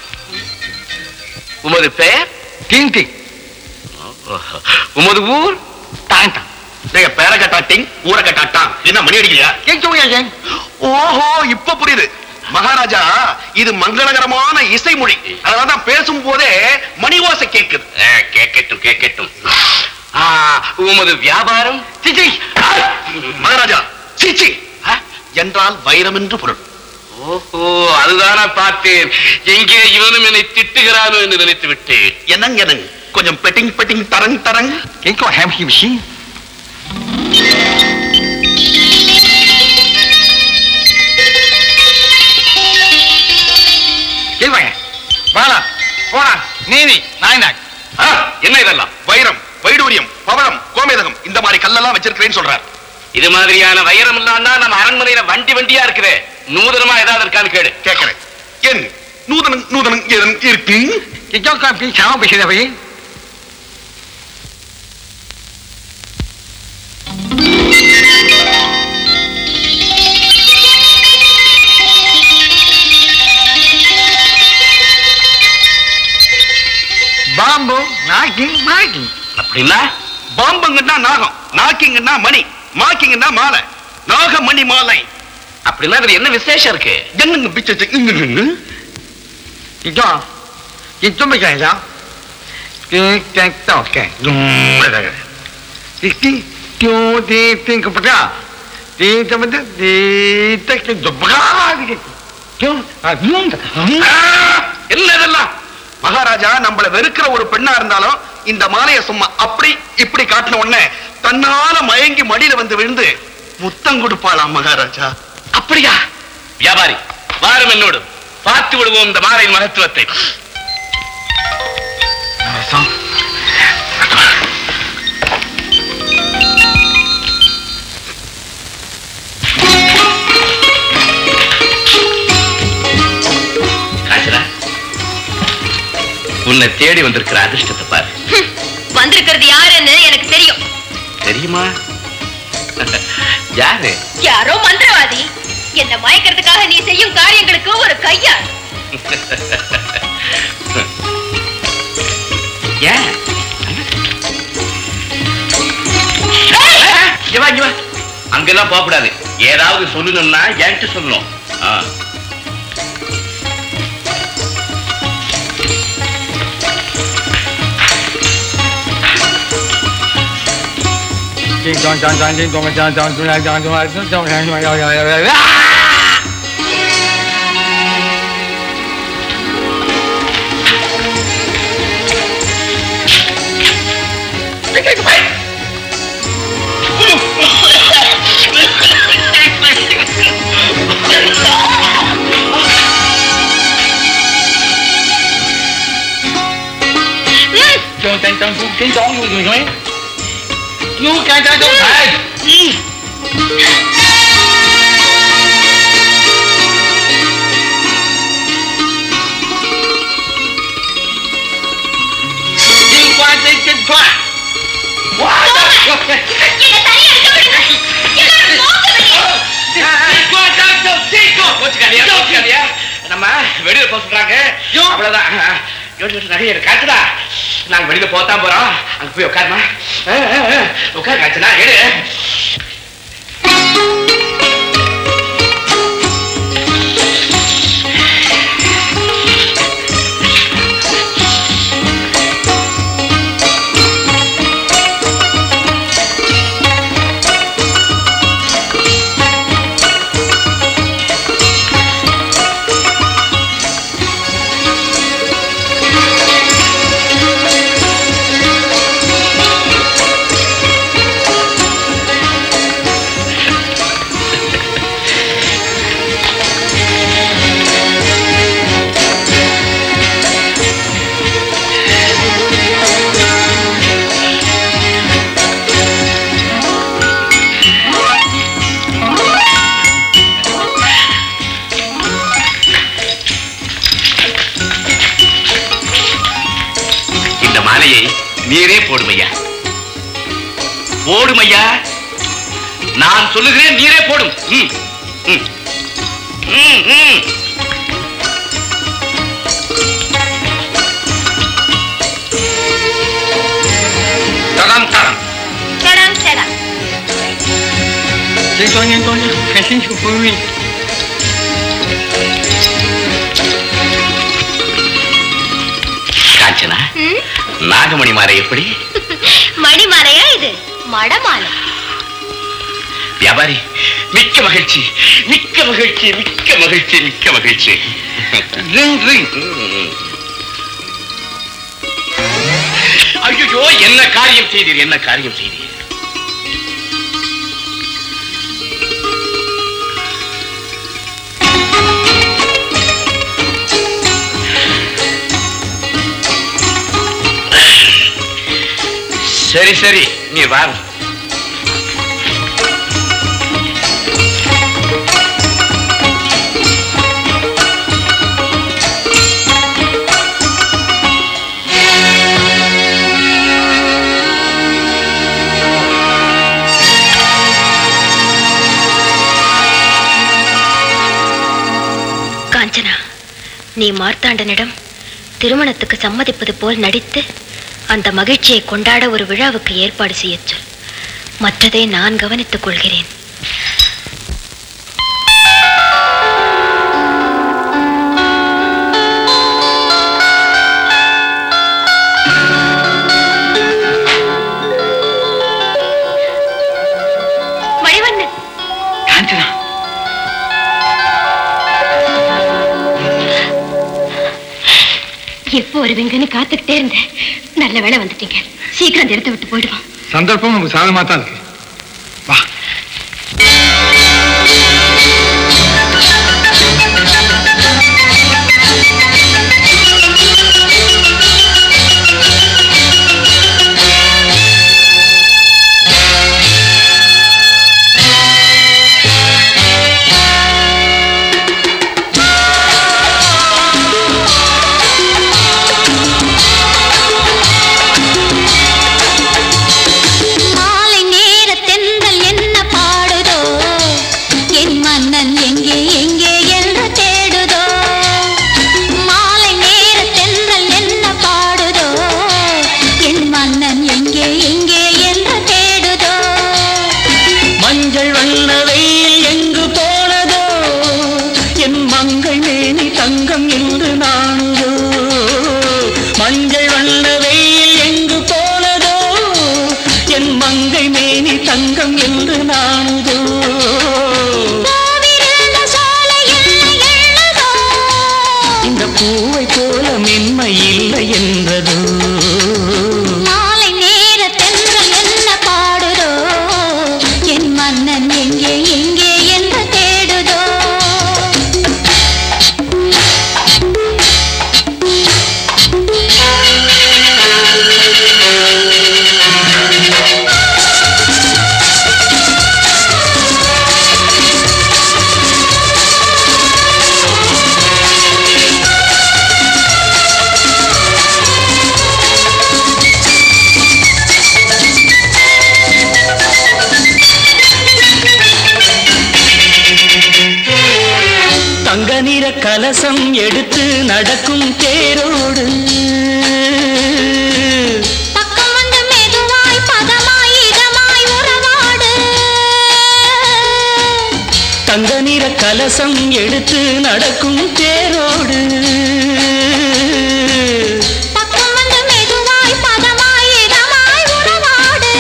உமது பெயர்
டிங் டிங்
உமது ஊர்
டாங் டாங் டேய் பேர கட்டாட்டிங் ஊர கட்டாட்டான் என்ன மணி அடிக்கலையா ஓஹோ இப்ப புரியுது மகாராஜா இது மங்களகரமான இசை மொழி அதனாலதான் பேசும் போதே மணி ஓசை கேக்குது
அஹ், கேட்கட்டும் கேட்கட்டும் ஆ, உமது வியாபாரம்
சிச்சி மகாராஜா சிச்சி என்றால் வைரம் என்று பொருள்
ஓஹோ அதுதானா பார்த்தேன் எங்கே இவனும் என்னை திட்டுகிறானோ என்று நினைத்து விட்டேன்
என்னங்க என்னங்க கொஞ்சம் பெட்டிங் பெட்டிங் தரங் தரங் எங்கோ ஹேம் ஹி விஷி வாடா போடா நீதி நாயனாக் என்ன இதெல்லாம் வைரம் வைடூரியம் பவளம் கோமேதகம் இந்த மாதிரி கல்லெல்லாம் வச்சிருக்கிறேன்னு சொல்றார்
இது மாதிரியான வைரம் இல்லாம நம்ம அரண்மனையில வண்டி வண்டியா இருக்குது நூதனமா ஏதாவது இருக்கான்னு கேடு
கேட்கிறேன் என் நூதனம் நூதனம் ஏதன் இருக்கு பாம்பு நாக்கிங் நாக்கிங்
அப்படின்னா
பாம்புங்கன்னா நாகம் நாக்கிங்கன்னா மணி மாக்கிங்கன்னா மாலை நாக மணி மாலை
அப்படின்னா அதுல என்ன விசேஷம் இருக்கு
என்னங்க பிச்சு இங்க இதோ இது மையா
தீத்த வந்து தீத்த துபகாதி
என்ன இதெல்லாம் மகாராஜா நம்மள வெறுக்கிற ஒரு பெண்ணா இருந்தாலும் இந்த மாலைய சும்மா அப்படி இப்படி காட்டின உடனே தன்னால மயங்கி மடியில வந்து விழுந்து முத்தம் கொடுப்பாளாம் மகாராஜா
அப்படியா வியாபாரி வாரம் என்னோடு பார்த்து விடுவோம் இந்த மாலையின் மகத்துவத்தை காஞ்சனா உன்னை தேடி வந்திருக்கிற அதிர்ஷ்டத்தை பாரு
வந்திருக்கிறது யாருன்னு எனக்கு தெரியும்
தெரியுமா யாரு
யாரோ மந்திரவாதி என்ன மயக்கிறதுக்காக நீ செய்யும் காரியங்களுக்கு ஒரு கையாள்
ஏன் இங்க வா, இங்க வா. அங்கெல்லாம் போக கூடாது ஏதாவது சொல்லணும்னா என்கிட்ட சொல்லணும் ஆ. கோச்சுக்காதீயா, கோச்சுக்காதீயா. நம்ம வெளியில போக சொல்றாங்க அவ்வளவுதான் யோசி, யோசி, நிறைய இருக்கு. காத்துடா நாங்க வெளியில போத்தான் போறோம் அங்க போய் உட்காருமா ஆ, ஆ, ஆ. உட்காரு காய்ச்சலா எடு இந்த மாலையை நீரே போடுமையா போடுமையா நான் சொல்லுகிறேன் நீரே போடும் ம், ம். ம், ம். தடாம், தடாம்.
சடம் சடம்
காஞ்சனா நாகமணி மாலை எப்படி
மணிமாலையா இது மடமாலை
வியாபாரி மிக்க மகிழ்ச்சி மிக்க மகிழ்ச்சி மிக்க மகிழ்ச்சி மிக்க மகிழ்ச்சி ஐயோ என்ன காரியம் செய்தீர் என்ன காரியம் செய்தீர் சரி சரி நீ வா
காஞ்சனா நீ மார்த்தாண்டனிடம் திருமணத்துக்கு சம்மதிப்பது போல் நடித்து அந்த மகிழ்ச்சியை கொண்டாட ஒரு விழாவுக்கு ஏற்பாடு செய்யச் சொல் மற்றதை நான் கவனித்துக் கொள்கிறேன்
மணிவண்ணன்
எப்போ வருவீங்கன்னு காத்துக்கிட்டே இருந்தேன் நல்ல வேளை வந்துட்டீங்க சீக்கிரம் அந்த இடத்த விட்டு போயிடுவோம்
சந்தர்ப்பம் நமக்கு சாதகமா தான் இருக்கு வா
மாலை நேர தென்றல் என்ன பாடுதோ என் மன்னன் எங்கே எங்கே என்று தேடுதோ மாலை நேர தென்றல் என்ன பாடுதோ என் மன்னன் எங்கே எங்கே என்று தேடுதோ
மஞ்சள் வண்ண வெயில் எங்கு போனதோ என் மங்கை மேனி தங்கம் என்று நாணுதோ மஞ்சள் வண்ண வெயில் எங்கு போனதோ என் மங்கை மேனி தங்கம் என்று நாணுதோ
பூவிருந்த சோலை என்ன எண்ணுதோ
இந்த பூவை போல மென்மை இல்லை என்றதோ
மாலை நேர தென்றல் என்ன பாடுதோ என் மன்னன் எங்கே எங்கே என்று தேடுதோ
தங்க நிற கலசம் எடுத்து நடக்கும் தேரோடு
பக்கம் வந்து மெதுவாய் பதமாய் இதமாய் உறவாடு
தங்க நிற கலசம் எடுத்து நடக்கும் தேரோடு
பக்கம் வந்து மெதுவாய் பதமாய் இதமாய் உறவாடு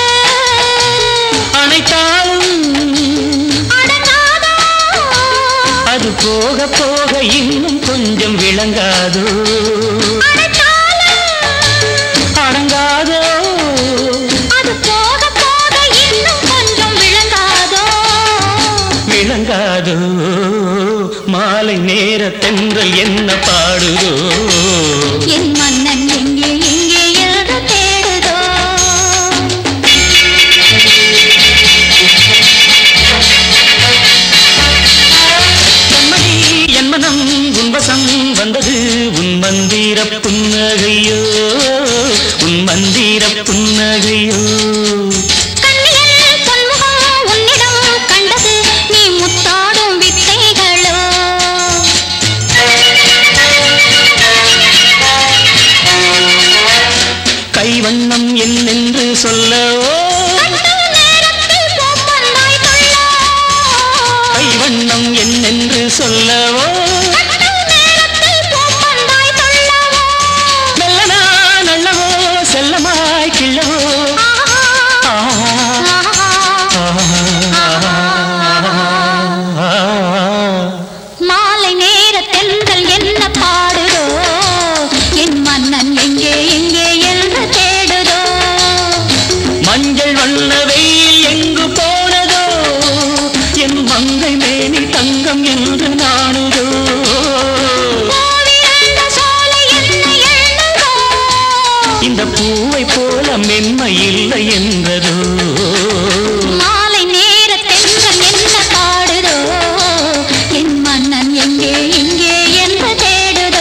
அனைத்தாலும்
அடங்காதோ
அது போக போக இன்னும் கொஞ்சம் விளங்காதோ அடங்காதோ
அது போக போக இன்னும் கொஞ்சம் விளங்காதோ
விளங்காதோ மாலை நேர தென்றல் என்ன பாடுதோ
என் மன்னன் எங்கே எங்கே என்று தேடுதோ
கண்மணி என் மனம் உன்வசம் வந்தது உன் மந்திர புன்னகையோ உன் மந்திர புன்னகையோ
கண்ணியல் பொன்முகம் உன்னிடம் கண்டது நீ முத்தாடும் வித்தைகளோ
கைவண்ணம் என்னென்று சொல்லவோ கைவண்ணம் என்னென்று சொல்லவோ மெல்லனா நல்லவோ செல்லமாய் கிள்ளவோ
மாலை நேர தென்றல் என்ன பாடுதோ என் மன்னன் எங்கே எங்கே என்று தேடுதோ
மஞ்சள் வண்ண வெயில் எங்கு போனதோ என் மங்கை மேனி தங்கம் என்று நாணுதோ
பூவிருந்த சோலை என்ன எண்ணுதோ
இந்த பூவை போல மென்மை இல்லை என்றதோ
மாலை நேர தென்றல் என்ன பாடுதோ என் மன்னன் எங்கே எங்கே என்று தேடுதோ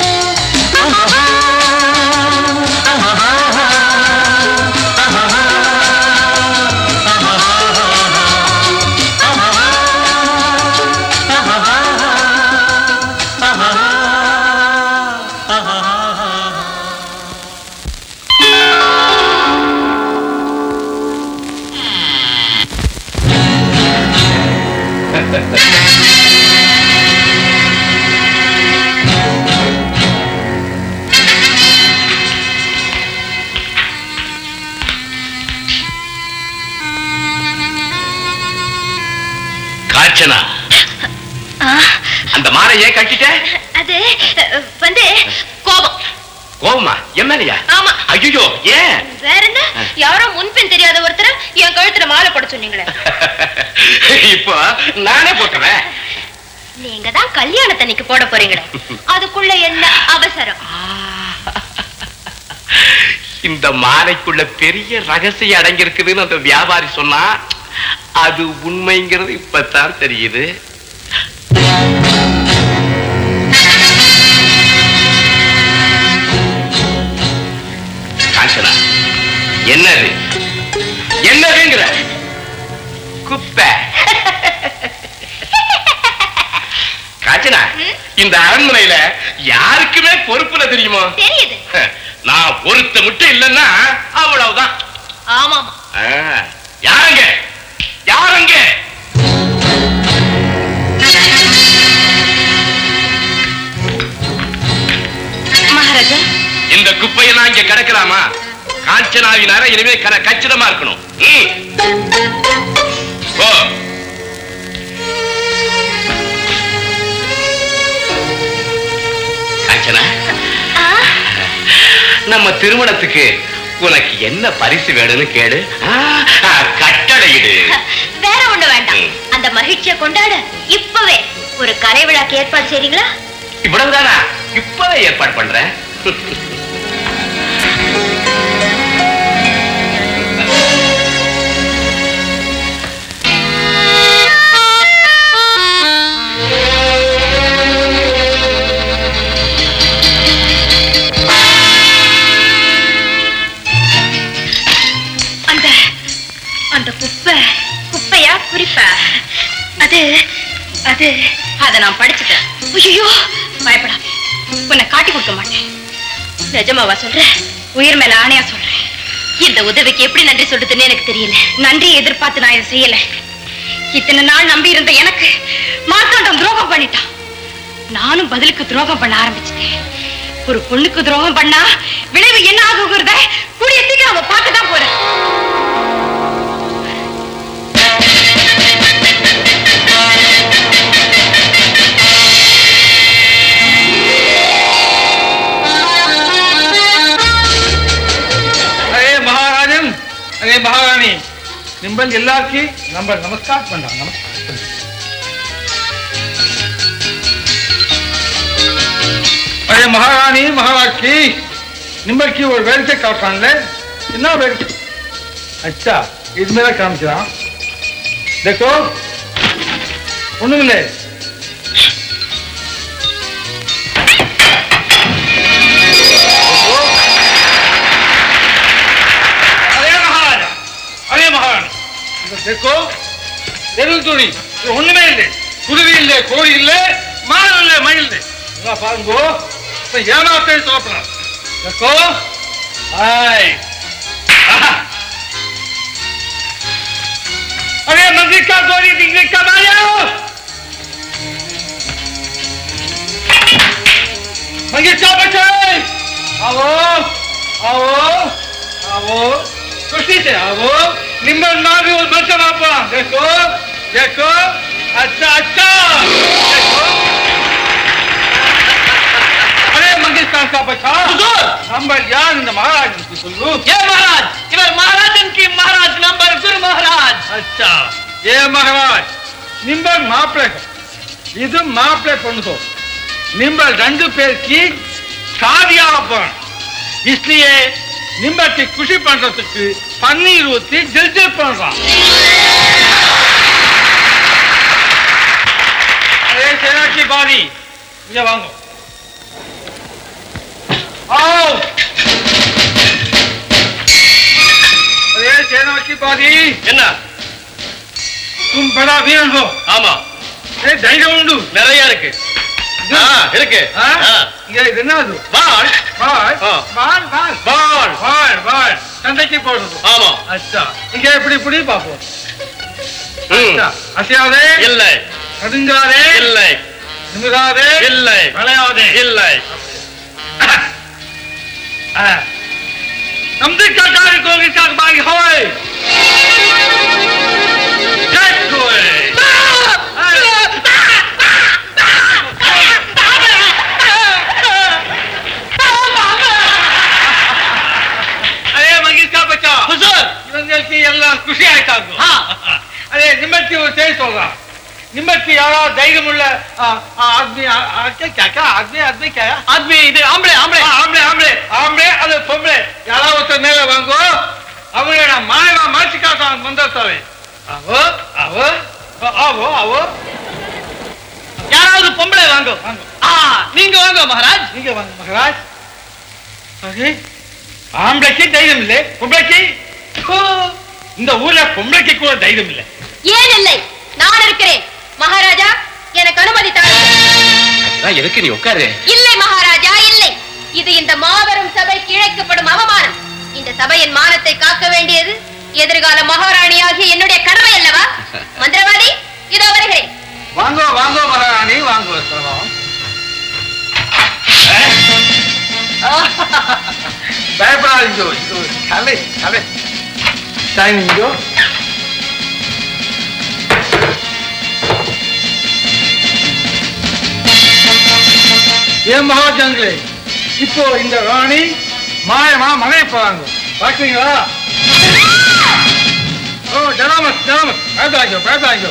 காஞ்சனா
ஆ,
அந்த மாலை ஏன் கட்டிட்ட
அது அஹ், வந்து கோபம்
கோவமா எம்எல்ஏயா
ஆமா
ஐயோ ஏன்
வேற என்ன யாரோ முன்பின் தெரியாத ஒருத்தர் என் கழுத்துல மாலை போட சொன்னீங்களே
இப்போ நானே போட்டுறேன்
நீங்க தான் கல்யாணத்தன்னைக்கு போட போறீங்களே அதுக்குள்ள என்ன அவசரம்
இந்த மாலைக்குள்ள பெரிய ரகசியம் அடங்கியிருக்குதுன்னு அந்த வியாபாரி சொன்னா அது உண்மைங்கிறது இப்பதான் தெரியுது காஞ்சனா என்னது என்னதுங்கிற குப்பை காஞ்சனா இந்த அரண்மனையில யாருக்குமே பொறுப்புல தெரியுமா
தெரியுது
நான் ஒருத்த மட்டும் இல்லைன்னா அவ்வளவுதான்
ஆமாமா
ஆ, யாருங்க யாருங்க
மகாராஜா
இந்த குப்பையெல்லாம் இங்க கிடக்கலாமா காஞ்சனாவின் அறை இனிமே கன கச்சிதமா இருக்கணும் ம். ஓ காஞ்சனா நம்ம திருமணத்துக்கு உனக்கு என்ன பரிசு வேணும்னு கேடு ஆ, ஆ, கட்டளையிடு
வேற ஒண்ணு வேண்டாம் அந்த மகிழ்ச்சியை கொண்டாட இப்பவே ஒரு கலை விழாக்கு ஏற்பாடு செய்றீங்களா
இவ்வளவுதானா இப்பவே ஏற்பாடு பண்றேன்
அந்த அந்த குப்பை குப்பையா குறிப்பா அது அது அத நான் படிச்சுட்டேன் ஐயோ பயப்படாத உன்னை காட்டி கொடுக்க மாட்டேன் நிஜமாவா சொல்றேன் உயிர் மேல ஆணையா சொல்றேன் இந்த உதவிக்கு எப்படி நன்றி சொல்றதுன்னு எனக்கு தெரியல நன்றி எதிர்பார்த்து நான் இதை செய்யல இத்தனை நாள் நம்பி இருந்த எனக்கு மார்த்தாண்டம் துரோகம் பண்ணிட்டான் நானும் பதிலுக்கு துரோகம் பண்ண ஆரம்பிச்சிட்டேன் ஒரு பொண்ணுக்கு துரோகம் பண்ணா விளைவு என்ன ஆகுங்கிறத கூடிய சீக்கிரம் அவ பார்க்க தான் போறேன்
अरे महाराजन अरे महारानी ನಿಂಬಲ್ಲಿ ಎಲ್ಲಾಕಿ ನಂಬರ್ ನಮಸ್ಕಾರ ಪಂಡ ನಮಸ್ಕಾರ अरे महारानी महाराज की निम्बर की ஒரு வேடிக்கை காட்டுறான்ல என்ன வேடிக்கை अच्छा இது மேல காமிக்கிறான் देखो ஒண்ணுமில்லை अरे महाराजा अरे महारानी இங்க देखो எருள் துணி இது ஒண்ணுமே இல்லை குருவி இல்லை கோழி இல்லை மாடு இல்லை மயில் இல்லை இதெல்லாம் பாருங்க இப்ப ஏமாத்தே சொல்லப்படாது देखो हाय अरे मंदिर का गोरी डिग्री कब आया मंदिर का बच्चे आओ आओ आओ खुशी से आओ निम्बल मार भी बन कर आप देखो देखो अच्छा अच्छा देखो अरे मंगेशकर का बच्चा नंबर यार இந்த மகாராஜனுக்கு சொல்லு
ஏ மகாராஜ் இவர் மகாராஜன் கி மகாராஜ் நம்பர் குரு மகாராஜ்
अच्छा ये महाराज निम्बल मापले இது மாப்பிளை பொண்ணுதோ நிம்பல் ரெண்டு பேருக்கு சாதியாக போறோம் इसलिए நிம்பத்தை குஷி பண்றதுக்கு பன்னீர் ஊத்தி ஜில் ஜில் பண்றான் अरे सेना की बारी ये வாங்க आओ अरे सेना की बारी
என்ன
तुम बड़ा वीरन हो
ஆமா
अरे தைரியம் உண்டு
நிறைய இருக்கு ஆ, இருக்கு
ஆ?
ஆ.
இங்க இது என்னது
வாள்
வாள்
ஆ.
வாள் வாள்
வாள்
வாள் வாள் சண்டைக்கு போடுறது
ஆமா
அச்சா இங்க எப்படி இப்படி பாப்போம்
ம்.
அச்சா அசையாதே
இல்லை
நடுங்காதே
இல்லை
நிமிராதே
இல்லை
விளையாதே
இல்லை
नमदे का कार्य को के साथ बागी होए जय होए சொல்றான் நிம்மதி யாராவது தைரியம் உள்ள ஆ, ஆ, ஆத்மி ஆ, ஆ, கே, கே, கே, ஆத்மி ஆத்மி கே ஆத்மி இது ஆம்பளை ஆம்பளை ஆம்பளை ஆம்பளை ஆம்பளை அது பொம்பளை யாராவது ஒருத்தர் மேல வாங்கோ அவங்கள நான் மாயமா மாற்றி காட்டான் மந்தத்தாவே ஆவோ ஆவோ ஆ, ஆவோ ஆவோ யாராவது பொம்பளை வாங்கோ வாங்கோ ஆ நீங்க வாங்க மகாராஜ் நீங்க வாங்க மகாராஜ் அது ஆம்பளைக்கு தைரியம் இல்லை பொம்பளைக்கு ஓ, இந்த ஊர்ல பொம்பளைக்கு கூட தைரியம் இல்லை
ஏன் இல்லை நான் இருக்கிறேன் மகாராஜா எனக்கு அனுமதி தாருங்கள்
எதுக்கு நீ உட்காரு
இல்லை மகாராஜா இல்லை இது இந்த மாபெரும் சபைக்கு இழைக்கப்படும் அவமானம் இந்த சபையின் மானத்தை காக்க வேண்டியது எதிர்கால மகாராணியாகிய என்னுடைய கடமை அல்லவா மந்திரவாதி இதோ வருகிறேன்
வாங்கோ வாங்கோ மகாராணி வாங்கோ சர்வம் பயப்படாதீங்கோ இது ஒரு கலை கலை டைனிங்கோ ஏன் மகாஜங்களே இப்போ இந்த ராணி மாயமா மகனை போறாங்க பாக்குறீங்களா ஓ ஜனாமஸ் ஜனாமஸ் பயப்படாங்க பயப்படாங்க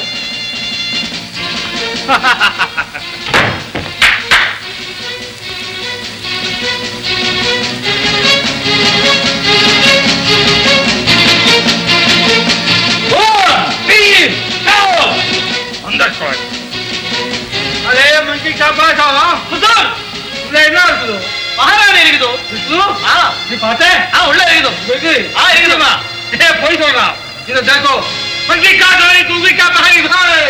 அதே மங்கி சாப்பாடா புதர் உள்ள என்ன இருக்குது மகாராணி இருக்குதோ ஆ நீ பார்த்தே ஆ உள்ள இருக்குதோ இருக்கு ஆ இருக்குதுமா ஏ போய் சொல்றான் இத देखो மங்கி காட்டோரி தூவி கா பஹரி பாரு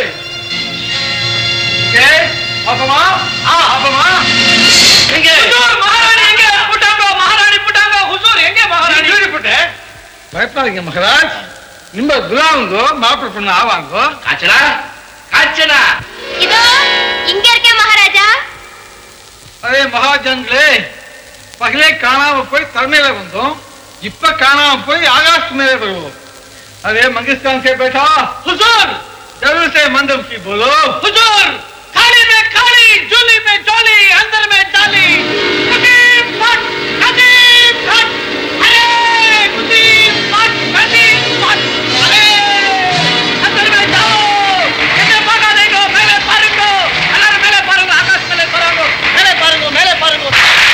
ஏ அப்பமா ஆ அப்பமா எங்க ஹுசூர் மகாராணி எங்க புட்டாங்க மகாராணி புட்டாங்க ஹுசூர் எங்க மகாராணி வீடு புட்டே பயப்படாதீங்க மகாராஜ் ನಿಮ್ಮ ಗುಲಾಂಗು ಮಾಪಿಳ ಪುಣ್ಣ ಆವಾಂಗು
காஞ்சனா காஞ்சனா
இதோ இங்க இருக்கேன் மகாராஜா
ಅದೇ ಮಹಾಜನ್ಗಳೇ ಪಗಲೇ ಕಾಣಾಮ போய் ತರ್ಮೇಲೆ ಬಂದು ಇಪ್ಪ ಕಾಣಾಮ போய் ಆಕಾಶ ಮೇಲೆ ಬರುವು ಅದೇ ಮಂಗಿಸ್ತಾನ್ से बैठा हुजूर जरूर से मंदम की बोलो हुजूर थाली में खाली झोली में झोली अंदर में डाली कदीम फट कदीम फट अरे कदीम फट कदीम फट अरे अंदर में जाओ कैसे भागा देखो मेले पारुंगो अल्लाह मेले पारुंगो आकाश मेले पारुंगो मेले पारुंगो मेले पारुंगो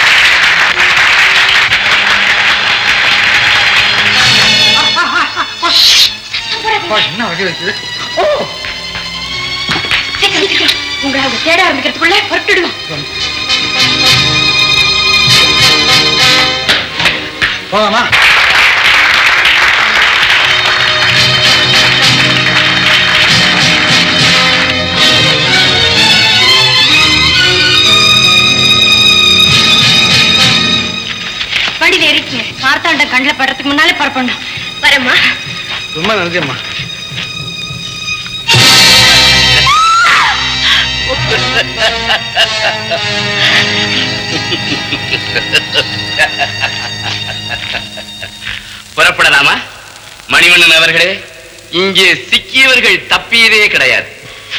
என்ன வழி வச்சு ஓ
சீக்கிரம் சீக்கிரம் உங்களை அவங்க தேட ஆரம்பிக்கிறதுக்குள்ள புறப்பட்டுடுவோம்
போலாமா
வண்டியில ஏறிக்கீங்க மார்த்தாண்டம் கண்ணில் படுறதுக்கு முன்னாலே புறப்படணும் வரேம்மா
ரொம்ப நன்றிம்மா
புறப்படலாமா மணிவண்ணன் அவர்களே இங்கே சிக்கியவர்கள் தப்பியதே கிடையாது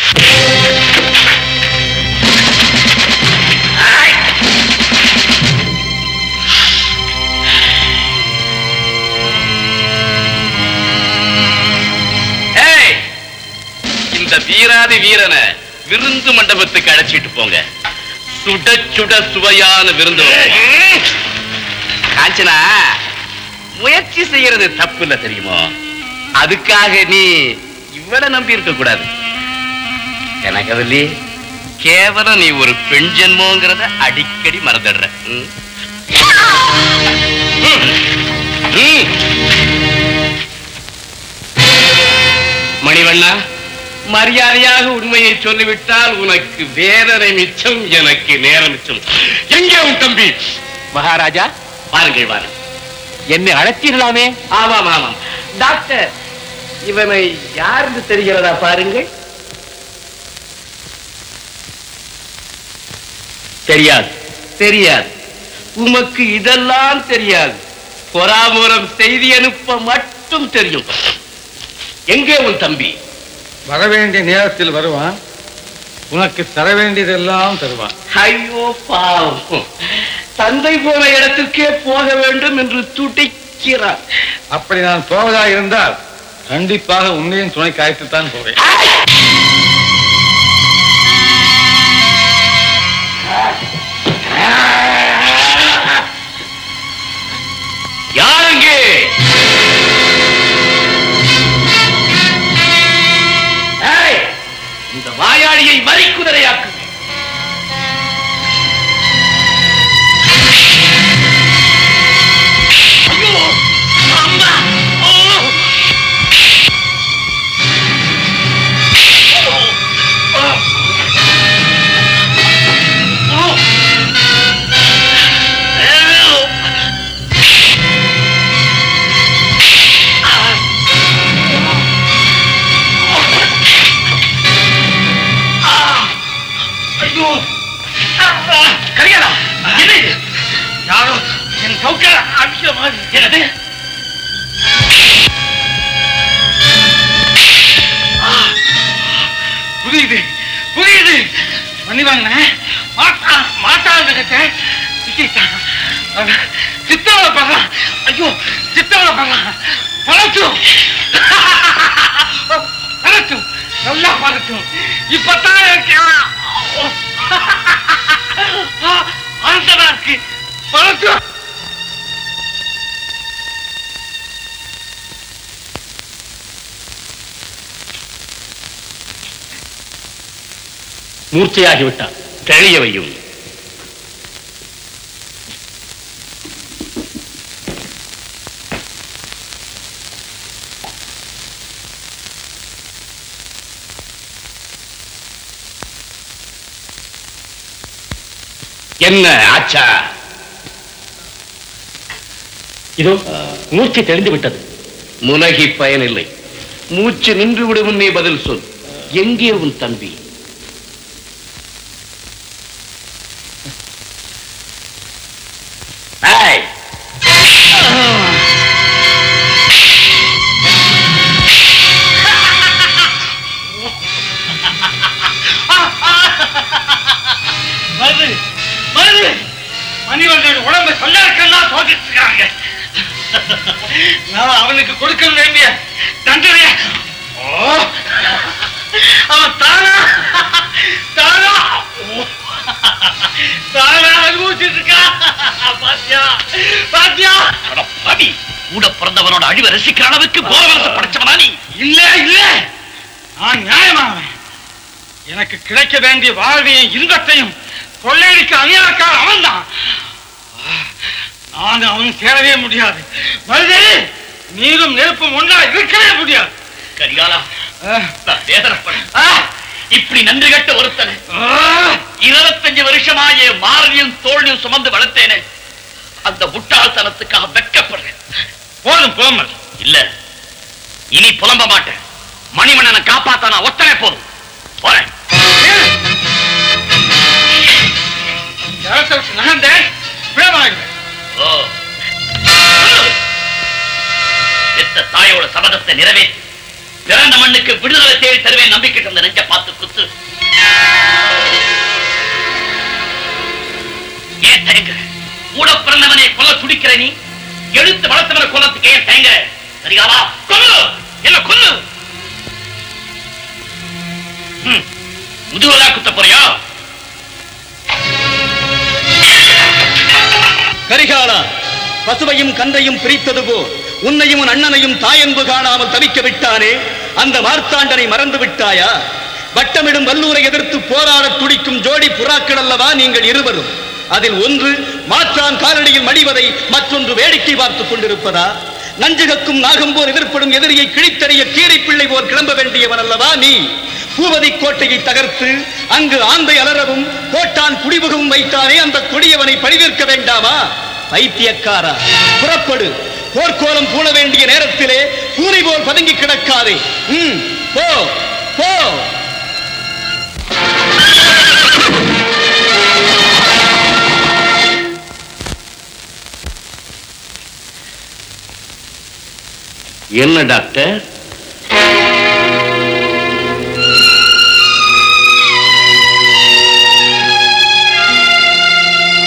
ஏய், இந்த வீராதி வீரனை விருந்து மண்டபத்துக்கு அழைச்சிட்டு போங்க சுட சுட சுவையான விருந்து காஞ்சனா முயற்சி செய்யறது தப்பு இல்ல தெரியுமோ அதுக்காக நீ இவளை நம்பி இருக்க கூடாது கனகவல்லி கேவலம் நீ ஒரு பெண் ஜென்மோங்கிறத அடிக்கடி மறந்துடுற ம். ம். ம். மணிவண்ணா மரியாதையாக உண்மையை சொல்லிவிட்டால் உனக்கு வேதனை மிச்சம் எனக்கு நேரம் மிச்சம் எங்கே உன் தம்பி
மகாராஜா
வாருங்கள் வாருங்கள்
என்னை அழைத்தீர்களாமே
ஆமாம் ஆமாம் டாக்டர் இவனை யாருன்னு தெரிகிறதா பாருங்கள் தெரியாது தெரியாது உமக்கு இதெல்லாம் தெரியாது பொறாமூரம் செய்தி அனுப்ப மட்டும் தெரியும் எங்கே உன் தம்பி
வர வேண்டிய நேரத்தில் வருவான் உனக்கு தர வேண்டியதெல்லாம் தருவான்
ஐயோ பாவம் தந்தை போன இடத்துக்கே போக வேண்டும் என்று துடிக்கிறார்
அப்படி நான் போவதா இருந்தால் கண்டிப்பாக உன்னையும் துணை காய்த்துத்தான் போவேன்
யாரங்கே ஏய், இந்த வாயாடியை மறிக்குதிரையாக்கு ஐயோ அம்மா ஓ ஐயோ கரியாளா என்ன இது யாரோ என் சவுக்கர அடிக்கிற மாதிரி என்னது ஆ, புரியுது புரியுது மன்னிவாங்க மாட்டா மாட்டாங்க சிக்கிட்டான் சித்தவளை பார்க்கலாம் ஐயோ சித்தவளை பார்க்கலாம் பழட்டும் பழட்டும் நல்லா பழட்டும் இப்பதான் எனக்கு ஆனந்தமா இருக்கு பழட்டும்
மூர்ச்சையாகிவிட்டார்
தெளிய வையும் என்ன ஆச்சா
இதோ மூர்ச்சை தெளிந்து விட்டது
முனகி பயனில்லை மூச்சு நின்று விடும் நீ பதில் சொல் எங்கே உன் தம்பி ஏய்!
வருது வருது மணிவண்ணன் உடம்பு சொல்லாக்கெல்லாம் தோக்கிட்டு இருக்காங்க நான் அவனுக்கு கொடுக்க வேண்டிய தண்டனை ஓ அவன் தானா தானா ஓ, தானா அனுபவிச்சுட்டு இருக்கான் பாத்தியா பாத்தியா
அட பாவி கூட பிறந்தவனோட அழிவை ரசிக்கிற அளவுக்கு போரவரச படைச்சவனா நீ
இல்ல இல்ல நான் நியாயமானவன் எனக்கு கிடைக்க வேண்டிய வாழ்வையும் இன்பத்தையும் கொள்ளையடிக்க அநியாயக்கார அவன் தான் நான் அவன் சேரவே முடியாது மருதே நீரும் நெருப்பும் ஒன்றா இருக்கவே முடியாது
கரிகாலா நான் வேதனைப்பட இப்படி நன்றி கட்ட ஒருத்தனை இருபத்தஞ்சு வருஷமா என் மாரணியும் தோல்வியும் சுமந்து வளர்த்தேனே அந்த முட்டாள்தனத்துக்காக வெட்கப்படுறேன்
போதும் புலம்பல்
இல்ல இனி புலம்ப மாட்டேன் மணிமன்னனை காப்பாத்த நான் ஒத்தனை போதும் போறேன்
நகர்ந்தேன் விடமாங்க
ஓ பெத்த தாயோட சபதத்தை நிறைவேற்றி பிறந்த மண்ணுக்கு விடுதலை தேடி தருவேன் நம்பிக்கை தந்த நெஞ்ச பார்த்து குத்து ஏன் தயங்குற கூட பிறந்தவனை கொல்ல துடிக்கிற நீ எடுத்து வளர்த்தவனை கொல்லத்துக்கு ஏன் தயங்குற சரிகாலா கொல்லு என்ன கொல்லு ம், முதுகுலா குத்த போறியா
கரிகாலா பசுவையும் கன்றையும் பிரித்தது போல் உன்னையும் உன் அண்ணனையும் தாயன்பு காணாமல் தவிக்க விட்டானே அந்த மார்த்தாண்டனை மறந்து விட்டாயா வட்டமிடும் வல்லூரை எதிர்த்து போராடத் துடிக்கும் ஜோடி புறாக்கள் அல்லவா நீங்கள் இருவரும் அதில் ஒன்று மாற்றான் காலடியில் மடிவதை மற்றொன்று வேடிக்கை பார்த்துக் கொண்டிருப்பதா நஞ்சுகக்கும் நாகம்போர் எதிர்ப்படும் எதிரியை கிழித்தறிய கீரிப்பிள்ளை போல் கிளம்ப வேண்டியவன் அல்லவா நீ பூவதி கோட்டையை தகர்த்து அங்கு ஆந்தை அலறவும் கோட்டான் குடிமுகமும் வைத்தானே அந்த கொடியவனை பழிதீர்க்க வேண்டாமா பைத்தியக்காரா புறப்படு போர்க்கோலம் பூண வேண்டிய நேரத்திலே பூனை போல் பதுங்கி கிடக்காதே ம், போ போ
என்ன டாக்டர்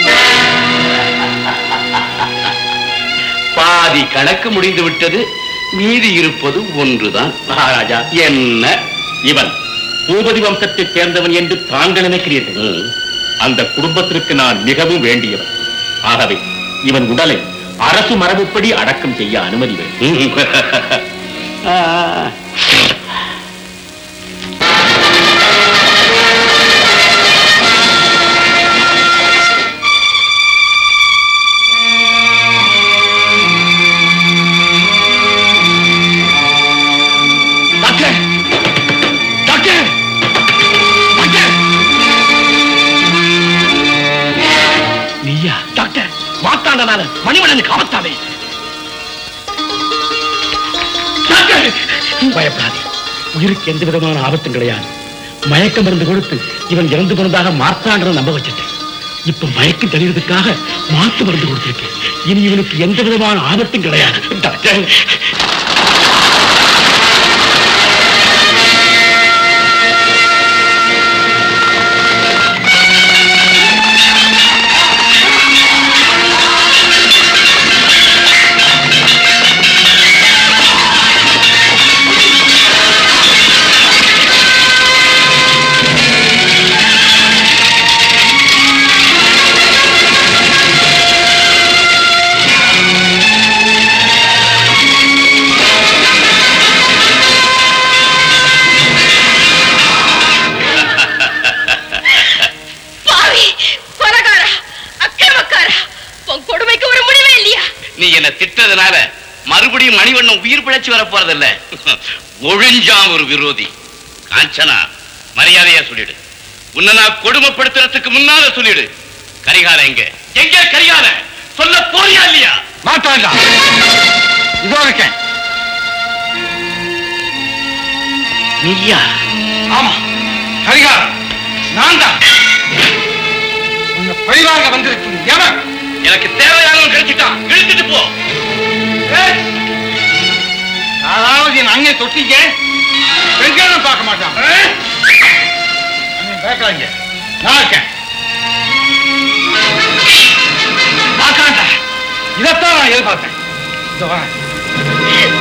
பாதி கணக்கு முடிந்து விட்டது
மீதி இருப்பது ஒன்றுதான்
மகாராஜா
என்ன
இவன் பூபதி வம்சத்தைச் சேர்ந்தவன் என்று தாங்கள் நினைக்கிறீர்கள் அந்த குடும்பத்திற்கு நான் மிகவும் வேண்டியவன் ஆகவே இவன் உடலை அரசு மரபுப்படி அடக்கம் செய்ய அனுமதி வேண்டும்
டாக்டர் டாக்டர் டாக்டர் நீயா டாக்டர் மாத்தாண்டனால மணிமணனுக்கு ஆபத்தாவே டாக்டர் பயப்படாதே உயிருக்கு எந்த விதமான ஆபத்தும் கிடையாது மயக்க மருந்து கொடுத்து இவன் இறந்து போனதாக மார்த்தாண்டனை நம்ப வச்சுட்டேன் இப்ப மயக்கம் தெளிவதற்காக மாத்து மருந்து கொடுத்திருக்கேன் இனி இவனுக்கு எந்த விதமான ஆபத்தும் கிடையாது டாக்டர்
பாவி கொலகாரா அக்கிரமக்காரா உன் கொடுமைக்கு ஒரு முடிவே இல்லையா
நீ என்ன திட்டதுனால மறுபடியும் மணிவண்ணன் உயிர் பிழைச்சு வர போறதில்ல ஒழிஞ்சான் ஒரு விரோதி காஞ்சனா மரியாதையா சொல்லிடு உன்னை நான் கொடுமைப்படுத்துறதுக்கு முன்னால சொல்லிடு கரிகால எங்க எங்க கரிகால சொல்ல போறியா இல்லையா
மாட்டாண்டா இதோ இருக்கேன்
நீயா
ஆமா கரிகாரம் நான் தான் உன்னை பழிவாங்க வந்திருக்கும் எவன்
எனக்கு தேவையானவன் கிடைச்சிட்டான் இழுத்துட்டு போ
ஏய்! யாராவது என் அங்கே தொட்டிக்க பெண்களும் பார்க்க மாட்டான் பேக்காங்க நான் இருக்கேன் பார்க்காண்டா இதைத்தான் நான் எதிர்பார்த்தேன் இதோ வரேன்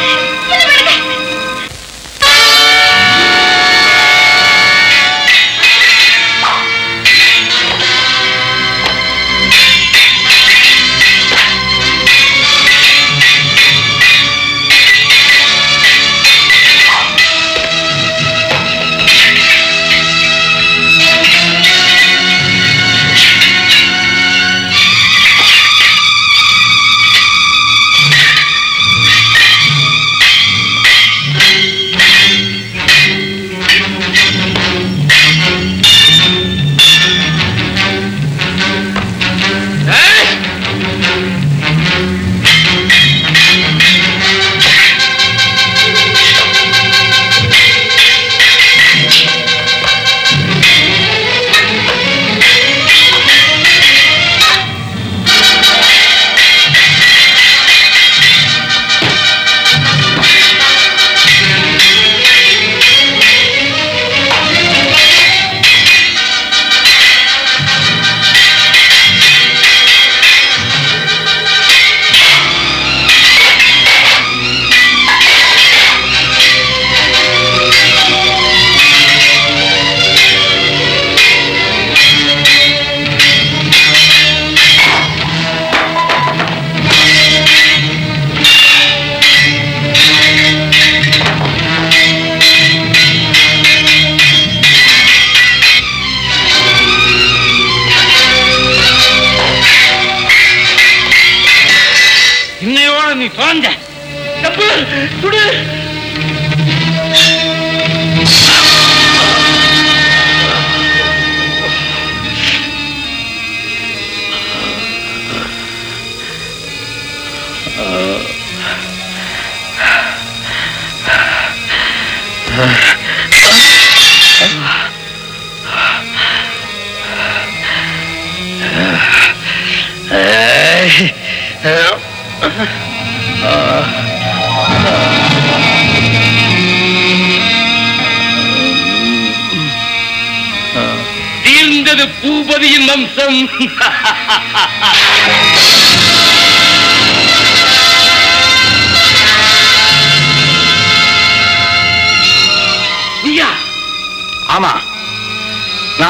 இன்னையோட நீ தொலைஞ்ச தப்பு சுடு
தீர்ந்தது பூபதியின் வம்சம்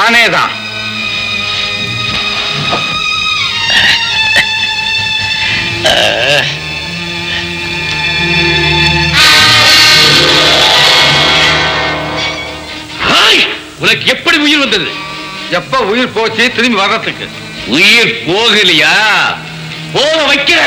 நானே தான்
உனக்கு எப்படி உயிர் வந்தது
எப்ப உயிர் போச்சு திரும்பி வர்றதுக்கு
உயிர் போகலையா போக வைக்கிற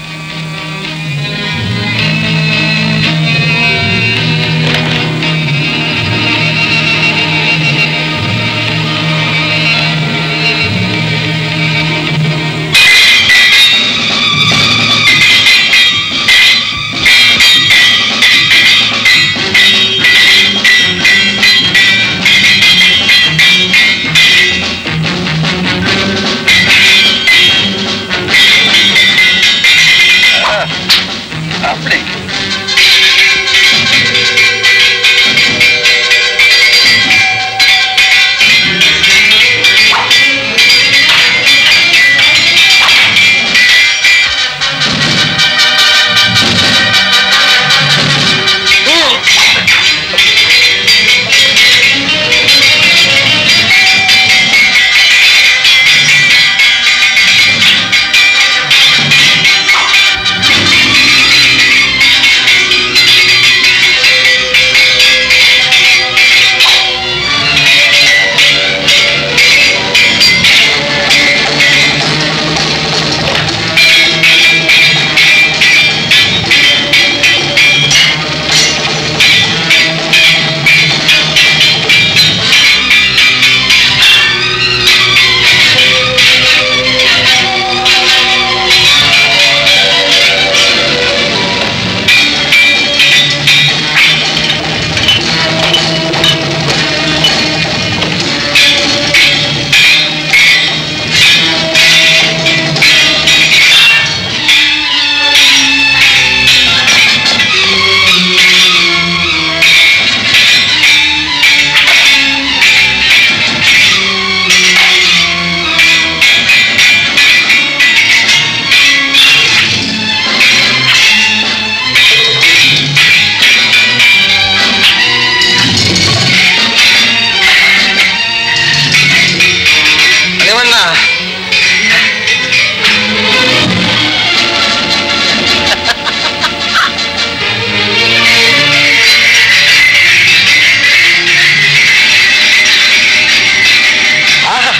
அப்படி மணிவண்ணா ஆஹா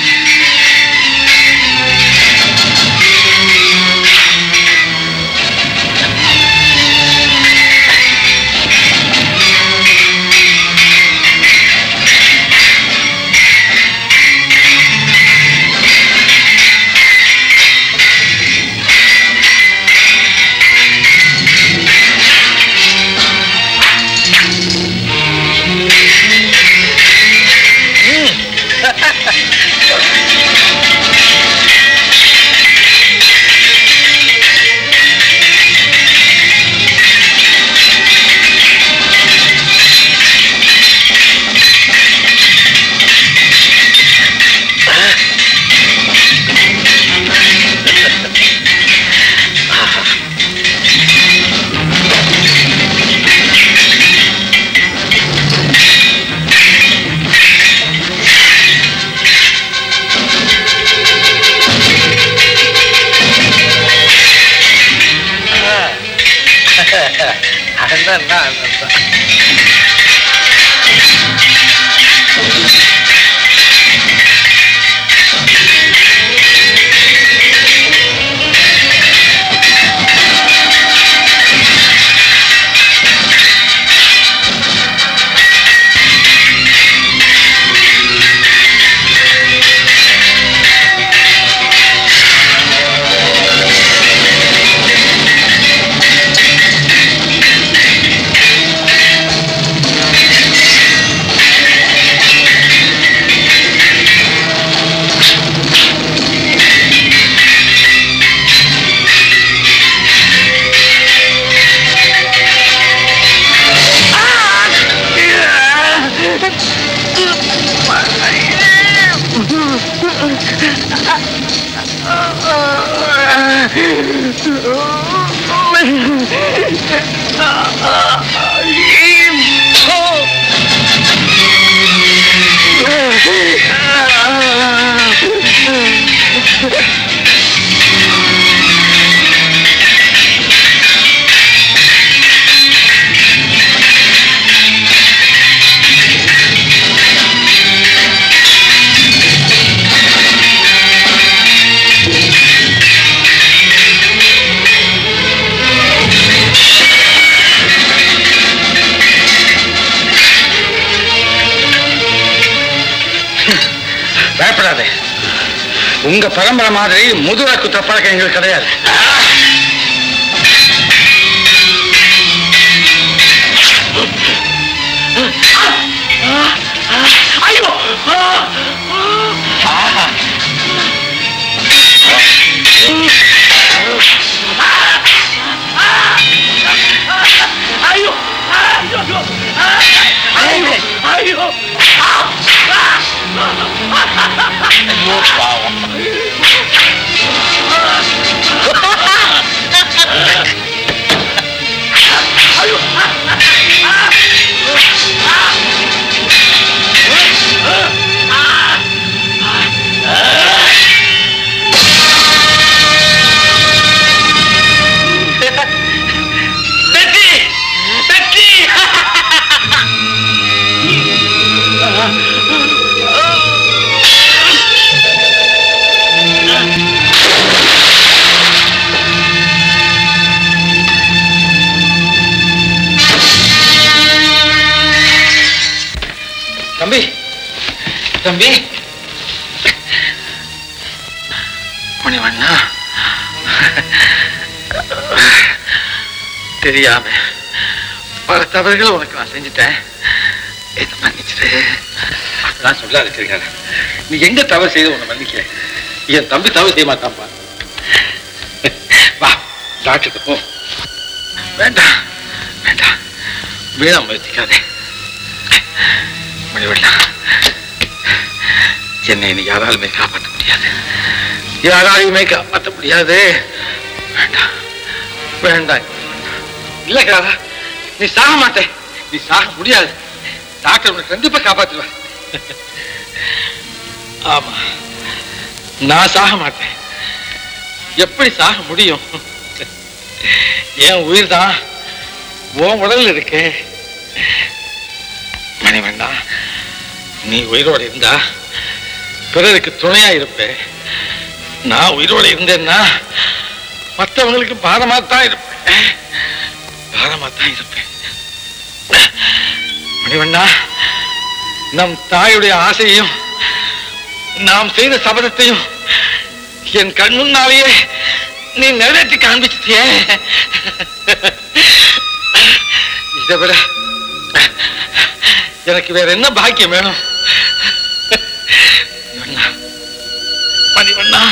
அதான் நான்
Oh!
பயப்படாதே உங்க பரம்பரை மாதிரி முதுரை குத்த பழக்கம் எங்களுக்கு கிடையாது
ஐயோ ஐயோ ஐயோ ஐயோ ஐயோ வெற்றி வெற்றி
தம்பி தம்பி மணிவண்ணா தெரியாம பல தவறுகள் உனக்கு நான் செஞ்சுட்டேன் என்ன மன்னிச்சிடு நான் சொல்லாத இருக்கிறேன் நீ எங்க தவறு செய்து உன்னை மன்னிக்க என் தம்பி தவறு செய்ய மாட்டான்ப்பா வா டாக்டருக்கு போ வேண்டாம் வேண்டாம் வீணா முயற்சிக்காதே மணிவண்ணா என்னை இனி யாராலுமே காப்பாற்ற முடியாது யாராலையுமே காப்பாற்ற முடியாது வேண்டாம் வேண்டாம் இல்ல காதா நீ சாக மாட்டே நீ சாக முடியாது டாக்டர் உனக்கு கண்டிப்பா காப்பாத்துவார் ஆமா நான் சாக மாட்டேன் எப்படி சாக முடியும் என் உயிர் தான் உன் உடல்ல இருக்கு மணிவண்ணா நீ உயிரோட இருந்தா பிறருக்கு துணையா இருப்ப நான் உயிரோட இருந்தேன்னா மற்றவங்களுக்கு பாரமா தான் இருப்பேன் பாரமா தான் இருப்பேன் மணிவண்ணா நம் தாயுடைய ஆசையையும் நாம் செய்த சபதத்தையும் என் கண் முன்னாலேயே நீ நிறைவேற்றி காண்பிச்சிட்டியே இதை விட எனக்கு வேற என்ன பாக்கியம் வேணும் மணிவண்ணா, மணிவண்ணா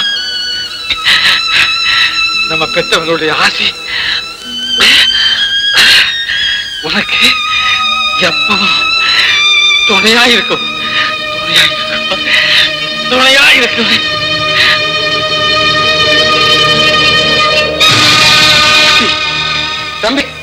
நம்ம பெற்றவங்களுடைய ஆசை உனக்கு எப்பவும் துணையா இருக்கும் துணையா இருக்கும் துணையா இருக்கும் தம்பி